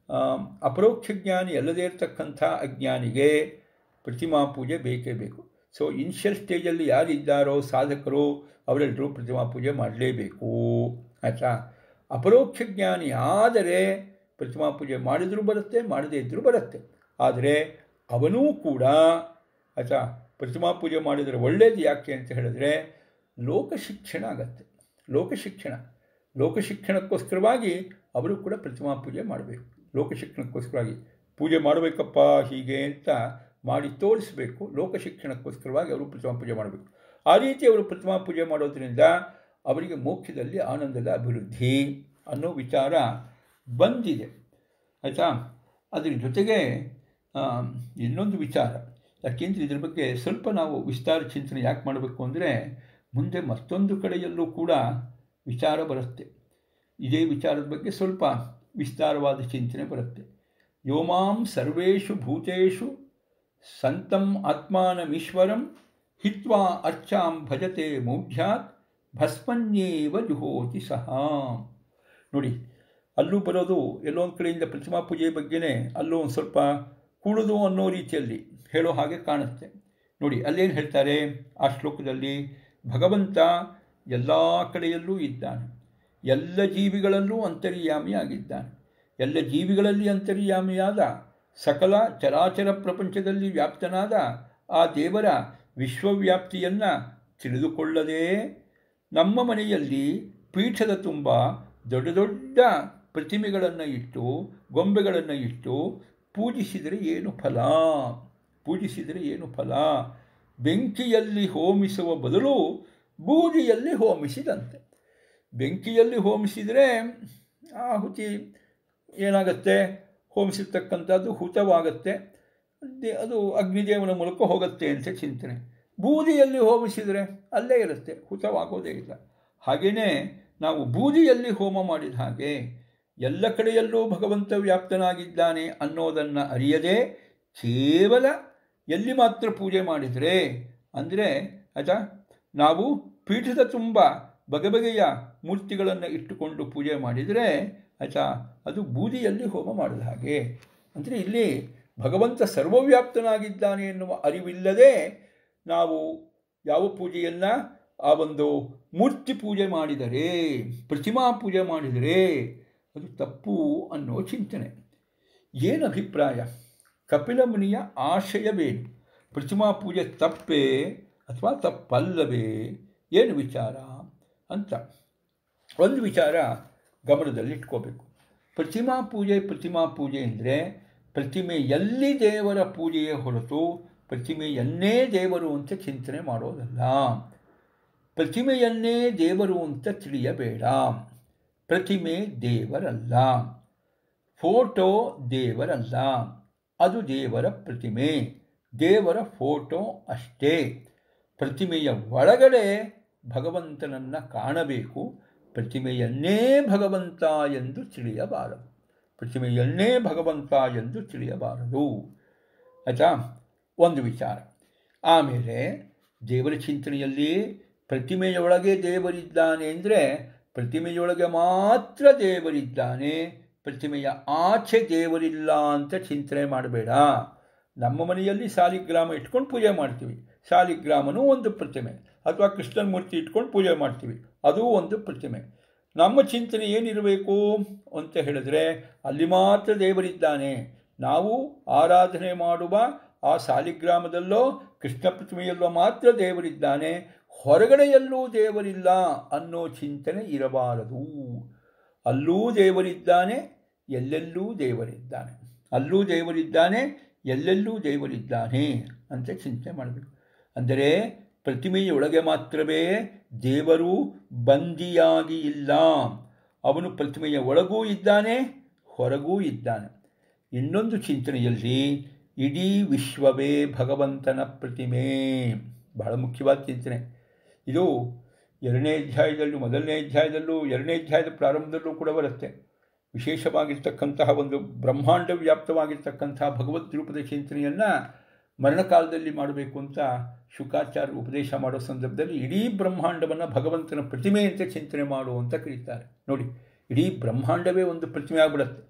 Speaker 1: ಅಪರೋಕ್ಷ ಜ್ಞಾನಿ ಅಲ್ಲದೇ ಇರತಕ್ಕಂಥ ಅಜ್ಞಾನಿಗೆ ಪ್ರತಿಮಾ ಪೂಜೆ ಬೇಕೇ ಬೇಕು ಸೊ ಇನಿಷಿಯಲ್ ಸ್ಟೇಜಲ್ಲಿ ಯಾರಿದ್ದಾರೋ ಸಾಧಕರು ಅವರೆಲ್ಲರೂ ಪ್ರತಿಮಾ ಪೂಜೆ ಮಾಡಲೇಬೇಕು ಆಯಿತಾ ಅಪರೋಕ್ಷ ಜ್ಞಾನಿ ಆದರೆ ಪ್ರತಿಮಾ ಪೂಜೆ ಮಾಡಿದರೂ ಬರುತ್ತೆ ಮಾಡದೇ ಇದ್ದರೂ ಬರುತ್ತೆ ಆದರೆ ಅವನೂ ಕೂಡ ಆಯಿತಾ ಪ್ರತಿಮಾ ಪೂಜೆ ಮಾಡಿದರೆ ಒಳ್ಳೆಯದು ಯಾಕೆ ಅಂತ ಹೇಳಿದ್ರೆ ಲೋಕಶಿಕ್ಷಣ ಆಗತ್ತೆ ಲೋಕಶಿಕ್ಷಣ ಲೋಕಶಿಕ್ಷಣಕ್ಕೋಸ್ಕರವಾಗಿ ಅವರು ಕೂಡ ಪ್ರತಿಮಾ ಪೂಜೆ ಮಾಡಬೇಕು ಲೋಕಶಿಕ್ಷಣಕ್ಕೋಸ್ಕರವಾಗಿ ಪೂಜೆ ಮಾಡಬೇಕಪ್ಪ ಹೀಗೆ ಅಂತ ಮಾಡಿ ತೋರಿಸಬೇಕು ಲೋಕಶಿಕ್ಷಣಕ್ಕೋಸ್ಕರವಾಗಿ ಅವರು ಪ್ರತಿಮಾ ಪೂಜೆ ಮಾಡಬೇಕು ಆ ರೀತಿ ಅವರು ಪ್ರತಿಮಾ ಪೂಜೆ ಮಾಡೋದ್ರಿಂದ ಅವರಿಗೆ ಮೋಕ್ಷದಲ್ಲಿ ಆನಂದದ ಅಭಿವೃದ್ಧಿ ಅನ್ನೋ ವಿಚಾರ ಬಂದಿದೆ ಆಯಿತಾ ಅದ್ರ ಜೊತೆಗೆ ಇನ್ನೊಂದು ವಿಚಾರ ಯಾಕೆಂದರೆ ಇದ್ರ ಬಗ್ಗೆ ಸ್ವಲ್ಪ ನಾವು ವಿಸ್ತಾರ ಚಿಂತನೆ ಯಾಕೆ ಮಾಡಬೇಕು ಅಂದರೆ ಮುಂದೆ ಮತ್ತೊಂದು ಕಡೆಯಲ್ಲೂ ಕೂಡ ವಿಚಾರ ಬರುತ್ತೆ ಇದೇ ವಿಚಾರದ ಬಗ್ಗೆ ಸ್ವಲ್ಪ ವಿಸ್ತಾರವಾದ ಚಿಂತನೆ ಬರುತ್ತೆ ಯೋಮಾಂ ಸರ್ವೇಷು ಭೂತೇಷು ಸಂತಂ ಆತ್ಮಾನಮೀಶ್ವರಂ ಹಿತ್ವಾ ಅರ್ಚಾಂ ಭಜತೆ ಮೌಢ್ಯಾತ್ ಭಸ್ಮನ್ಯೇವ ಜುಹೋತಿ ಸಹ ನೋಡಿ ಅಲ್ಲೂ ಬರೋದು ಎಲ್ಲೋ ಒಂದು ಕಡೆಯಿಂದ ಪ್ರತಿಮಾ ಪೂಜೆ ಬಗ್ಗೆನೇ ಅಲ್ಲೂ ಒಂದು ಸ್ವಲ್ಪ ಕೂಡುದು ಅನ್ನೋ ರೀತಿಯಲ್ಲಿ ಹೇಳೋ ಹಾಗೆ ಕಾಣುತ್ತೆ ನೋಡಿ ಅಲ್ಲೇನು ಹೇಳ್ತಾರೆ ಆ ಶ್ಲೋಕದಲ್ಲಿ ಭಗವಂತ ಎಲ್ಲ ಕಡೆಯಲ್ಲೂ ಇದ್ದಾನೆ ಎಲ್ಲ ಜೀವಿಗಳಲ್ಲೂ ಅಂತರ್ಯಾಮಿಯಾಗಿದ್ದಾನೆ ಎಲ್ಲ ಜೀವಿಗಳಲ್ಲಿ ಅಂತರ್ಯಾಮಿಯಾದ ಸಕಲ ಚರಾಚರ ಪ್ರಪಂಚದಲ್ಲಿ ವ್ಯಾಪ್ತನಾದ ಆ ದೇವರ ವಿಶ್ವವ್ಯಾಪ್ತಿಯನ್ನು ತಿಳಿದುಕೊಳ್ಳದೆ ನಮ್ಮ ಮನೆಯಲ್ಲಿ ಪೀಠದ ತುಂಬ ದೊಡ್ಡ ದೊಡ್ಡ ಪ್ರತಿಮೆಗಳನ್ನು ಇಟ್ಟು ಗೊಂಬೆಗಳನ್ನು ಇಟ್ಟು ಪೂಜಿಸಿದರೆ ಏನು ಫಲ ಪೂಜಿಸಿದರೆ ಏನು ಫಲ ಬೆಂಕಿಯಲ್ಲಿ ಹೋಮಿಸುವ ಬದಲು ಬೂದಿಯಲ್ಲಿ ಹೋಮಿಸಿದಂತೆ ಬೆಂಕಿಯಲ್ಲಿ ಹೋಮಿಸಿದರೆ ಆಹುತಿ ಏನಾಗುತ್ತೆ ಹೋಮಿಸಿರ್ತಕ್ಕಂಥದ್ದು ಹುತವಾಗತ್ತೆ ಅದು ಅಗ್ನಿದೇವನ ಮೂಲಕ ಹೋಗುತ್ತೆ ಅಂತ ಚಿಂತನೆ ಬೂದಿಯಲ್ಲಿ ಹೋಮಿಸಿದರೆ ಅಲ್ಲೇ ಇರುತ್ತೆ ಹುತವಾಗೋದೇ ಇಲ್ಲ ಹಾಗೆಯೇ ನಾವು ಬೂದಿಯಲ್ಲಿ ಹೋಮ ಮಾಡಿದ ಹಾಗೆ ಎಲ್ಲ ಕಡೆಯಲ್ಲೂ ಭಗವಂತ ವ್ಯಾಪ್ತನಾಗಿದ್ದಾನೆ ಅನ್ನೋದನ್ನು ಅರಿಯದೆ ಕೇವಲ ಎಲ್ಲಿ ಮಾತ್ರ ಪೂಜೆ ಮಾಡಿದರೆ ಅಂದರೆ ಆಯಿತಾ ನಾವು ಪೀಠದ ತುಂಬ ಬಗೆ ಬಗೆಯ ಮೂರ್ತಿಗಳನ್ನು ಇಟ್ಟುಕೊಂಡು ಪೂಜೆ ಮಾಡಿದರೆ ಆಯಿತಾ ಅದು ಬೂದಿಯಲ್ಲಿ ಹೋಮ ಮಾಡಿದ ಹಾಗೆ ಅಂದರೆ ಇಲ್ಲಿ ಭಗವಂತ ಸರ್ವವ್ಯಾಪ್ತನಾಗಿದ್ದಾನೆ ಎನ್ನುವ ಅರಿವಿಲ್ಲದೆ ನಾವು ಯಾವ ಪೂಜೆಯನ್ನು ಆ ಒಂದು ಮೂರ್ತಿ ಪೂಜೆ ಮಾಡಿದರೆ ಪ್ರತಿಮಾ ಪೂಜೆ ಮಾಡಿದರೆ ಅದು ತಪ್ಪು ಅನ್ನೋ ಚಿಂತನೆ ಏನು ಅಭಿಪ್ರಾಯ ಕಪಿಲ ಮುನಿಯ ಆಶಯವೇನು ಪ್ರತಿಮಾ ಪೂಜೆ ತಪ್ಪೇ ಅಥವಾ ತಪ್ಪಲ್ಲವೇ ಏನು ವಿಚಾರ ಅಂತ ಒಂದು ವಿಚಾರ ಗಮನದಲ್ಲಿಟ್ಕೋಬೇಕು ಪ್ರತಿಮಾ ಪೂಜೆ ಪ್ರತಿಮಾ ಪೂಜೆ ಅಂದರೆ ಪ್ರತಿಮೆಯಲ್ಲಿ ದೇವರ ಪೂಜೆಯೇ ಹೊರತು ಪ್ರತಿಮೆಯನ್ನೇ ದೇವರು ಅಂತ ಚಿಂತನೆ ಮಾಡೋದಲ್ಲ ಪ್ರತಿಮೆಯನ್ನೇ ದೇವರು ಅಂತ ತಿಳಿಯಬೇಡ ಪ್ರತಿಮೆ ದೇವರಲ್ಲ ಫೋಟೋ ದೇವರಲ್ಲ ಅದು ದೇವರ ಪ್ರತಿಮೆ ದೇವರ ಫೋಟೋ ಅಷ್ಟೇ ಪ್ರತಿಮೆಯ ಒಳಗಡೆ ಭಗವಂತನನ್ನು ಕಾಣಬೇಕು ಪ್ರತಿಮೆಯನ್ನೇ ಭಗವಂತ ಎಂದು ತಿಳಿಯಬಾರದು ಪ್ರತಿಮೆಯನ್ನೇ ಭಗವಂತ ಎಂದು ತಿಳಿಯಬಾರದು ಆಯಿತಾ ಒಂದು ವಿಚಾರ ಆಮೇಲೆ ದೇವರ ಚಿಂತನೆಯಲ್ಲಿ ಪ್ರತಿಮೆಯೊಳಗೆ ದೇವರಿದ್ದಾನೆ ಅಂದರೆ ಪ್ರತಿಮೆಯೊಳಗೆ ಮಾತ್ರ ದೇವರಿದ್ದಾನೆ ಪ್ರತಿಮೆಯ ಆಚೆ ದೇವರಿಲ್ಲ ಅಂತ ಚಿಂತನೆ ಮಾಡಬೇಡ ನಮ್ಮ ಮನೆಯಲ್ಲಿ ಸಾಲಿಗ್ರಾಮ ಇಟ್ಕೊಂಡು ಪೂಜೆ ಮಾಡ್ತೀವಿ ಸಾಲಿಗ್ರಾಮನೂ ಒಂದು ಪ್ರತಿಮೆ ಅಥವಾ ಕೃಷ್ಣನ ಮೂರ್ತಿ ಇಟ್ಕೊಂಡು ಪೂಜೆ ಮಾಡ್ತೀವಿ ಅದೂ ಒಂದು ಪ್ರತಿಮೆ ನಮ್ಮ ಚಿಂತನೆ ಏನಿರಬೇಕು ಅಂತ ಹೇಳಿದ್ರೆ ಅಲ್ಲಿ ಮಾತ್ರ ದೇವರಿದ್ದಾನೆ ನಾವು ಆರಾಧನೆ ಮಾಡುವ ಆ ಸಾಲಿಗ್ರಾಮದಲ್ಲೋ ಕೃಷ್ಣ ಪ್ರತಿಮೆಯಲ್ಲೋ ಮಾತ್ರ ದೇವರಿದ್ದಾನೆ ಹೊರಗಡೆಯಲ್ಲೂ ದೇವರಿಲ್ಲ ಅನ್ನೋ ಚಿಂತನೆ ಇರಬಾರದು ಅಲ್ಲೂ ದೇವರಿದ್ದಾನೆ ಎಲ್ಲೆಲ್ಲೂ ದೇವರಿದ್ದಾನೆ ಅಲ್ಲೂ ದೇವರಿದ್ದಾನೆ ಎಲ್ಲೆಲ್ಲೂ ದೇವರಿದ್ದಾನೆ ಅಂತ ಚಿಂತನೆ ಮಾಡಬೇಕು ಅಂದರೆ ಪ್ರತಿಮೆಯೊಳಗೆ ಮಾತ್ರವೇ ದೇವರು ಬಂದಿಯಾಗಿ ಇಲ್ಲ ಅವನು ಪ್ರತಿಮೆಯ ಒಳಗೂ ಇದ್ದಾನೆ ಹೊರಗೂ ಇದ್ದಾನೆ ಇನ್ನೊಂದು ಚಿಂತನೆಯಲ್ಲಿ ಇಡೀ ವಿಶ್ವವೇ ಭಗವಂತನ ಪ್ರತಿಮೆ ಬಹಳ ಮುಖ್ಯವಾದ ಚಿಂತನೆ ಇದು ಎರಡನೇ ಅಧ್ಯಾಯದಲ್ಲೂ ಮೊದಲನೇ ಅಧ್ಯಾಯದಲ್ಲೂ ಎರಡನೇ ಅಧ್ಯಾಯದ ಪ್ರಾರಂಭದಲ್ಲೂ ಕೂಡ ಬರುತ್ತೆ ವಿಶೇಷವಾಗಿರ್ತಕ್ಕಂತಹ ಒಂದು ಬ್ರಹ್ಮಾಂಡ ವ್ಯಾಪ್ತವಾಗಿರ್ತಕ್ಕಂತಹ ಭಗವದ್ ರೂಪದ ಚಿಂತನೆಯನ್ನು ಮರಣಕಾಲದಲ್ಲಿ ಮಾಡಬೇಕು ಅಂತ ಶುಕಾಚಾರ್ಯ ಉಪದೇಶ ಮಾಡೋ ಸಂದರ್ಭದಲ್ಲಿ ಇಡೀ ಬ್ರಹ್ಮಾಂಡವನ್ನು ಭಗವಂತನ ಪ್ರತಿಮೆ ಅಂತ ಚಿಂತನೆ ಮಾಡು ಅಂತ ಕರೀತಾರೆ ನೋಡಿ ಇಡೀ ಬ್ರಹ್ಮಾಂಡವೇ ಒಂದು ಪ್ರತಿಮೆ ಆಗಿಬಿಡುತ್ತೆ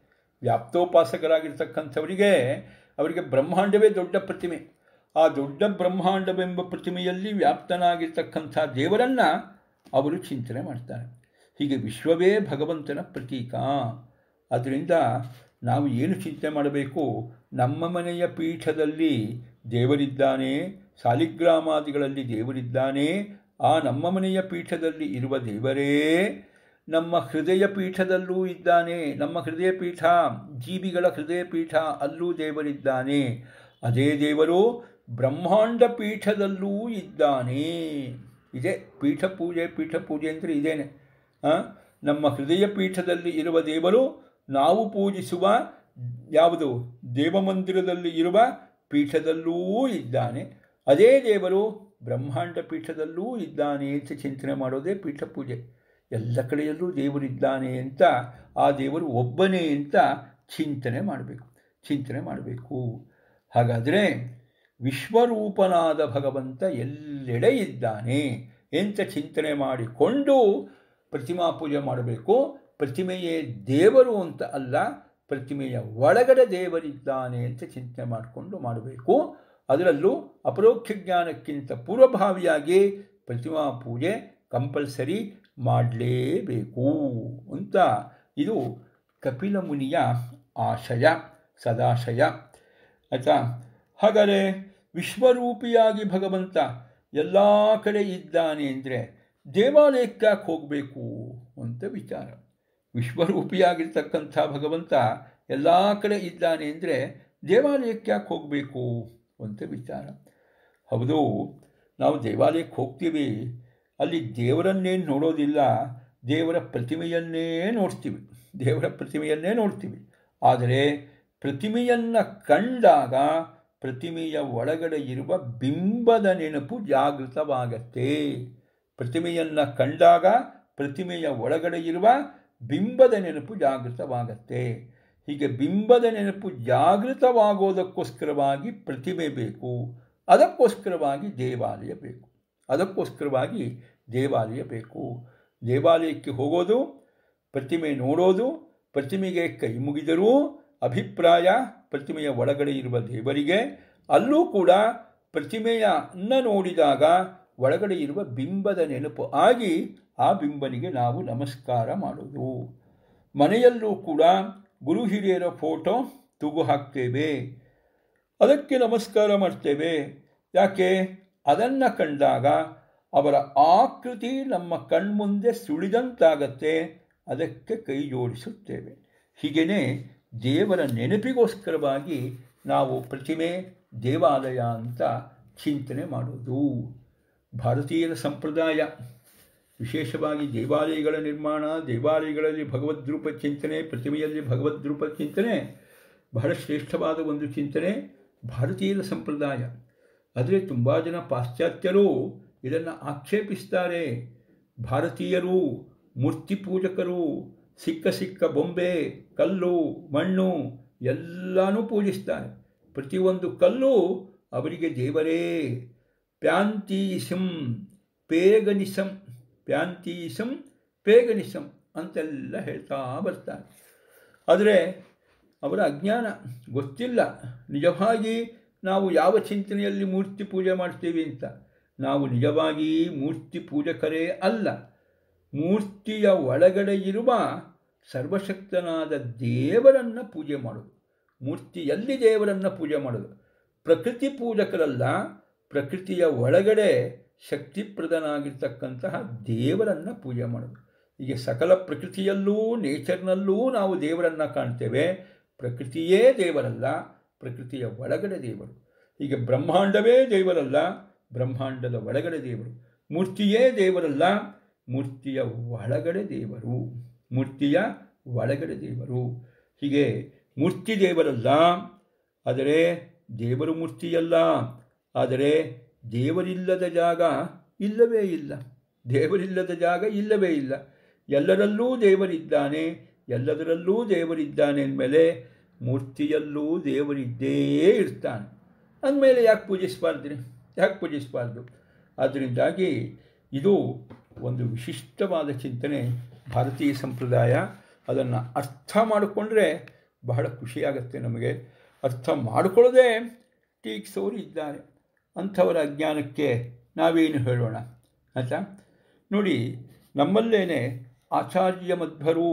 Speaker 1: ವ್ಯಾಪ್ತೋಪಾಸಕರಾಗಿರ್ತಕ್ಕಂಥವರಿಗೆ ಅವರಿಗೆ ಬ್ರಹ್ಮಾಂಡವೇ ದೊಡ್ಡ ಪ್ರತಿಮೆ ಆ ದೊಡ್ಡ ಬ್ರಹ್ಮಾಂಡವೆಂಬ ಪ್ರತಿಮೆಯಲ್ಲಿ ವ್ಯಾಪ್ತನಾಗಿರ್ತಕ್ಕಂಥ ದೇವರನ್ನು ಅವರು ಚಿಂತನೆ ಮಾಡ್ತಾರೆ ಹೀಗೆ ವಿಶ್ವವೇ ಭಗವಂತನ ಪ್ರತೀಕ ಅದರಿಂದ ನಾವು ಏನು ಚಿಂತನೆ ಮಾಡಬೇಕು ನಮ್ಮ ಮನೆಯ ಪೀಠದಲ್ಲಿ ದೇವರಿದ್ದಾನೆ ಸಾಲಿಗ್ರಾಮಾದಿಗಳಲ್ಲಿ ದೇವರಿದ್ದಾನೆ ಆ ನಮ್ಮ ಮನೆಯ ಪೀಠದಲ್ಲಿ ಇರುವ ದೇವರೇ ನಮ್ಮ ಹೃದಯ ಪೀಠದಲ್ಲೂ ಇದ್ದಾನೆ ನಮ್ಮ ಹೃದಯ ಪೀಠ ಜೀವಿಗಳ ಹೃದಯ ಪೀಠ ಅಲ್ಲೂ ದೇವರಿದ್ದಾನೆ ಅದೇ ದೇವರು ಬ್ರಹ್ಮಾಂಡ ಪೀಠದಲ್ಲೂ ಇದ್ದಾನೆ ಇದೇ ಪೀಠ ಪೂಜೆ ಪೀಠ ಪೂಜೆ ಅಂದರೆ ಇದೇನೆ ನಮ್ಮ ಹೃದಯ ಪೀಠದಲ್ಲಿ ಇರುವ ದೇವರು ನಾವು ಪೂಜಿಸುವ ಯಾವುದು ದೇವಮಂದಿರದಲ್ಲಿ ಇರುವ ಪೀಠದಲ್ಲೂ ಇದ್ದಾನೆ ಅದೇ ದೇವರು ಬ್ರಹ್ಮಾಂಡ ಪೀಠದಲ್ಲೂ ಇದ್ದಾನೆ ಅಂತ ಚಿಂತನೆ ಮಾಡೋದೇ ಪೀಠ ಪೂಜೆ ಎಲ್ಲ ಕಡೆಯಲ್ಲೂ ದೇವರಿದ್ದಾನೆ ಅಂತ ಆ ದೇವರು ಒಬ್ಬನೇ ಅಂತ ಚಿಂತನೆ ಮಾಡಬೇಕು ಚಿಂತನೆ ಮಾಡಬೇಕು ಹಾಗಾದರೆ ವಿಶ್ವರೂಪನಾದ ಭಗವಂತ ಎಲ್ಲೆಡೆ ಇದ್ದಾನೆ ಎಂತ ಚಿಂತನೆ ಮಾಡಿಕೊಂಡು ಪ್ರತಿಮಾ ಪೂಜೆ ಮಾಡಬೇಕು ಪ್ರತಿಮೆಯೇ ದೇವರು ಅಂತ ಅಲ್ಲ ಪ್ರತಿಮೆಯ ಒಳಗಡೆ ದೇವರಿದ್ದಾನೆ ಅಂತ ಚಿಂತನೆ ಮಾಡಿಕೊಂಡು ಮಾಡಬೇಕು ಅದರಲ್ಲೂ ಅಪರೋಕ್ಷ ಜ್ಞಾನಕ್ಕಿಂತ ಪೂರ್ವಭಾವಿಯಾಗಿ ಪ್ರತಿಮಾ ಪೂಜೆ ಕಂಪಲ್ಸರಿ ಮಾಡಲೇಬೇಕು ಅಂತ ಇದು ಕಪಿಲ ಮುನಿಯ ಆಶಯ ಸದಾಶಯ ಆಯಿತಾ ಹಾಗಾದರೆ ವಿಶ್ವರೂಪಿಯಾಗಿ ಭಗವಂತ ಎಲ್ಲ ಕಡೆ ಇದ್ದಾನೆ ಅಂದರೆ ದೇವಾಲಯಕ್ಕೆ ಯಾಕೆ ಹೋಗಬೇಕು ಅಂತ ವಿಚಾರ ವಿಶ್ವರೂಪಿಯಾಗಿರ್ತಕ್ಕಂಥ ಭಗವಂತ ಎಲ್ಲ ಕಡೆ ಇದ್ದಾನೆ ಅಂದರೆ ದೇವಾಲಯಕ್ಕೆ ಯಾಕೆ ಹೋಗಬೇಕು ಅಂತ ವಿಚಾರ ಹೌದು ನಾವು ದೇವಾಲಯಕ್ಕೆ ಹೋಗ್ತೀವಿ ಅಲ್ಲಿ ದೇವರನ್ನೇನು ನೋಡೋದಿಲ್ಲ ದೇವರ ಪ್ರತಿಮೆಯನ್ನೇ ನೋಡ್ತೀವಿ ದೇವರ ಪ್ರತಿಮೆಯನ್ನೇ ನೋಡ್ತೀವಿ ಆದರೆ ಪ್ರತಿಮೆಯನ್ನು ಕಂಡಾಗ ಪ್ರತಿಮೆಯ ಒಳಗಡೆ ಇರುವ ಬಿಂಬದ ನೆನಪು ಜಾಗೃತವಾಗತ್ತೆ ಪ್ರತಿಮೆಯನ್ನು ಕಂಡಾಗ ಪ್ರತಿಮೆಯ ಒಳಗಡೆ ಇರುವ ಬಿಂಬದ ನೆನಪು ಜಾಗೃತವಾಗತ್ತೆ ಹೀಗೆ ಬಿಂಬದ ನೆನಪು ಜಾಗೃತವಾಗೋದಕ್ಕೋಸ್ಕರವಾಗಿ ಪ್ರತಿಮೆ ಬೇಕು ಅದಕ್ಕೋಸ್ಕರವಾಗಿ ದೇವಾಲಯ ಬೇಕು ಅದಕ್ಕೋಸ್ಕರವಾಗಿ ದೇವಾಲಯ ಬೇಕು ದೇವಾಲಯಕ್ಕೆ ಹೋಗೋದು ಪ್ರತಿಮೆ ನೋಡೋದು ಪ್ರತಿಮೆಗೆ ಕೈ ಮುಗಿದರೂ ಅಭಿಪ್ರಾಯ ಪ್ರತಿಮೆಯ ಒಳಗಡೆ ಇರುವ ದೇವರಿಗೆ ಅಲ್ಲೂ ಕೂಡ ಪ್ರತಿಮೆಯನ್ನು ನೋಡಿದಾಗ ಒಳಗಡೆ ಇರುವ ಬಿಂಬದ ನೆನಪು ಆಗಿ ಆ ಬಿಂಬನಿಗೆ ನಾವು ನಮಸ್ಕಾರ ಮಾಡೋದು ಮನೆಯಲ್ಲೂ ಕೂಡ ಗುರು ಹಿರಿಯರ ಫೋಟೋ ತೂಗು ಹಾಕ್ತೇವೆ ಅದಕ್ಕೆ ನಮಸ್ಕಾರ ಮಾಡ್ತೇವೆ ಯಾಕೆ ಅದನ್ನು ಕಂಡಾಗ ಅವರ ಆಕೃತಿ ನಮ್ಮ ಕಣ್ಮುಂದೆ ಸುಳಿದಂತಾಗತ್ತೆ ಅದಕ್ಕೆ ಕೈ ಜೋಡಿಸುತ್ತೇವೆ ಹೀಗೇ ದೇವರ ನೆನಪಿಗೋಸ್ಕರವಾಗಿ ನಾವು ಪ್ರತಿಮೆ ದೇವಾಲಯ ಅಂತ ಚಿಂತನೆ ಮಾಡೋದು ಭಾರತೀಯರ ಸಂಪ್ರದಾಯ ವಿಶೇಷವಾಗಿ ದೇವಾಲಯಗಳ ನಿರ್ಮಾಣ ದೇವಾಲಯಗಳಲ್ಲಿ ಭಗವದ್ರೂಪ ಚಿಂತನೆ ಪ್ರತಿಮೆಯಲ್ಲಿ ಭಗವದ್ರೂಪ ಚಿಂತನೆ ಬಹಳ ಶ್ರೇಷ್ಠವಾದ ಒಂದು ಚಿಂತನೆ ಭಾರತೀಯರ ಸಂಪ್ರದಾಯ ಆದರೆ ತುಂಬ ಜನ ಪಾಶ್ಚಾತ್ಯರು ಇದನ್ನು ಆಕ್ಷೇಪಿಸ್ತಾರೆ ಭಾರತೀಯರು ಮೂರ್ತಿ ಪೂಜಕರು ಸಿಕ್ಕ ಸಿಕ್ಕ ಬೊಂಬೆ ಕಲ್ಲು ಮಣ್ಣು ಎಲ್ಲನೂ ಪೂಜಿಸ್ತಾರೆ ಪ್ರತಿಯೊಂದು ಕಲ್ಲು ಅವರಿಗೆ ದೇವರೇ ಪ್ಯಾಂತೀಸಂ ಪೇಗನಿಸಂ ಪ್ಯಾಂತೀಸಂ ಪೇಗನಿಸಂ ಅಂತೆಲ್ಲ ಹೇಳ್ತಾ ಬರ್ತಾರೆ ಆದರೆ ಅವರ ಅಜ್ಞಾನ ಗೊತ್ತಿಲ್ಲ ನಿಜವಾಗಿ ನಾವು ಯಾವ ಚಿಂತನೆಯಲ್ಲಿ ಮೂರ್ತಿ ಪೂಜೆ ಮಾಡ್ತೀವಿ ಅಂತ ನಾವು ನಿಜವಾಗಿ ಮೂರ್ತಿ ಪೂಜಕರೇ ಅಲ್ಲ ಮೂರ್ತಿಯ ಒಳಗಡೆ ಇರುವ ಸರ್ವಶಕ್ತನಾದ ದೇವರನ್ನು ಪೂಜೆ ಮಾಡೋದು ಮೂರ್ತಿಯಲ್ಲಿ ದೇವರನ್ನು ಪೂಜೆ ಮಾಡೋದು ಪ್ರಕೃತಿ ಪೂಜಕರಲ್ಲ ಪ್ರಕೃತಿಯ ಒಳಗಡೆ ಶಕ್ತಿಪ್ರದನಾಗಿರ್ತಕ್ಕಂತಹ ದೇವರನ್ನು ಪೂಜೆ ಮಾಡೋದು ಹೀಗೆ ಸಕಲ ಪ್ರಕೃತಿಯಲ್ಲೂ ನೇಚರ್ನಲ್ಲೂ ನಾವು ದೇವರನ್ನು ಕಾಣ್ತೇವೆ ಪ್ರಕೃತಿಯೇ ದೇವರಲ್ಲ ಪ್ರಕೃತಿಯ ಒಳಗಡೆ ದೇವರು ಹೀಗೆ ಬ್ರಹ್ಮಾಂಡವೇ ದೇವರಲ್ಲ ಬ್ರಹ್ಮಾಂಡದ ಒಳಗಡೆ ದೇವರು ಮೂರ್ತಿಯೇ ದೇವರಲ್ಲ ಮೂರ್ತಿಯ ಒಳಗಡೆ ದೇವರು ಮೂರ್ತಿಯ ಒಳಗಡೆ ದೇವರು ಹೀಗೆ ಮೂರ್ತಿ ದೇವರಲ್ಲ ಆದರೆ ದೇವರು ಮೂರ್ತಿಯಲ್ಲ ಆದರೆ ದೇವರಿಲ್ಲದ ಜಾಗ ಇಲ್ಲವೇ ಇಲ್ಲ ದೇವರಿಲ್ಲದ ಜಾಗ ಇಲ್ಲವೇ ಇಲ್ಲ ಎಲ್ಲರಲ್ಲೂ ದೇವರಿದ್ದಾನೆ ಎಲ್ಲದರಲ್ಲೂ ದೇವರಿದ್ದಾನೆ ಅಂದಮೇಲೆ ಮೂರ್ತಿಯಲ್ಲೂ ದೇವರಿದ್ದೇ ಇರ್ತಾನೆ ಅಂದಮೇಲೆ ಯಾಕೆ ಪೂಜಿಸಬಾರ್ದ್ರಿ ಯಾಕೆ ಪೂಜಿಸಬಾರ್ದು ಅದರಿಂದಾಗಿ ಇದು ಒಂದು ವಿಶಿಷ್ಟವಾದ ಚಿಂತನೆ ಭಾರತೀಯ ಸಂಪ್ರದಾಯ ಅದನ್ನು ಅರ್ಥ ಮಾಡಿಕೊಂಡ್ರೆ ಬಹಳ ಖುಷಿಯಾಗತ್ತೆ ನಮಗೆ ಅರ್ಥ ಮಾಡಿಕೊಳ್ಳದೆ ಟೀಕ್ಸೋರು ಇದ್ದಾರೆ ಅಂಥವರ ಅಜ್ಞಾನಕ್ಕೆ ನಾವೇನು ಹೇಳೋಣ ಆಯಿತಾ ನೋಡಿ ನಮ್ಮಲ್ಲೇನೆ ಆಚಾರ್ಯ ಮಧ್ವರು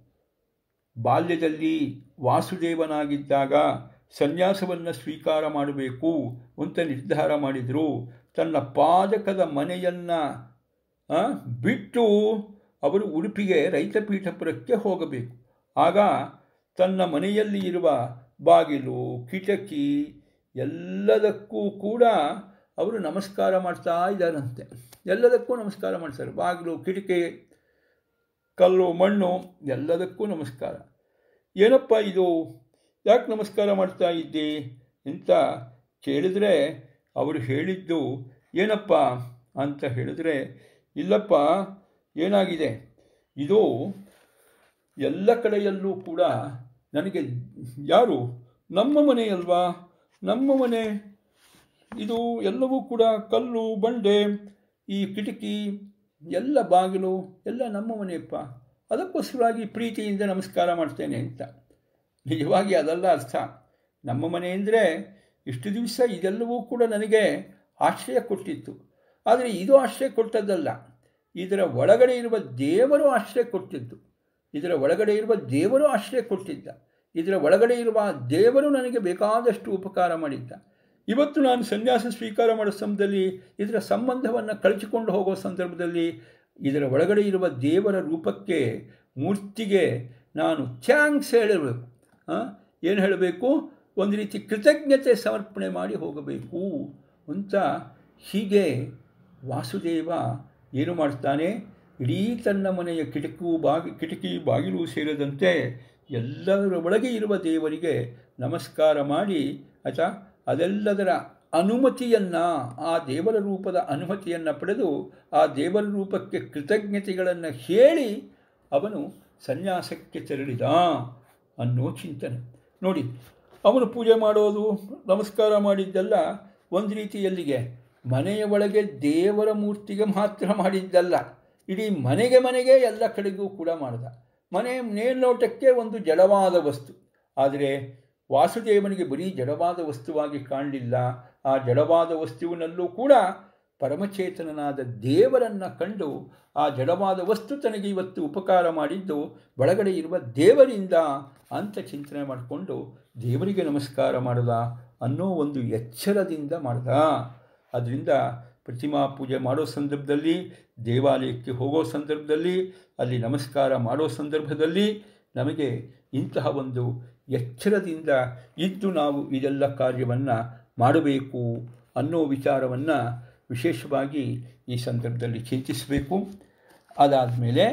Speaker 1: ಬಾಲ್ಯದಲ್ಲಿ ವಾಸುದೇವನಾಗಿದ್ದಾಗ ಸನ್ಯಾಸವನ್ನು ಸ್ವೀಕಾರ ಮಾಡಬೇಕು ಅಂತ ನಿರ್ಧಾರ ಮಾಡಿದರು ತನ್ನ ಪಾದಕದ ಮನೆಯನ್ನು ಬಿಟ್ಟು ಅವರು ಉಡುಪಿಗೆ ರೈತಪೀಠಪುರಕ್ಕೆ ಹೋಗಬೇಕು ಆಗ ತನ್ನ ಮನೆಯಲ್ಲಿ ಇರುವ ಬಾಗಿಲು ಕಿಟಕಿ ಎಲ್ಲದಕ್ಕೂ ಕೂಡ ಅವರು ನಮಸ್ಕಾರ ಮಾಡ್ತಾ ಇದ್ದಾರಂತೆ ಎಲ್ಲದಕ್ಕೂ ನಮಸ್ಕಾರ ಮಾಡ್ತಾರೆ ಬಾಗಿಲು ಕಿಟಕಿ ಕಲ್ಲು ಮಣ್ಣು ಎಲ್ಲದಕ್ಕೂ ನಮಸ್ಕಾರ ಏನಪ್ಪ ಇದು ಯಾಕೆ ನಮಸ್ಕಾರ ಮಾಡ್ತಾ ಇದ್ದಿ ಅಂತ ಕೇಳಿದ್ರೆ ಅವರು ಹೇಳಿದ್ದು ಏನಪ್ಪ ಅಂತ ಹೇಳಿದ್ರೆ ಇಲ್ಲಪ್ಪ ಏನಾಗಿದೆ ಇದು ಎಲ್ಲ ಕಡೆಯಲ್ಲೂ ಕೂಡ ನನಗೆ ಯಾರು ನಮ್ಮ ಮನೆಯಲ್ವಾ ನಮ್ಮ ಮನೆ ಇದು ಎಲ್ಲವೂ ಕೂಡ ಕಲ್ಲು ಬಂಡೆ ಈ ಕಿಟಕಿ ಎಲ್ಲ ಬಾಗಿಲು ಎಲ್ಲ ನಮ್ಮ ಮನೆಯಪ್ಪ ಅದಕ್ಕೋಸ್ಕರವಾಗಿ ಪ್ರೀತಿಯಿಂದ ನಮಸ್ಕಾರ ಮಾಡ್ತೇನೆ ಅಂತ ನಿಜವಾಗಿ ಅದಲ್ಲ ಅರ್ಥ ನಮ್ಮ ಮನೆ ಅಂದರೆ ಇಷ್ಟು ದಿವಸ ಇದೆಲ್ಲವೂ ಕೂಡ ನನಗೆ ಆಶ್ರಯ ಕೊಟ್ಟಿತ್ತು ಆದರೆ ಇದು ಆಶ್ರಯ ಕೊಟ್ಟದ್ದಲ್ಲ ಇದರ ಒಳಗಡೆ ಇರುವ ದೇವರು ಆಶ್ರಯ ಕೊಟ್ಟಿದ್ದು ಇದರ ಒಳಗಡೆ ಇರುವ ದೇವರು ಆಶ್ರಯ ಕೊಟ್ಟಿದ್ದ ಇದರ ಒಳಗಡೆ ಇರುವ ದೇವರು ನನಗೆ ಬೇಕಾದಷ್ಟು ಉಪಕಾರ ಮಾಡಿದ್ದ ಇವತ್ತು ನಾನು ಸನ್ಯಾಸ ಸ್ವೀಕಾರ ಮಾಡೋ ಸಮಯದಲ್ಲಿ ಇದರ ಸಂಬಂಧವನ್ನು ಕಳಚಿಕೊಂಡು ಹೋಗೋ ಸಂದರ್ಭದಲ್ಲಿ ಇದರ ಒಳಗಡೆ ಇರುವ ದೇವರ ರೂಪಕ್ಕೆ ಮೂರ್ತಿಗೆ ನಾನು ಥ್ಯಾಂಕ್ಸ್ ಹೇಳಬೇಕು ಏನು ಹೇಳಬೇಕು ಒಂದು ರೀತಿ ಕೃತಜ್ಞತೆ ಸಮರ್ಪಣೆ ಮಾಡಿ ಹೋಗಬೇಕು ಅಂತ ಹೀಗೆ ವಾಸುದೇವ ಏನು ಮಾಡ್ತಾನೆ ಇಡೀ ತನ್ನ ಮನೆಯ ಕಿಟಕು ಬಾಗಿ ಕಿಟಕಿ ಬಾಗಿಲು ಸೇರಿದಂತೆ ಎಲ್ಲದರ ಒಳಗೆ ಇರುವ ದೇವರಿಗೆ ನಮಸ್ಕಾರ ಮಾಡಿ ಆಯಿತಾ ಅದೆಲ್ಲದರ ಅನುಮತಿಯನ್ನು ಆ ದೇವರ ರೂಪದ ಅನುಮತಿಯನ್ನು ಪಡೆದು ಆ ದೇವರ ರೂಪಕ್ಕೆ ಕೃತಜ್ಞತೆಗಳನ್ನು ಹೇಳಿ ಅವನು ಸನ್ಯಾಸಕ್ಕೆ ತೆರಳಿದ ಅನ್ನೋ ಚಿಂತನೆ ನೋಡಿ ಅವನು ಪೂಜೆ ಮಾಡೋದು ನಮಸ್ಕಾರ ಮಾಡಿದ್ದೆಲ್ಲ ಒಂದು ರೀತಿಯಲ್ಲಿಗೆ ಮನೆಯ ಒಳಗೆ ದೇವರ ಮೂರ್ತಿಗೆ ಮಾತ್ರ ಮಾಡಿದ್ದಲ್ಲ ಇಡೀ ಮನೆಗೆ ಮನೆಗೆ ಎಲ್ಲ ಕಡೆಗೂ ಕೂಡ ಮಾಡಿದ ಮನೆ ಮೇಲ್ನೋಟಕ್ಕೆ ಒಂದು ಜಡವಾದ ವಸ್ತು ಆದರೆ ವಾಸುದೇವನಿಗೆ ಬರೀ ಜಡವಾದ ವಸ್ತುವಾಗಿ ಕಾಣಲಿಲ್ಲ ಆ ಜಡವಾದ ವಸ್ತುವಿನಲ್ಲೂ ಕೂಡ ಪರಮಚೇತನನಾದ ದೇವರನ್ನು ಕಂಡು ಆ ಜಡವಾದ ವಸ್ತು ತನಗೆ ಇವತ್ತು ಉಪಕಾರ ಮಾಡಿದ್ದು ಒಳಗಡೆ ಇರುವ ದೇವರಿಂದ ಅಂತ ಚಿಂತನೆ ಮಾಡಿಕೊಂಡು ದೇವರಿಗೆ ನಮಸ್ಕಾರ ಮಾಡದ ಅನ್ನೋ ಒಂದು ಎಚ್ಚರದಿಂದ ಮಾಡ್ದ ಅದರಿಂದ ಪ್ರತಿಮಾ ಪೂಜೆ ಮಾಡೋ ಸಂದರ್ಭದಲ್ಲಿ ದೇವಾಲಯಕ್ಕೆ ಹೋಗೋ ಸಂದರ್ಭದಲ್ಲಿ ಅಲ್ಲಿ ನಮಸ್ಕಾರ ಮಾಡೋ ಸಂದರ್ಭದಲ್ಲಿ ನಮಗೆ ಇಂತಹ ಒಂದು ಎಚ್ಚರದಿಂದ ಇದ್ದು ನಾವು ಇದೆಲ್ಲ ಕಾರ್ಯವನ್ನು ಮಾಡಬೇಕು ಅನ್ನೋ ವಿಚಾರವನ್ನು ವಿಶೇಷವಾಗಿ ಈ ಸಂದರ್ಭದಲ್ಲಿ ಚಿಂತಿಸಬೇಕು ಅದಾದಮೇಲೆ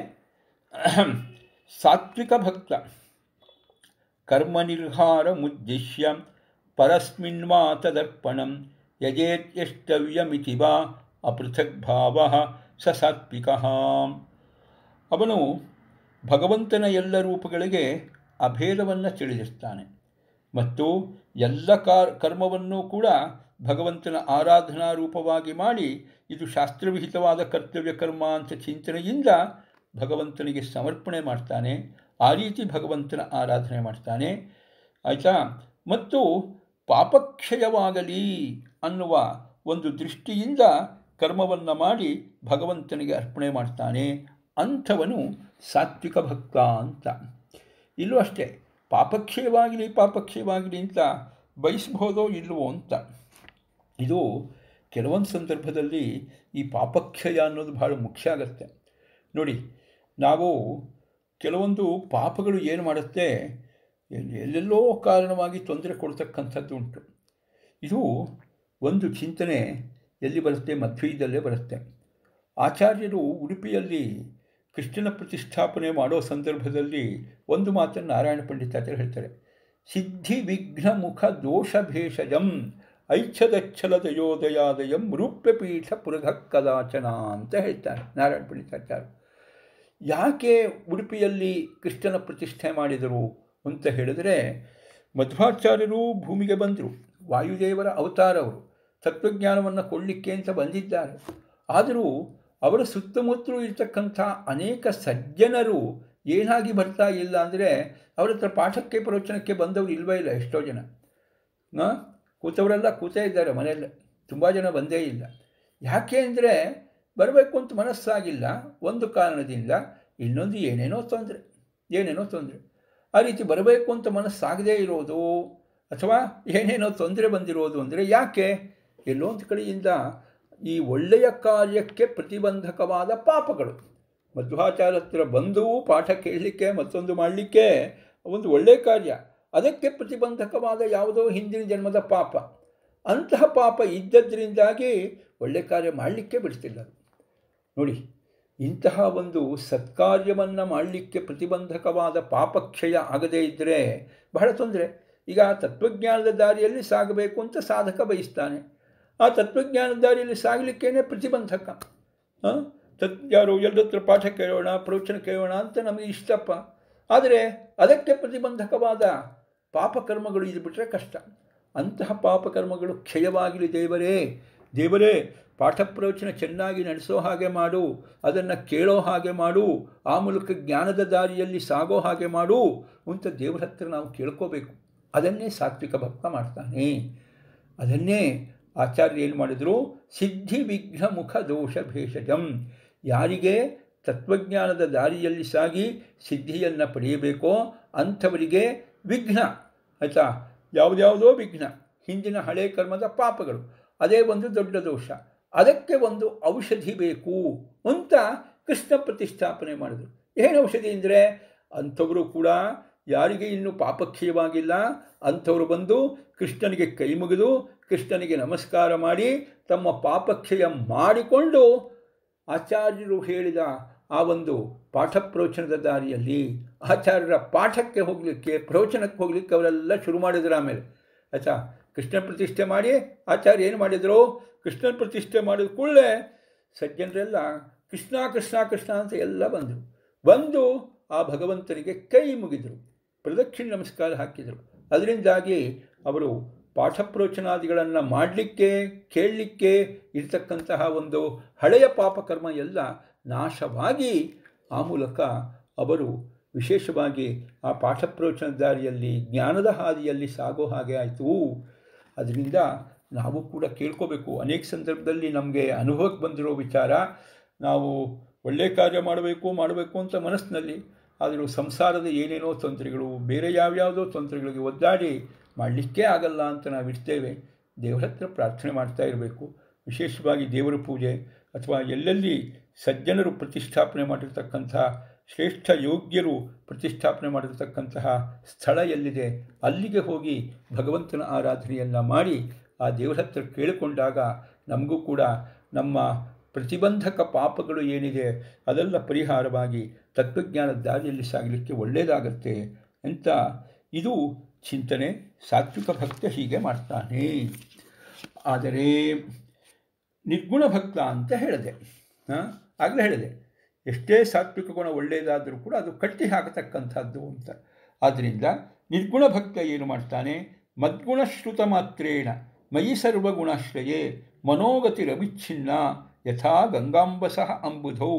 Speaker 1: ಸಾತ್ವಿಕ ಭಕ್ತ ಕರ್ಮನಿರ್ಹಾರ ಮುದ್ದೇಶ್ಯ ಪರಸ್ಮಿನ್ವಾ ತದರ್ಪಣಂ ಯಜೇತ್ಯಷ್ಟವ್ಯಮಿತಿ ವಾ ಅಪೃಥಕ್ ಭಾವ ಸ ಸಾತ್ವಿಕ ಅವನು ಭಗವಂತನ ಎಲ್ಲ ರೂಪಗಳಿಗೆ ಅಭೇದವನ್ನು ತಿಳಿದಿರ್ತಾನೆ ಮತ್ತು ಎಲ್ಲ ಕಾರ್ ಕರ್ಮವನ್ನೂ ಕೂಡ ಭಗವಂತನ ಆರಾಧನಾ ರೂಪವಾಗಿ ಮಾಡಿ ಇದು ಶಾಸ್ತ್ರವಿಹಿತವಾದ ಕರ್ತವ್ಯ ಕರ್ಮ ಅಂತ ಚಿಂತನೆಯಿಂದ ಭಗವಂತನಿಗೆ ಸಮರ್ಪಣೆ ಮಾಡ್ತಾನೆ ಆ ರೀತಿ ಭಗವಂತನ ಆರಾಧನೆ ಮಾಡ್ತಾನೆ ಆಯಿತಾ ಮತ್ತು ಪಾಪಕ್ಷಯವಾಗಲಿ ಅನ್ನುವ ಒಂದು ದೃಷ್ಟಿಯಿಂದ ಕರ್ಮವನ್ನು ಮಾಡಿ ಭಗವಂತನಿಗೆ ಅರ್ಪಣೆ ಮಾಡ್ತಾನೆ ಅಂಥವನು ಸಾತ್ವಿಕ ಭಕ್ತ ಅಂತ ಇಲ್ಲೂ ಅಷ್ಟೇ ಪಾಪಕ್ಷಯವಾಗಲಿ ಪಾಪಕ್ಷಯವಾಗಲಿ ಅಂತ ಬಯಸ್ಬೋದೋ ಇಲ್ವೋ ಅಂತ ಇದು ಕೆಲವೊಂದು ಸಂದರ್ಭದಲ್ಲಿ ಈ ಪಾಪಕ್ಷಯ ಅನ್ನೋದು ಭಾಳ ಮುಖ್ಯ ಆಗುತ್ತೆ ನೋಡಿ ನಾವು ಕೆಲವೊಂದು ಪಾಪಗಳು ಏನು ಮಾಡುತ್ತೆ ಎಲ್ಲೆಲ್ಲೋ ಕಾರಣವಾಗಿ ತೊಂದರೆ ಕೊಡ್ತಕ್ಕಂಥದ್ದು ಉಂಟು ಇದು ಒಂದು ಚಿಂತನೆ ಎಲ್ಲಿ ಬರುತ್ತೆ ಮಧ್ವೀಯದಲ್ಲೇ ಬರುತ್ತೆ ಆಚಾರ್ಯರು ಉಡುಪಿಯಲ್ಲಿ ಕೃಷ್ಣನ ಪ್ರತಿಷ್ಠಾಪನೆ ಮಾಡೋ ಸಂದರ್ಭದಲ್ಲಿ ಒಂದು ಮಾತನ್ನು ನಾರಾಯಣ ಪಂಡಿತಾಚಾರ್ಯ ಹೇಳ್ತಾರೆ ಸಿದ್ಧಿ ವಿಘ್ನ ಮುಖ ದೋಷ ಭೇಷಜಂ ಐಚ್ಛದಚ್ಛಲದಯೋದಯಾದಯಂ ರೂಪ್ಯಪೀಠ ಪುರಘ ಕದಾಚನ ಅಂತ ಹೇಳ್ತಾರೆ ನಾರಾಯಣ ಪಂಡಿತಾಚಾರ್ಯ ಯಾಕೆ ಉಡುಪಿಯಲ್ಲಿ ಕೃಷ್ಣನ ಪ್ರತಿಷ್ಠೆ ಮಾಡಿದರು ಅಂತ ಹೇಳಿದರೆ ಮಧ್ವಾಚಾರ್ಯರು ಭೂಮಿಗೆ ಬಂದರು ವಾಯುದೇವರ ಅವತಾರ ಅವರು ತತ್ವಜ್ಞಾನವನ್ನು ಕೊಡಲಿಕ್ಕೆ ಅಂತ ಬಂದಿದ್ದಾರೆ ಆದರೂ ಅವರ ಸುತ್ತಮುತ್ತಲೂ ಇರ್ತಕ್ಕಂಥ ಅನೇಕ ಸಜ್ಜನರು ಏನಾಗಿ ಬರ್ತಾ ಇಲ್ಲ ಅಂದರೆ ಅವರ ಹತ್ರ ಪಾಠಕ್ಕೆ ಪ್ರವಚನಕ್ಕೆ ಬಂದವರು ಇಲ್ವೇ ಇಲ್ಲ ಎಷ್ಟೋ ಜನ ಕೂತವರೆಲ್ಲ ಕೂತೇ ಇದ್ದಾರೆ ಮನೆಯಲ್ಲೇ ತುಂಬ ಜನ ಬಂದೇ ಇಲ್ಲ ಯಾಕೆ ಅಂದರೆ ಬರಬೇಕು ಅಂತ ಮನಸ್ಸಾಗಿಲ್ಲ ಒಂದು ಕಾರಣದಿಂದ ಇನ್ನೊಂದು ಏನೇನೋ ತೊಂದರೆ ಏನೇನೋ ತೊಂದರೆ ಆ ರೀತಿ ಬರಬೇಕು ಅಂತ ಮನಸ್ಸಾಗದೇ ಇರೋದು ಅಥವಾ ಏನೇನೋ ತೊಂದರೆ ಬಂದಿರೋದು ಅಂದರೆ ಯಾಕೆ ಎಲ್ಲೋ ಒಂದು ಕಡೆಯಿಂದ ಈ ಒಳ್ಳೆಯ ಕಾರ್ಯಕ್ಕೆ ಪ್ರತಿಬಂಧಕವಾದ ಪಾಪಗಳು ಮಧ್ವಾಚಾರ ಹತ್ರ ಬಂದು ಪಾಠ ಕೇಳಲಿಕ್ಕೆ ಮತ್ತೊಂದು ಮಾಡಲಿಕ್ಕೆ ಒಂದು ಒಳ್ಳೆಯ ಕಾರ್ಯ ಅದಕ್ಕೆ ಪ್ರತಿಬಂಧಕವಾದ ಯಾವುದೋ ಹಿಂದಿನ ಜನ್ಮದ ಪಾಪ ಅಂತಹ ಪಾಪ ಇದ್ದದ್ರಿಂದಾಗಿ ಒಳ್ಳೆ ಕಾರ್ಯ ಮಾಡಲಿಕ್ಕೆ ಬಿಡ್ತಿಲ್ಲ ನೋಡಿ ಇಂತಹ ಒಂದು ಸತ್ಕಾರ್ಯವನ್ನು ಮಾಡಲಿಕ್ಕೆ ಪ್ರತಿಬಂಧಕವಾದ ಪಾಪಕ್ಷಯ ಆಗದೇ ಇದ್ದರೆ ಬಹಳ ತೊಂದರೆ ಈಗ ತತ್ವಜ್ಞಾನದ ದಾರಿಯಲ್ಲಿ ಸಾಗಬೇಕು ಅಂತ ಸಾಧಕ ಬಯಸ್ತಾನೆ ಆ ತತ್ವಜ್ಞಾನದ ದಾರಿಯಲ್ಲಿ ಸಾಗಲಿಕ್ಕೇನೆ ಪ್ರತಿಬಂಧಕ ತತ್ ಯಾರು ಎಲ್ಲರತ್ರ ಪಾಠ ಕೇಳೋಣ ಪ್ರವಚನ ಕೇಳೋಣ ಅಂತ ನಮಗೆ ಇಷ್ಟಪ್ಪ ಆದರೆ ಅದಕ್ಕೆ ಪ್ರತಿಬಂಧಕವಾದ ಪಾಪಕರ್ಮಗಳು ಇದು ಬಿಟ್ಟರೆ ಕಷ್ಟ ಅಂತಹ ಪಾಪಕರ್ಮಗಳು ಕ್ಷಯವಾಗಲಿ ದೇವರೇ ದೇವರೇ ಪಾಠ ಪ್ರವಚನ ಚೆನ್ನಾಗಿ ನಡೆಸೋ ಹಾಗೆ ಮಾಡು ಅದನ್ನು ಕೇಳೋ ಹಾಗೆ ಮಾಡು ಆ ಮೂಲಕ ಜ್ಞಾನದ ದಾರಿಯಲ್ಲಿ ಸಾಗೋ ಹಾಗೆ ಮಾಡು ಅಂತ ದೇವರ ಹತ್ರ ನಾವು ಕೇಳ್ಕೋಬೇಕು ಅದನ್ನೇ ಸಾತ್ವಿಕ ಭಕ್ತ ಮಾಡ್ತಾನೆ ಅದನ್ನೇ ಆಚಾರ್ಯ ಏನು ಮಾಡಿದರು ಸಿದ್ಧಿ ವಿಘ್ನ ಮುಖ ದೋಷ ಭೇಷಜಂ ಯಾರಿಗೆ ತತ್ವಜ್ಞಾನದ ದಾರಿಯಲ್ಲಿ ಸಾಗಿ ಸಿದ್ಧಿಯನ್ನು ಪಡೆಯಬೇಕೋ ಅಂಥವರಿಗೆ ವಿಘ್ನ ಆಯಿತಾ ಯಾವುದ್ಯಾವುದೋ ವಿಘ್ನ ಹಿಂದಿನ ಹಳೆ ಕರ್ಮದ ಪಾಪಗಳು ಅದೇ ಒಂದು ದೊಡ್ಡ ದೋಷ ಅದಕ್ಕೆ ಒಂದು ಔಷಧಿ ಬೇಕು ಅಂತ ಕೃಷ್ಣ ಪ್ರತಿಷ್ಠಾಪನೆ ಮಾಡಿದ್ರು ಏನು ಔಷಧಿ ಅಂದರೆ ಅಂಥವರು ಕೂಡ ಯಾರಿಗೆ ಇನ್ನೂ ಪಾಪಕ್ಷಯವಾಗಿಲ್ಲ ಅಂಥವರು ಬಂದು ಕೃಷ್ಣನಿಗೆ ಕೈ ಮುಗಿದು ಕೃಷ್ಣನಿಗೆ ನಮಸ್ಕಾರ ಮಾಡಿ ತಮ್ಮ ಪಾಪಕ್ಷಯ ಮಾಡಿಕೊಂಡು ಆಚಾರ್ಯರು ಹೇಳಿದ ಆ ಒಂದು ಪಾಠ ಪ್ರವಚನದ ದಾರಿಯಲ್ಲಿ ಆಚಾರ್ಯರ ಪಾಠಕ್ಕೆ ಹೋಗಲಿಕ್ಕೆ ಪ್ರವಚನಕ್ಕೆ ಹೋಗಲಿಕ್ಕೆ ಅವರೆಲ್ಲ ಶುರು ಮಾಡಿದ್ರು ಆಮೇಲೆ ಆಯ್ತಾ ಕೃಷ್ಣ ಪ್ರತಿಷ್ಠೆ ಮಾಡಿ ಆಚಾರ್ಯ ಏನು ಮಾಡಿದರು ಕೃಷ್ಣನ ಪ್ರತಿಷ್ಠೆ ಮಾಡಿದ ಕೂಡಲೇ ಸಜ್ಜನರೆಲ್ಲ ಕೃಷ್ಣ ಕೃಷ್ಣ ಕೃಷ್ಣ ಅಂತ ಎಲ್ಲ ಬಂದರು ಬಂದು ಆ ಭಗವಂತನಿಗೆ ಕೈ ಮುಗಿದರು ಪ್ರದಕ್ಷಿಣೆ ನಮಸ್ಕಾರ ಹಾಕಿದರು ಅದರಿಂದಾಗಿ ಅವರು ಪಾಠ ಪ್ರವಚನಾದಿಗಳನ್ನು ಮಾಡಲಿಕ್ಕೆ ಕೇಳಲಿಕ್ಕೆ ಇರ್ತಕ್ಕಂತಹ ಒಂದು ಹಳೆಯ ಪಾಪಕರ್ಮ ಎಲ್ಲ ನಾಶವಾಗಿ ಆ ಮೂಲಕ ಅವರು ವಿಶೇಷವಾಗಿ ಆ ಪಾಠ ಪ್ರವಚನ ದಾರಿಯಲ್ಲಿ ಜ್ಞಾನದ ಹಾದಿಯಲ್ಲಿ ಸಾಗೋ ಹಾಗೆ ಆಯಿತು ಅದರಿಂದ ನಾವು ಕೂಡ ಕೇಳ್ಕೋಬೇಕು ಅನೇಕ ಸಂದರ್ಭದಲ್ಲಿ ನಮಗೆ ಅನುಭವಕ್ಕೆ ಬಂದಿರೋ ವಿಚಾರ ನಾವು ಒಳ್ಳೆಯ ಕಾರ್ಯ ಮಾಡಬೇಕು ಮಾಡಬೇಕು ಅಂತ ಮನಸ್ಸಿನಲ್ಲಿ ಆದರೂ ಸಂಸಾರದ ಏನೇನೋ ತೊಂದರೆಗಳು ಬೇರೆ ಯಾವ್ಯಾವುದೋ ತೊಂದರೆಗಳಿಗೆ ಒದ್ದಾಡಿ ಮಾಡಲಿಕ್ಕೇ ಆಗಲ್ಲ ಅಂತ ನಾವು ಇರ್ತೇವೆ ದೇವರ ಹತ್ರ ಪ್ರಾರ್ಥನೆ ಮಾಡ್ತಾ ಇರಬೇಕು ವಿಶೇಷವಾಗಿ ದೇವರ ಪೂಜೆ ಅಥವಾ ಎಲ್ಲೆಲ್ಲಿ ಸಜ್ಜನರು ಪ್ರತಿಷ್ಠಾಪನೆ ಮಾಡಿರ್ತಕ್ಕಂಥ ಶ್ರೇಷ್ಠ ಯೋಗ್ಯರು ಪ್ರತಿಷ್ಠಾಪನೆ ಮಾಡಿರ್ತಕ್ಕಂತಹ ಸ್ಥಳ ಎಲ್ಲಿದೆ ಅಲ್ಲಿಗೆ ಹೋಗಿ ಭಗವಂತನ ಆರಾಧನೆಯನ್ನು ಮಾಡಿ ಆ ದೇವರ ಹತ್ರ ಕೇಳಿಕೊಂಡಾಗ ನಮಗೂ ಕೂಡ ನಮ್ಮ ಪ್ರತಿಬಂಧಕ ಪಾಪಗಳು ಏನಿದೆ ಅದೆಲ್ಲ ಪರಿಹಾರವಾಗಿ ತತ್ವಜ್ಞಾನದ ದಾರಿಯಲ್ಲಿ ಸಾಗಲಿಕ್ಕೆ ಒಳ್ಳೆಯದಾಗತ್ತೆ ಅಂತ ಇದು ಚಿಂತನೆ ಸಾತ್ವಿಕ ಭಕ್ತ ಹೀಗೆ ಮಾಡ್ತಾನೆ ಆದರೆ ನಿರ್ಗುಣ ಭಕ್ತ ಅಂತ ಹೇಳಿದೆ ಹಾಂ ಆಗಲೇ ಹೇಳಿದೆ ಎಷ್ಟೇ ಸಾತ್ವಿಕ ಗುಣ ಒಳ್ಳೆಯದಾದರೂ ಕೂಡ ಅದು ಕಟ್ಟಿ ಹಾಕತಕ್ಕಂಥದ್ದು ಅಂತ ಆದ್ದರಿಂದ ನಿರ್ಗುಣ ಭಕ್ತ ಏನು ಮಾಡ್ತಾನೆ ಮದ್ಗುಣಶ್ರುತ ಮಾತ್ರೇಣ ಮಯಿ ಸರ್ವಗುಣಾಶ್ರಯೇ ಮನೋಗತಿರವಿಚ್ಛಿನ್ನ ಯಥಾ ಗಂಗಾಂಬಸಃ ಅಂಬುಧೌ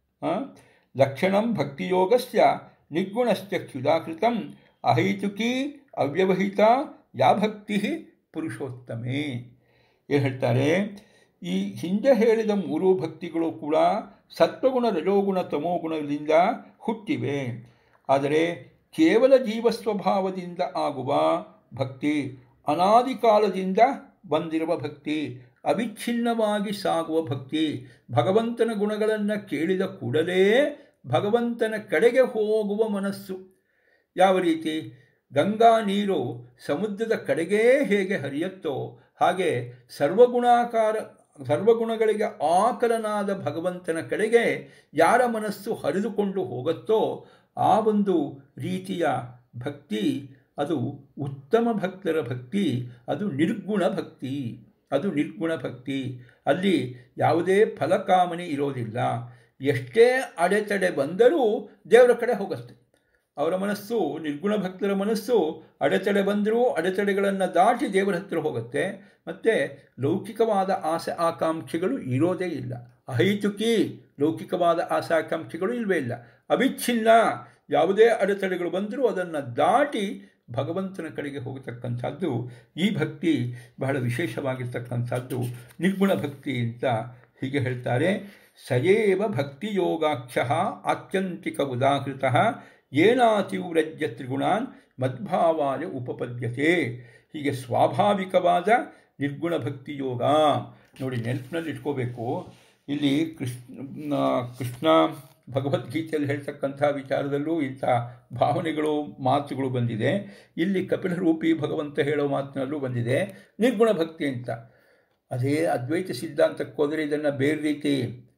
Speaker 1: ಲಕ್ಷಣಂ ಭಕ್ತಿಯೋಗಸ್ಯ ನಿರ್ಗುಣಶ್ಚ ಕ್ಷುದಾಕೃತಂ ಅಹೈತುಕಿ ಅವ್ಯವಹಿತ ಯಾ ಭಕ್ತಿ ಪುರುಷೋತ್ತಮೇ ಏನು ಹೇಳ್ತಾರೆ ಈ ಹಿಂದೆ ಹೇಳಿದ ಮೂರು ಭಕ್ತಿಗಳು ಕೂಡ ಸತ್ವಗುಣ ರಜೋಗುಣ ತಮೋಗುಣದಿಂದ ಹುಟ್ಟಿವೆ ಆದರೆ ಕೇವಲ ಜೀವ ಸ್ವಭಾವದಿಂದ ಆಗುವ ಭಕ್ತಿ ಅನಾದಿ ಕಾಲದಿಂದ ಬಂದಿರುವ ಭಕ್ತಿ ಅವಿಚ್ಛಿನ್ನವಾಗಿ ಸಾಗುವ ಭಕ್ತಿ ಭಗವಂತನ ಗುಣಗಳನ್ನು ಕೇಳಿದ ಕೂಡಲೇ ಭಗವಂತನ ಕಡೆಗೆ ಹೋಗುವ ಮನಸ್ಸು ಯಾವ ರೀತಿ ಗಂಗಾ ನೀರು ಸಮುದ್ರದ ಕಡೆಗೇ ಹೇಗೆ ಹರಿಯುತ್ತೋ ಹಾಗೆ ಸರ್ವಗುಣಾಕಾರ ಸರ್ವಗುಣಗಳಿಗೆ ಆಕರನಾದ ಭಗವಂತನ ಕಡೆಗೆ ಯಾರ ಮನಸ್ಸು ಹರಿದುಕೊಂಡು ಹೋಗುತ್ತೋ ಆ ಒಂದು ರೀತಿಯ ಭಕ್ತಿ ಅದು ಉತ್ತಮ ಭಕ್ತರ ಭಕ್ತಿ ಅದು ನಿರ್ಗುಣ ಭಕ್ತಿ ಅದು ನಿರ್ಗುಣ ಭಕ್ತಿ ಅಲ್ಲಿ ಯಾವುದೇ ಫಲಕಾಮನೆ ಇರೋದಿಲ್ಲ ಎಷ್ಟೇ ಅಡೆತಡೆ ಬಂದರೂ ದೇವರ ಕಡೆ ಹೋಗುತ್ತೆ ಅವರ ಮನಸ್ಸು ನಿರ್ಗುಣ ಭಕ್ತರ ಮನಸ್ಸು ಅಡೆತಡೆ ಬಂದರೂ ಅಡೆತಡೆಗಳನ್ನು ದಾಟಿ ದೇವರ ಹತ್ತಿರ ಹೋಗುತ್ತೆ ಮತ್ತು ಲೌಕಿಕವಾದ ಆಸೆ ಆಕಾಂಕ್ಷೆಗಳು ಇರೋದೇ ಇಲ್ಲ ಅಹೈತುಕಿ ಲೌಕಿಕವಾದ ಆಸೆ ಆಕಾಂಕ್ಷೆಗಳು ಇಲ್ಲವೇ ಇಲ್ಲ ಅವಿಚ್ಛಿನ್ನ ಯಾವುದೇ ಅಡೆತಡೆಗಳು ಬಂದರೂ ಅದನ್ನು ದಾಟಿ ಭಗವಂತನ ಕಡೆಗೆ ಹೋಗತಕ್ಕಂಥದ್ದು ಈ ಭಕ್ತಿ ಬಹಳ ವಿಶೇಷವಾಗಿರ್ತಕ್ಕಂಥದ್ದು ನಿರ್ಗುಣ ಭಕ್ತಿ ಅಂತ ಹೀಗೆ ಹೇಳ್ತಾರೆ ಸಯೇವ ಭಕ್ತಿ ಯೋಗಾಖ್ಯ ಆತ್ಯಂತಿಕ ಉದಾಹೃತ ಏನಾತಿವ್ರಜ್ಯ ತ್ರಿಗುಣಾನ್ ಮದ್ಭಾವಾಯ ಉಪಪದ್ಯತೆ ಹೀಗೆ ಸ್ವಾಭಾವಿಕವಾದ ನಿರ್ಗುಣ ಭಕ್ತಿ ಯೋಗ ನೋಡಿ ನೆನಪಿನಲ್ಲಿ ಇಟ್ಕೋಬೇಕು ಇಲ್ಲಿ ಕೃಷ್ಣ ಕೃಷ್ಣ ಭಗವದ್ಗೀತೆಯಲ್ಲಿ ಹೇಳ್ತಕ್ಕಂಥ ವಿಚಾರದಲ್ಲೂ ಇಂಥ ಭಾವನೆಗಳು ಮಾತುಗಳು ಬಂದಿದೆ ಇಲ್ಲಿ ಕಪಿಲ ರೂಪಿ ಭಗವಂತ ಹೇಳೋ ಮಾತಿನಲ್ಲೂ ಬಂದಿದೆ ನಿರ್ಗುಣ ಭಕ್ತಿ ಅಂತ ಅದೇ ಅದ್ವೈತ ಸಿದ್ಧಾಂತಕ್ಕೆ ಹೋದರೆ ಇದನ್ನು ಬೇರೆ ರೀತಿ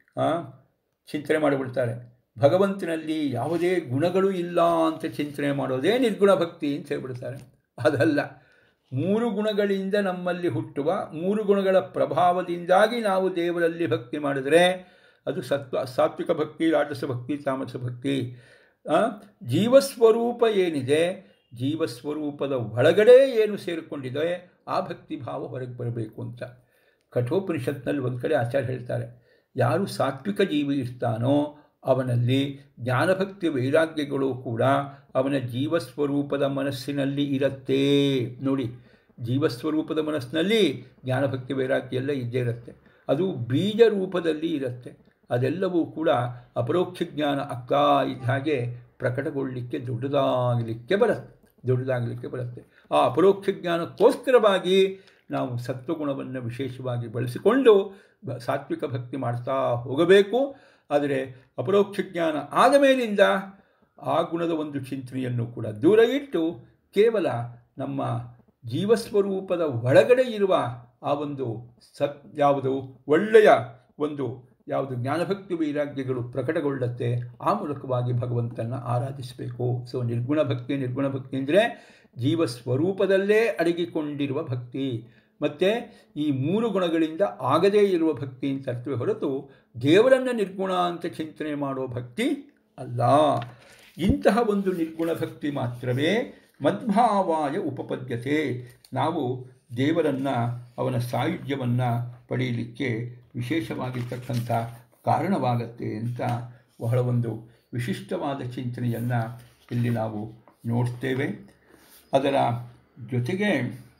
Speaker 1: ಚಿಂತನೆ ಮಾಡಿಬಿಡ್ತಾರೆ ಭಗವಂತನಲ್ಲಿ ಯಾವುದೇ ಗುಣಗಳು ಇಲ್ಲ ಅಂತ ಚಿಂತನೆ ಮಾಡೋದೇ ನಿರ್ಗುಣ ಭಕ್ತಿ ಅಂತ ಹೇಳ್ಬಿಡ್ತಾರೆ ಅದಲ್ಲ ಮೂರು ಗುಣಗಳಿಂದ ನಮ್ಮಲ್ಲಿ ಹುಟ್ಟುವ ಮೂರು ಗುಣಗಳ ಪ್ರಭಾವದಿಂದಾಗಿ ನಾವು ದೇವರಲ್ಲಿ ಭಕ್ತಿ ಮಾಡಿದರೆ ಅದು ಸತ್ವ ಸಾತ್ವಿಕ ಭಕ್ತಿ ರಾಜಸ ಭಕ್ತಿ ತಾಮಸ ಭಕ್ತಿ ಜೀವಸ್ವರೂಪ ಏನಿದೆ ಜೀವಸ್ವರೂಪದ ಒಳಗಡೆ ಏನು ಸೇರಿಕೊಂಡಿದೆ ಆ ಭಕ್ತಿ ಭಾವ ಹೊರಗೆ ಬರಬೇಕು ಅಂತ ಕಠೋಪನಿಷತ್ನಲ್ಲಿ ಒಂದು ಕಡೆ ಆಚಾರ್ಯ ಹೇಳ್ತಾರೆ ಯಾರು ಸಾತ್ವಿಕ ಜೀವಿ ಇರ್ತಾನೋ ಅವನಲ್ಲಿ ಜ್ಞಾನಭಕ್ತಿ ವೈರಾಗ್ಯಗಳು ಕೂಡ ಅವನ ಜೀವಸ್ವರೂಪದ ಮನಸ್ಸಿನಲ್ಲಿ ಇರುತ್ತೆ ನೋಡಿ ಜೀವಸ್ವರೂಪದ ಮನಸ್ಸಿನಲ್ಲಿ ಜ್ಞಾನಭಕ್ತಿ ವೈರಾಗ್ಯ ಎಲ್ಲ ಇದ್ದೇ ಇರುತ್ತೆ ಅದು ಬೀಜ ರೂಪದಲ್ಲಿ ಇರುತ್ತೆ ಅದೆಲ್ಲವೂ ಕೂಡ ಅಪರೋಕ್ಷ ಜ್ಞಾನ ಆಗ್ತಾ ಇದ್ದ ಹಾಗೆ ಪ್ರಕಟಗೊಳ್ಳಲಿಕ್ಕೆ ದೊಡ್ಡದಾಗಲಿಕ್ಕೆ ಬರುತ್ತೆ ದೊಡ್ಡದಾಗಲಿಕ್ಕೆ ಬರುತ್ತೆ ಆ ಅಪರೋಕ್ಷ ಜ್ಞಾನಕ್ಕೋಸ್ಕರವಾಗಿ ನಾವು ಸತ್ವಗುಣವನ್ನು ವಿಶೇಷವಾಗಿ ಬಳಸಿಕೊಂಡು ಸಾತ್ವಿಕ ಭಕ್ತಿ ಮಾಡ್ತಾ ಹೋಗಬೇಕು ಆದರೆ ಅಪರೋಕ್ಷ ಜ್ಞಾನ ಆದ ಮೇಲಿಂದ ಆ ಗುಣದ ಒಂದು ಚಿಂತನೆಯನ್ನು ಕೂಡ ದೂರ ಇಟ್ಟು ಕೇವಲ ನಮ್ಮ ಜೀವಸ್ವರೂಪದ ಒಳಗಡೆ ಇರುವ ಆ ಒಂದು ಸತ್ ಯಾವುದು ಒಳ್ಳೆಯ ಒಂದು ಯಾವುದು ಜ್ಞಾನಭಕ್ತಿ ವೈರಾಗ್ಯಗಳು ಪ್ರಕಟಗೊಳ್ಳುತ್ತೆ ಆ ಮೂಲಕವಾಗಿ ಭಗವಂತನ ಆರಾಧಿಸಬೇಕು ಸೊ ನಿರ್ಗುಣ ಭಕ್ತಿ ನಿರ್ಗುಣ ಭಕ್ತಿ ಅಂದರೆ ಜೀವ ಸ್ವರೂಪದಲ್ಲೇ ಅಡಗಿಕೊಂಡಿರುವ ಭಕ್ತಿ ಮತ್ತು ಈ ಮೂರು ಗುಣಗಳಿಂದ ಆಗದೇ ಇರುವ ಭಕ್ತಿ ಅಂತ ಅರ್ಥವೇ ಹೊರತು ದೇವರನ್ನು ನಿರ್ಗುಣ ಅಂತ ಚಿಂತನೆ ಮಾಡೋ ಭಕ್ತಿ ಅಲ್ಲ ಇಂತಹ ಒಂದು ನಿರ್ಗುಣ ಭಕ್ತಿ ಮಾತ್ರವೇ ಮದ್ಭಾವಾಯ ಉಪಪದ್ಯತೆ ನಾವು ದೇವರನ್ನು ಅವನ ಸಾಯುಜ್ಯವನ್ನು ಪಡೆಯಲಿಕ್ಕೆ ವಿಶೇಷವಾಗಿರ್ತಕ್ಕಂಥ ಕಾರಣವಾಗತ್ತೆ ಅಂತ ಬಹಳ ಒಂದು ವಿಶಿಷ್ಟವಾದ ಚಿಂತನೆಯನ್ನು ಇಲ್ಲಿ ನಾವು ನೋಡ್ತೇವೆ ಅದರ ಜೊತೆಗೆ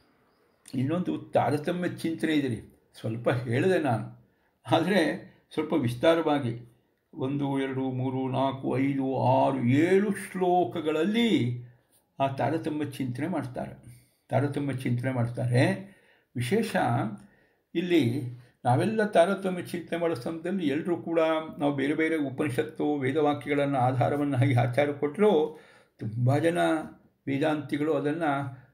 Speaker 1: ಇನ್ನೊಂದು ತಾರತಮ್ಯ ಚಿಂತನೆ ಇದೆ ರೀ ಸ್ವಲ್ಪ ಹೇಳಿದೆ ನಾನು ಆದರೆ ಸ್ವಲ್ಪ ವಿಸ್ತಾರವಾಗಿ ಒಂದು ಎರಡು ಮೂರು ನಾಲ್ಕು ಐದು ಆರು ಏಳು ಶ್ಲೋಕಗಳಲ್ಲಿ ಆ ತಾರತಮ್ಯ ಚಿಂತನೆ ಮಾಡ್ತಾರೆ ತಾರತಮ್ಯ ಚಿಂತನೆ ಮಾಡ್ತಾರೆ ವಿಶೇಷ ಇಲ್ಲಿ ನಾವೆಲ್ಲ ತಾರತಮ್ಯ ಚಿಂತನೆ ಮಾಡೋ ಸಮಯದಲ್ಲಿ ಎಲ್ಲರೂ ಕೂಡ ನಾವು ಬೇರೆ ಬೇರೆ ಉಪನಿಷತ್ತು ವೇದವಾಕ್ಯಗಳನ್ನು ಆಧಾರವನ್ನು ಹಾಗೆ ಆಚಾರ ಕೊಟ್ಟರು ತುಂಬ ಜನ ವೇದಾಂತಿಗಳು ಅದನ್ನು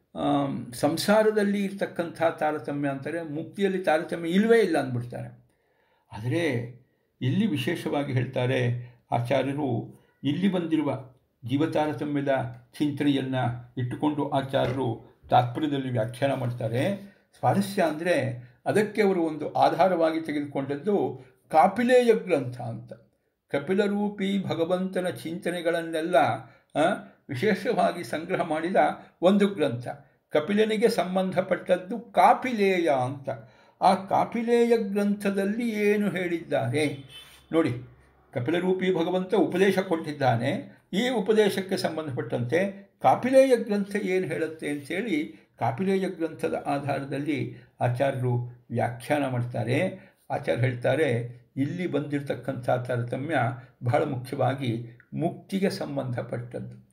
Speaker 1: ಸಂಸಾರದಲ್ಲಿ ಇರ್ತಕ್ಕಂಥ ತಾರತಮ್ಯ ಅಂತಾರೆ ಮುಕ್ತಿಯಲ್ಲಿ ತಾರತಮ್ಯ ಇಲ್ಲವೇ ಇಲ್ಲ ಅಂದ್ಬಿಡ್ತಾರೆ ಆದರೆ ಇಲ್ಲಿ ವಿಶೇಷವಾಗಿ ಹೇಳ್ತಾರೆ ಆಚಾರ್ಯರು ಇಲ್ಲಿ ಬಂದಿರುವ ಜೀವತಾರತಮ್ಯದ ಚಿಂತನೆಯನ್ನು ಇಟ್ಟುಕೊಂಡು ಆಚಾರ್ಯರು ತಾತ್ಪರ್ಯದಲ್ಲಿ ವ್ಯಾಖ್ಯಾನ ಮಾಡ್ತಾರೆ ಸ್ವಾರಸ್ಯ ಅಂದರೆ ಅದಕ್ಕೆ ಅವರು ಒಂದು ಆಧಾರವಾಗಿ ತೆಗೆದುಕೊಂಡದ್ದು ಕಾಪಿಲೇಯ ಗ್ರಂಥ ಅಂತ ಕಪಿಲರೂಪಿ ಭಗವಂತನ ಚಿಂತನೆಗಳನ್ನೆಲ್ಲ ವಿಶೇಷವಾಗಿ ಸಂಗ್ರಹ ಮಾಡಿದ ಒಂದು ಗ್ರಂಥ ಕಪಿಲನಿಗೆ ಸಂಬಂಧಪಟ್ಟದ್ದು ಕಾಪಿಲೇಯ ಅಂತ ಆ ಕಾಪಿಲೇಯ ಗ್ರಂಥದಲ್ಲಿ ಏನು ಹೇಳಿದ್ದಾರೆ ನೋಡಿ ಕಪಿಲರೂಪಿ ಭಗವಂತ ಉಪದೇಶ ಕೊಟ್ಟಿದ್ದಾನೆ ಈ ಉಪದೇಶಕ್ಕೆ ಸಂಬಂಧಪಟ್ಟಂತೆ ಕಾಪಿಲೇಯ ಗ್ರಂಥ ಏನು ಹೇಳುತ್ತೆ ಅಂಥೇಳಿ ಕಾಪಿಲೇಯ ಗ್ರಂಥದ ಆಧಾರದಲ್ಲಿ ಆಚಾರ್ಯರು ವ್ಯಾಖ್ಯಾನ ಮಾಡ್ತಾರೆ ಆಚಾರ್ಯ ಹೇಳ್ತಾರೆ ಇಲ್ಲಿ ಬಂದಿರತಕ್ಕಂಥ ತಾರತಮ್ಯ ಬಹಳ ಮುಖ್ಯವಾಗಿ ಮುಕ್ತಿಗೆ ಸಂಬಂಧಪಟ್ಟದ್ದು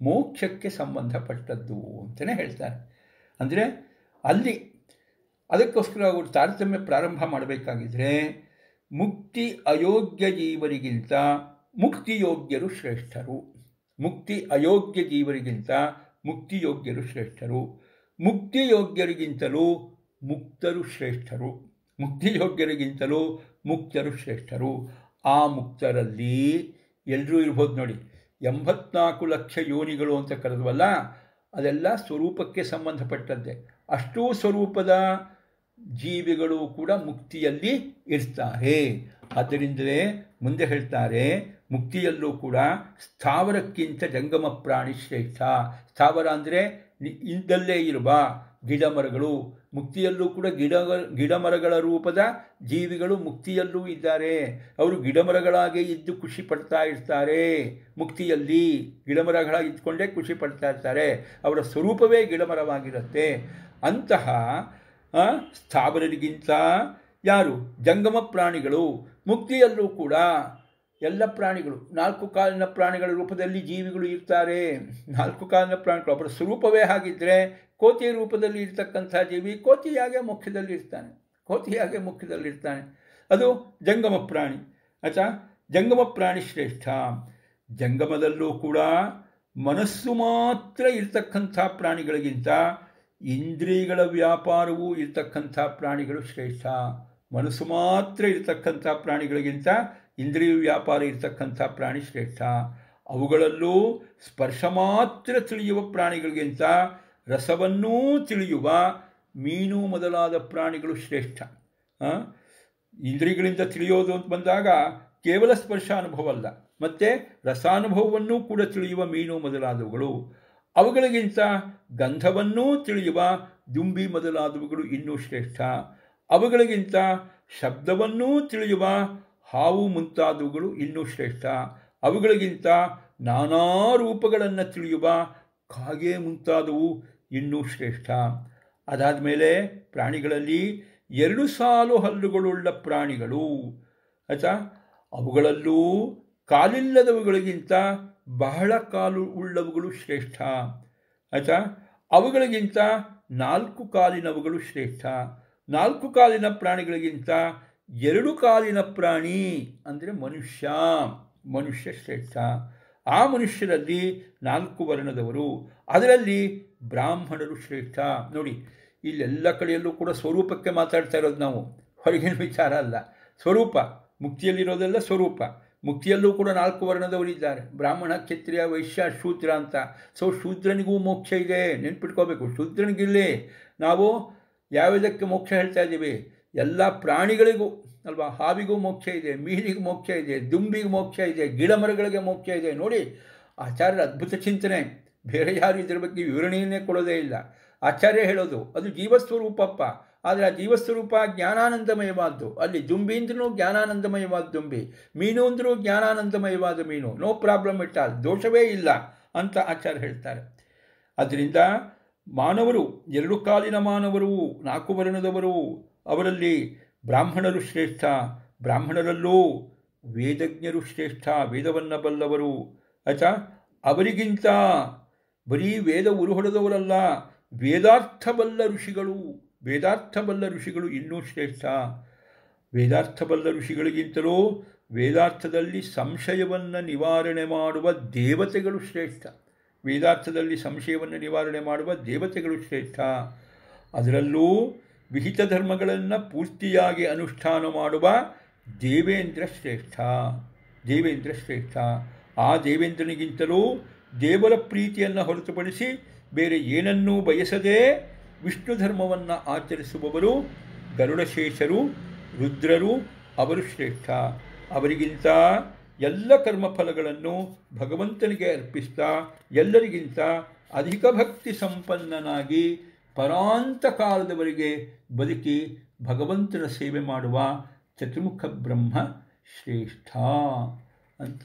Speaker 1: ಮೋಕ್ಷಕ್ಕೆ ಸಂಬಂಧಪಟ್ಟದ್ದು ಅಂತಲೇ ಹೇಳ್ತಾರೆ ಅಂದರೆ ಅಲ್ಲಿ ಅದಕ್ಕೋಸ್ಕರ ಅವರು ತಾರತಮ್ಯ ಪ್ರಾರಂಭ ಮಾಡಬೇಕಾಗಿದ್ರೆ ಮುಕ್ತಿ ಅಯೋಗ್ಯ ಜೀವರಿಗಿಂತ ಮುಕ್ತಿಯೋಗ್ಯರು ಶ್ರೇಷ್ಠರು ಮುಕ್ತಿ ಅಯೋಗ್ಯ ಜೀವರಿಗಿಂತ ಮುಕ್ತಿಯೋಗ್ಯರು ಶ್ರೇಷ್ಠರು ಮುಕ್ತಿಯೋಗ್ಯರಿಗಿಂತಲೂ ಮುಕ್ತರು ಶ್ರೇಷ್ಠರು ಮುಕ್ತಿಯೋಗ್ಯರಿಗಿಂತಲೂ ಮುಕ್ತರು ಶ್ರೇಷ್ಠರು ಆ ಮುಕ್ತರಲ್ಲಿ ಎಲ್ಲರೂ ಇರ್ಬೋದು ನೋಡಿ ಎಂಬತ್ನಾಲ್ಕು ಲಕ್ಷ ಯೋನಿಗಳು ಅಂತ ಕರೆದ್ವಲ್ಲ ಅದೆಲ್ಲ ಸ್ವರೂಪಕ್ಕೆ ಸಂಬಂಧಪಟ್ಟದ್ದೇ ಅಷ್ಟೂ ಸ್ವರೂಪದ ಜೀವಿಗಳು ಕೂಡ ಮುಕ್ತಿಯಲ್ಲಿ ಇರ್ತಾರೆ ಆದ್ದರಿಂದಲೇ ಮುಂದೆ ಹೇಳ್ತಾರೆ ಮುಕ್ತಿಯಲ್ಲೂ ಕೂಡ ಸ್ಥಾವರಕ್ಕಿಂತ ಜಂಗಮ ಪ್ರಾಣಿ ಶ್ರೇಷ್ಠ ಸ್ಥಾವರ ಅಂದರೆ ಇದ್ದಲ್ಲೇ ಇರುವ ಗಿಡ ಮರಗಳು ಮುಕ್ತಿಯಲ್ಲೂ ಕೂಡ ಗಿಡ ಗಿಡಮರಗಳ ರೂಪದ ಜೀವಿಗಳು ಮುಕ್ತಿಯಲ್ಲೂ ಇದ್ದಾರೆ ಅವರು ಗಿಡಮರಗಳಾಗಿ ಇದ್ದು ಖುಷಿ ಪಡ್ತಾ ಇರ್ತಾರೆ ಮುಕ್ತಿಯಲ್ಲಿ ಗಿಡಮರಗಳಾಗಿ ಇದ್ಕೊಂಡೇ ಖುಷಿ ಪಡ್ತಾ ಇರ್ತಾರೆ ಅವರ ಸ್ವರೂಪವೇ ಗಿಡಮರವಾಗಿರುತ್ತೆ ಅಂತಹ ಸ್ಥಾವರರಿಗಿಂತ ಯಾರು ಜಂಗಮ ಪ್ರಾಣಿಗಳು ಮುಕ್ತಿಯಲ್ಲೂ ಕೂಡ ಎಲ್ಲ ಪ್ರಾಣಿಗಳು ನಾಲ್ಕು ಕಾಲಿನ ಪ್ರಾಣಿಗಳ ರೂಪದಲ್ಲಿ ಜೀವಿಗಳು ಇರ್ತಾರೆ ನಾಲ್ಕು ಕಾಲಿನ ಪ್ರಾಣಿಗಳು ಅವರ ಸ್ವರೂಪವೇ ಹಾಗಿದ್ದರೆ ಕೋತಿಯ ರೂಪದಲ್ಲಿ ಇರ್ತಕ್ಕಂಥ ಜೀವಿ ಕೋತಿಯಾಗೆ ಮುಖ್ಯದಲ್ಲಿ ಇರ್ತಾನೆ ಕೋತಿಯಾಗೆ ಮುಖ್ಯದಲ್ಲಿ ಇರ್ತಾನೆ ಅದು ಜಂಗಮ ಪ್ರಾಣಿ ಆಯ್ತಾ ಜಂಗಮ ಪ್ರಾಣಿ ಶ್ರೇಷ್ಠ ಜಂಗಮದಲ್ಲೂ ಕೂಡ ಮನಸ್ಸು ಮಾತ್ರ ಇರ್ತಕ್ಕಂಥ ಪ್ರಾಣಿಗಳಿಗಿಂತ ಇಂದ್ರಿಯಗಳ ವ್ಯಾಪಾರವೂ ಇರ್ತಕ್ಕಂಥ ಪ್ರಾಣಿಗಳು ಶ್ರೇಷ್ಠ ಮನಸ್ಸು ಮಾತ್ರ ಇರ್ತಕ್ಕಂಥ ಪ್ರಾಣಿಗಳಿಗಿಂತ ಇಂದ್ರಿಯ ವ್ಯಾಪಾರ ಇರ್ತಕ್ಕಂಥ ಪ್ರಾಣಿ ಶ್ರೇಷ್ಠ ಅವುಗಳಲ್ಲೂ ಸ್ಪರ್ಶ ಮಾತ್ರ ತಿಳಿಯುವ ಪ್ರಾಣಿಗಳಿಗಿಂತ ರಸವನ್ನೂ ತಿಳಿಯುವ ಮೀನು ಮೊದಲಾದ ಪ್ರಾಣಿಗಳು ಶ್ರೇಷ್ಠ ಇಂದ್ರಿಯಗಳಿಂದ ತಿಳಿಯೋದು ಅಂತ ಬಂದಾಗ ಕೇವಲ ಸ್ಪರ್ಶ ಅನುಭವ ಅಲ್ಲ ಮತ್ತು ರಸಾನುಭವವನ್ನೂ ಕೂಡ ತಿಳಿಯುವ ಮೀನು ಮೊದಲಾದವುಗಳು ಅವುಗಳಿಗಿಂತ ಗಂಧವನ್ನೂ ತಿಳಿಯುವ ದುಂಬಿ ಮೊದಲಾದವುಗಳು ಇನ್ನೂ ಶ್ರೇಷ್ಠ ಅವುಗಳಿಗಿಂತ ಶಬ್ದವನ್ನೂ ತಿಳಿಯುವ ಹಾವು ಮುಂತಾದವುಗಳು ಇನ್ನೂ ಶ್ರೇಷ್ಠ ಅವುಗಳಿಗಿಂತ ನಾನಾ ರೂಪಗಳನ್ನು ತಿಳಿಯುವ ಕಾಗೆ ಮುಂತಾದವು ಇನ್ನೂ ಶ್ರೇಷ್ಠ ಅದಾದ ಮೇಲೆ ಪ್ರಾಣಿಗಳಲ್ಲಿ ಎರಡು ಸಾಲು ಹಲ್ಲುಗಳುಳ್ಳ ಪ್ರಾಣಿಗಳು ಆಯ್ತಾ ಅವುಗಳಲ್ಲೂ ಕಾಲಿಲ್ಲದವುಗಳಿಗಿಂತ ಬಹಳ ಕಾಲು ಉಳ್ಳವುಗಳು ಶ್ರೇಷ್ಠ ಆಯಿತಾ ಅವುಗಳಿಗಿಂತ ನಾಲ್ಕು ಕಾಲಿನವುಗಳು ಶ್ರೇಷ್ಠ ನಾಲ್ಕು ಕಾಲಿನ ಪ್ರಾಣಿಗಳಿಗಿಂತ ಎರಡು ಕಾಲಿನ ಪ್ರಾಣಿ ಅಂದರೆ ಮನುಷ್ಯ ಮನುಷ್ಯ ಶ್ರೇಷ್ಠ ಆ ಮನುಷ್ಯರಲ್ಲಿ ನಾಲ್ಕು ವರ್ಣದವರು ಅದರಲ್ಲಿ ಬ್ರಾಹ್ಮಣರು ಶ್ರೇಷ್ಠ ನೋಡಿ ಇಲ್ಲೆಲ್ಲ ಕಡೆಯಲ್ಲೂ ಕೂಡ ಸ್ವರೂಪಕ್ಕೆ ಮಾತಾಡ್ತಾ ಇರೋದು ನಾವು ಹೊರಗಿನ ವಿಚಾರ ಅಲ್ಲ ಸ್ವರೂಪ ಮುಕ್ತಿಯಲ್ಲಿರೋದೆಲ್ಲ ಸ್ವರೂಪ ಮುಕ್ತಿಯಲ್ಲೂ ಕೂಡ ನಾಲ್ಕು ವರ್ಣದವರಿದ್ದಾರೆ ಬ್ರಾಹ್ಮಣ ಕ್ಷತ್ರಿಯ ವೈಶ್ಯ ಶೂದ್ರ ಅಂತ ಸೊ ಶೂದ್ರನಿಗೂ ಮೋಕ್ಷ ಇದೆ ನೆನ್ಪಿಟ್ಕೋಬೇಕು ಶೂದ್ರನಿಗಿಲ್ಲಿ ನಾವು ಯಾವುದಕ್ಕೆ ಮೋಕ್ಷ ಹೇಳ್ತಾ ಇದ್ದೀವಿ ಎಲ್ಲ ಪ್ರಾಣಿಗಳಿಗೂ ಅಲ್ವಾ ಹಾವಿಗೂ ಮೋಕ್ಷ ಇದೆ ಮೀನಿಗೆ ಮೋಕ್ಷ ಇದೆ ದುಂಬಿಗೆ ಮೋಕ್ಷ ಇದೆ ಗಿಡ ಮರಗಳಿಗೆ ಮೋಕ್ಷ ಇದೆ ನೋಡಿ ಆಚಾರ್ಯರ ಅದ್ಭುತ ಚಿಂತನೆ ಬೇರೆ ಯಾರು ಇದರ ಬಗ್ಗೆ ವಿವರಣೆಯನ್ನೇ ಕೊಡೋದೇ ಇಲ್ಲ ಆಚಾರ್ಯ ಹೇಳೋದು ಅದು ಜೀವಸ್ವರೂಪಪ್ಪ ಆದರೆ ಆ ಜೀವಸ್ವರೂಪ ಜ್ಞಾನಾನಂದಮಯವಾದ್ದು ಅಲ್ಲಿ ದುಂಬಿ ಅಂದ್ರೂ ಜ್ಞಾನಾನಂದಮಯವಾದ ದುಂಬಿ ಮೀನು ಅಂದರೂ ಜ್ಞಾನಾನಂದಮಯವಾದ ಮೀನು ನೋ ಪ್ರಾಬ್ಲಮ್ ಇಟ್ ಆಲ್ ದೋಷವೇ ಇಲ್ಲ ಅಂತ ಆಚಾರ್ಯ ಹೇಳ್ತಾರೆ ಅದರಿಂದ ಮಾನವರು ಎರಡು ಕಾಲಿನ ಮಾನವರು ನಾಲ್ಕು ವರ್ಣದವರು ಅವರಲ್ಲಿ ಬ್ರಾಹ್ಮಣರು ಶ್ರೇಷ್ಠ ಬ್ರಾಹ್ಮಣರಲ್ಲೂ ವೇದಜ್ಞರು ಶ್ರೇಷ್ಠ ವೇದವನ್ನು ಬಲ್ಲವರು ಆಯ್ತಾ ಅವರಿಗಿಂತ ಬರೀ ವೇದ ಉರುಹೊಡೆದವರಲ್ಲ ವೇದಾರ್ಥ ಬಲ್ಲ ಋಷಿಗಳು ವೇದಾರ್ಥ ಬಲ್ಲ ಋಷಿಗಳು ಇನ್ನೂ ಶ್ರೇಷ್ಠ ವೇದಾರ್ಥ ಬಲ್ಲ ಋಷಿಗಳಿಗಿಂತಲೂ ವೇದಾರ್ಥದಲ್ಲಿ ಸಂಶಯವನ್ನು ನಿವಾರಣೆ ಮಾಡುವ ದೇವತೆಗಳು ಶ್ರೇಷ್ಠ ವೇದಾರ್ಥದಲ್ಲಿ ಸಂಶಯವನ್ನು ನಿವಾರಣೆ ಮಾಡುವ ದೇವತೆಗಳು ಶ್ರೇಷ್ಠ ಅದರಲ್ಲೂ ವಿಹಿತ ಧರ್ಮಗಳನ್ನು ಪೂರ್ತಿಯಾಗಿ ಅನುಷ್ಠಾನ ಮಾಡುವ ದೇವೇಂದ್ರ ಶ್ರೇಷ್ಠ ದೇವೇಂದ್ರ ಶ್ರೇಷ್ಠ ಆ ದೇವೇಂದ್ರನಿಗಿಂತಲೂ ದೇವರ ಪ್ರೀತಿಯನ್ನು ಹೊರತುಪಡಿಸಿ ಬೇರೆ ಏನನ್ನೂ ಬಯಸದೆ ವಿಷ್ಣು ಧರ್ಮವನ್ನು ಆಚರಿಸುವವರು ಗರುಡಶೇಷರು ರುದ್ರರು ಅವರು ಶ್ರೇಷ್ಠ ಅವರಿಗಿಂತ ಎಲ್ಲ ಕರ್ಮಫಲಗಳನ್ನು ಭಗವಂತನಿಗೆ ಅರ್ಪಿಸ್ತಾ ಎಲ್ಲರಿಗಿಂತ ಅಧಿಕ ಭಕ್ತಿ ಸಂಪನ್ನನಾಗಿ ಪರಾಂತ ಕಾಲದವರೆಗೆ ಬದುಕಿ ಭಗವಂತನ ಸೇವೆ ಮಾಡುವ ಚತುರ್ಮುಖ ಬ್ರಹ್ಮ ಶ್ರೇಷ್ಠ ಅಂತ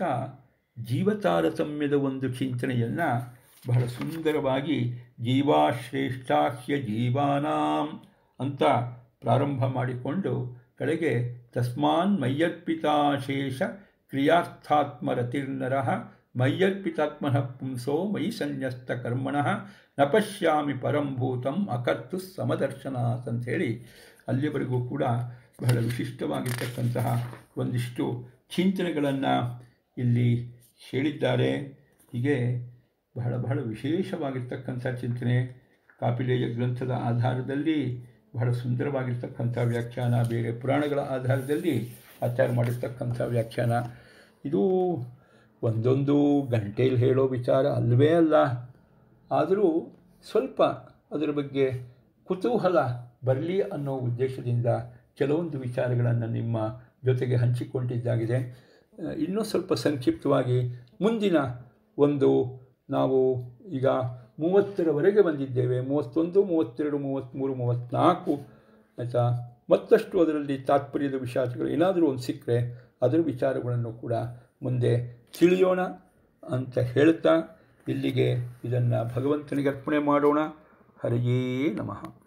Speaker 1: ಜೀವತಾರತಮ್ಯದ ಒಂದು ಚಿಂತನೆಯನ್ನು ಬಹಳ ಸುಂದರವಾಗಿ ಜೀವಾಶ್ರೇಷ್ಠಾಹ್ಯ ಜೀವಾನಾಂ ಅಂತ ಪ್ರಾರಂಭ ಮಾಡಿಕೊಂಡು ಕಡೆಗೆ ತಸ್ಮಾನ್ ಮಯ್ಯರ್ಪಿತಾಶೇಷ ಕ್ರಿಯಾರ್ಥಾತ್ಮರತಿರ್ನರ ಮಯ್ಯರ್ಪಿತಾತ್ಮನಃ ಪುಂಸೋ ಮಯಿ ಸನ್ಯಸ್ತ ಕರ್ಮಣಃ ನ ಪಶ್ಯಾಮಿ ಪರಂಭೂತಂ ಅಕರ್ತು ಸಮದರ್ಶನಾತ್ ಅಂಥೇಳಿ ಅಲ್ಲಿವರೆಗೂ ಕೂಡ ಬಹಳ ವಿಶಿಷ್ಟವಾಗಿರ್ತಕ್ಕಂತಹ ಒಂದಿಷ್ಟು ಚಿಂತನೆಗಳನ್ನು ಇಲ್ಲಿ ಹೇಳಿದ್ದಾರೆ ಹೀಗೆ ಬಹಳ ಬಹಳ ವಿಶೇಷವಾಗಿರ್ತಕ್ಕಂಥ ಚಿಂತನೆ ಕಾಪಿಲೇಯ ಗ್ರಂಥದ ಆಧಾರದಲ್ಲಿ ಬಹಳ ಸುಂದರವಾಗಿರ್ತಕ್ಕಂಥ ವ್ಯಾಖ್ಯಾನ ಬೇರೆ ಪುರಾಣಗಳ ಆಧಾರದಲ್ಲಿ ಆಚಾರ ಮಾಡಿರ್ತಕ್ಕಂಥ ವ್ಯಾಖ್ಯಾನ ಇದು ಒಂದೊಂದು ಗಂಟೆಯಲ್ಲಿ ಹೇಳೋ ವಿಚಾರ ಅಲ್ಲವೇ ಅಲ್ಲ ಆದರೂ ಸ್ವಲ್ಪ ಅದರ ಬಗ್ಗೆ ಕುತೂಹಲ ಬರಲಿ ಅನ್ನೋ ಉದ್ದೇಶದಿಂದ ಕೆಲವೊಂದು ವಿಚಾರಗಳನ್ನು ನಿಮ್ಮ ಜೊತೆಗೆ ಹಂಚಿಕೊಂಡಿದ್ದಾಗಿದೆ ಇನ್ನೂ ಸ್ವಲ್ಪ ಸಂಕ್ಷಿಪ್ತವಾಗಿ ಮುಂದಿನ ಒಂದು ನಾವು ಈಗ ಮೂವತ್ತರವರೆಗೆ ಬಂದಿದ್ದೇವೆ ಮೂವತ್ತೊಂದು ಮೂವತ್ತೆರಡು ಮೂವತ್ತ್ಮೂರು ಮೂವತ್ತ್ನಾಲ್ಕು ಆಯಿತಾ ಮತ್ತಷ್ಟು ಅದರಲ್ಲಿ ತಾತ್ಪರ್ಯದ ವಿಚಾರಗಳು ಏನಾದರೂ ಒಂದು ಸಿಕ್ಕರೆ ಅದರ ವಿಚಾರಗಳನ್ನು ಕೂಡ ಮುಂದೆ ತಿಳಿಯೋಣ ಅಂತ ಹೇಳ್ತಾ ಇಲ್ಲಿಗೆ ಇದನ್ನು ಭಗವಂತನಿಗೆ ಅರ್ಪಣೆ ಮಾಡೋಣ ಹರಿಯೇ ನಮಃ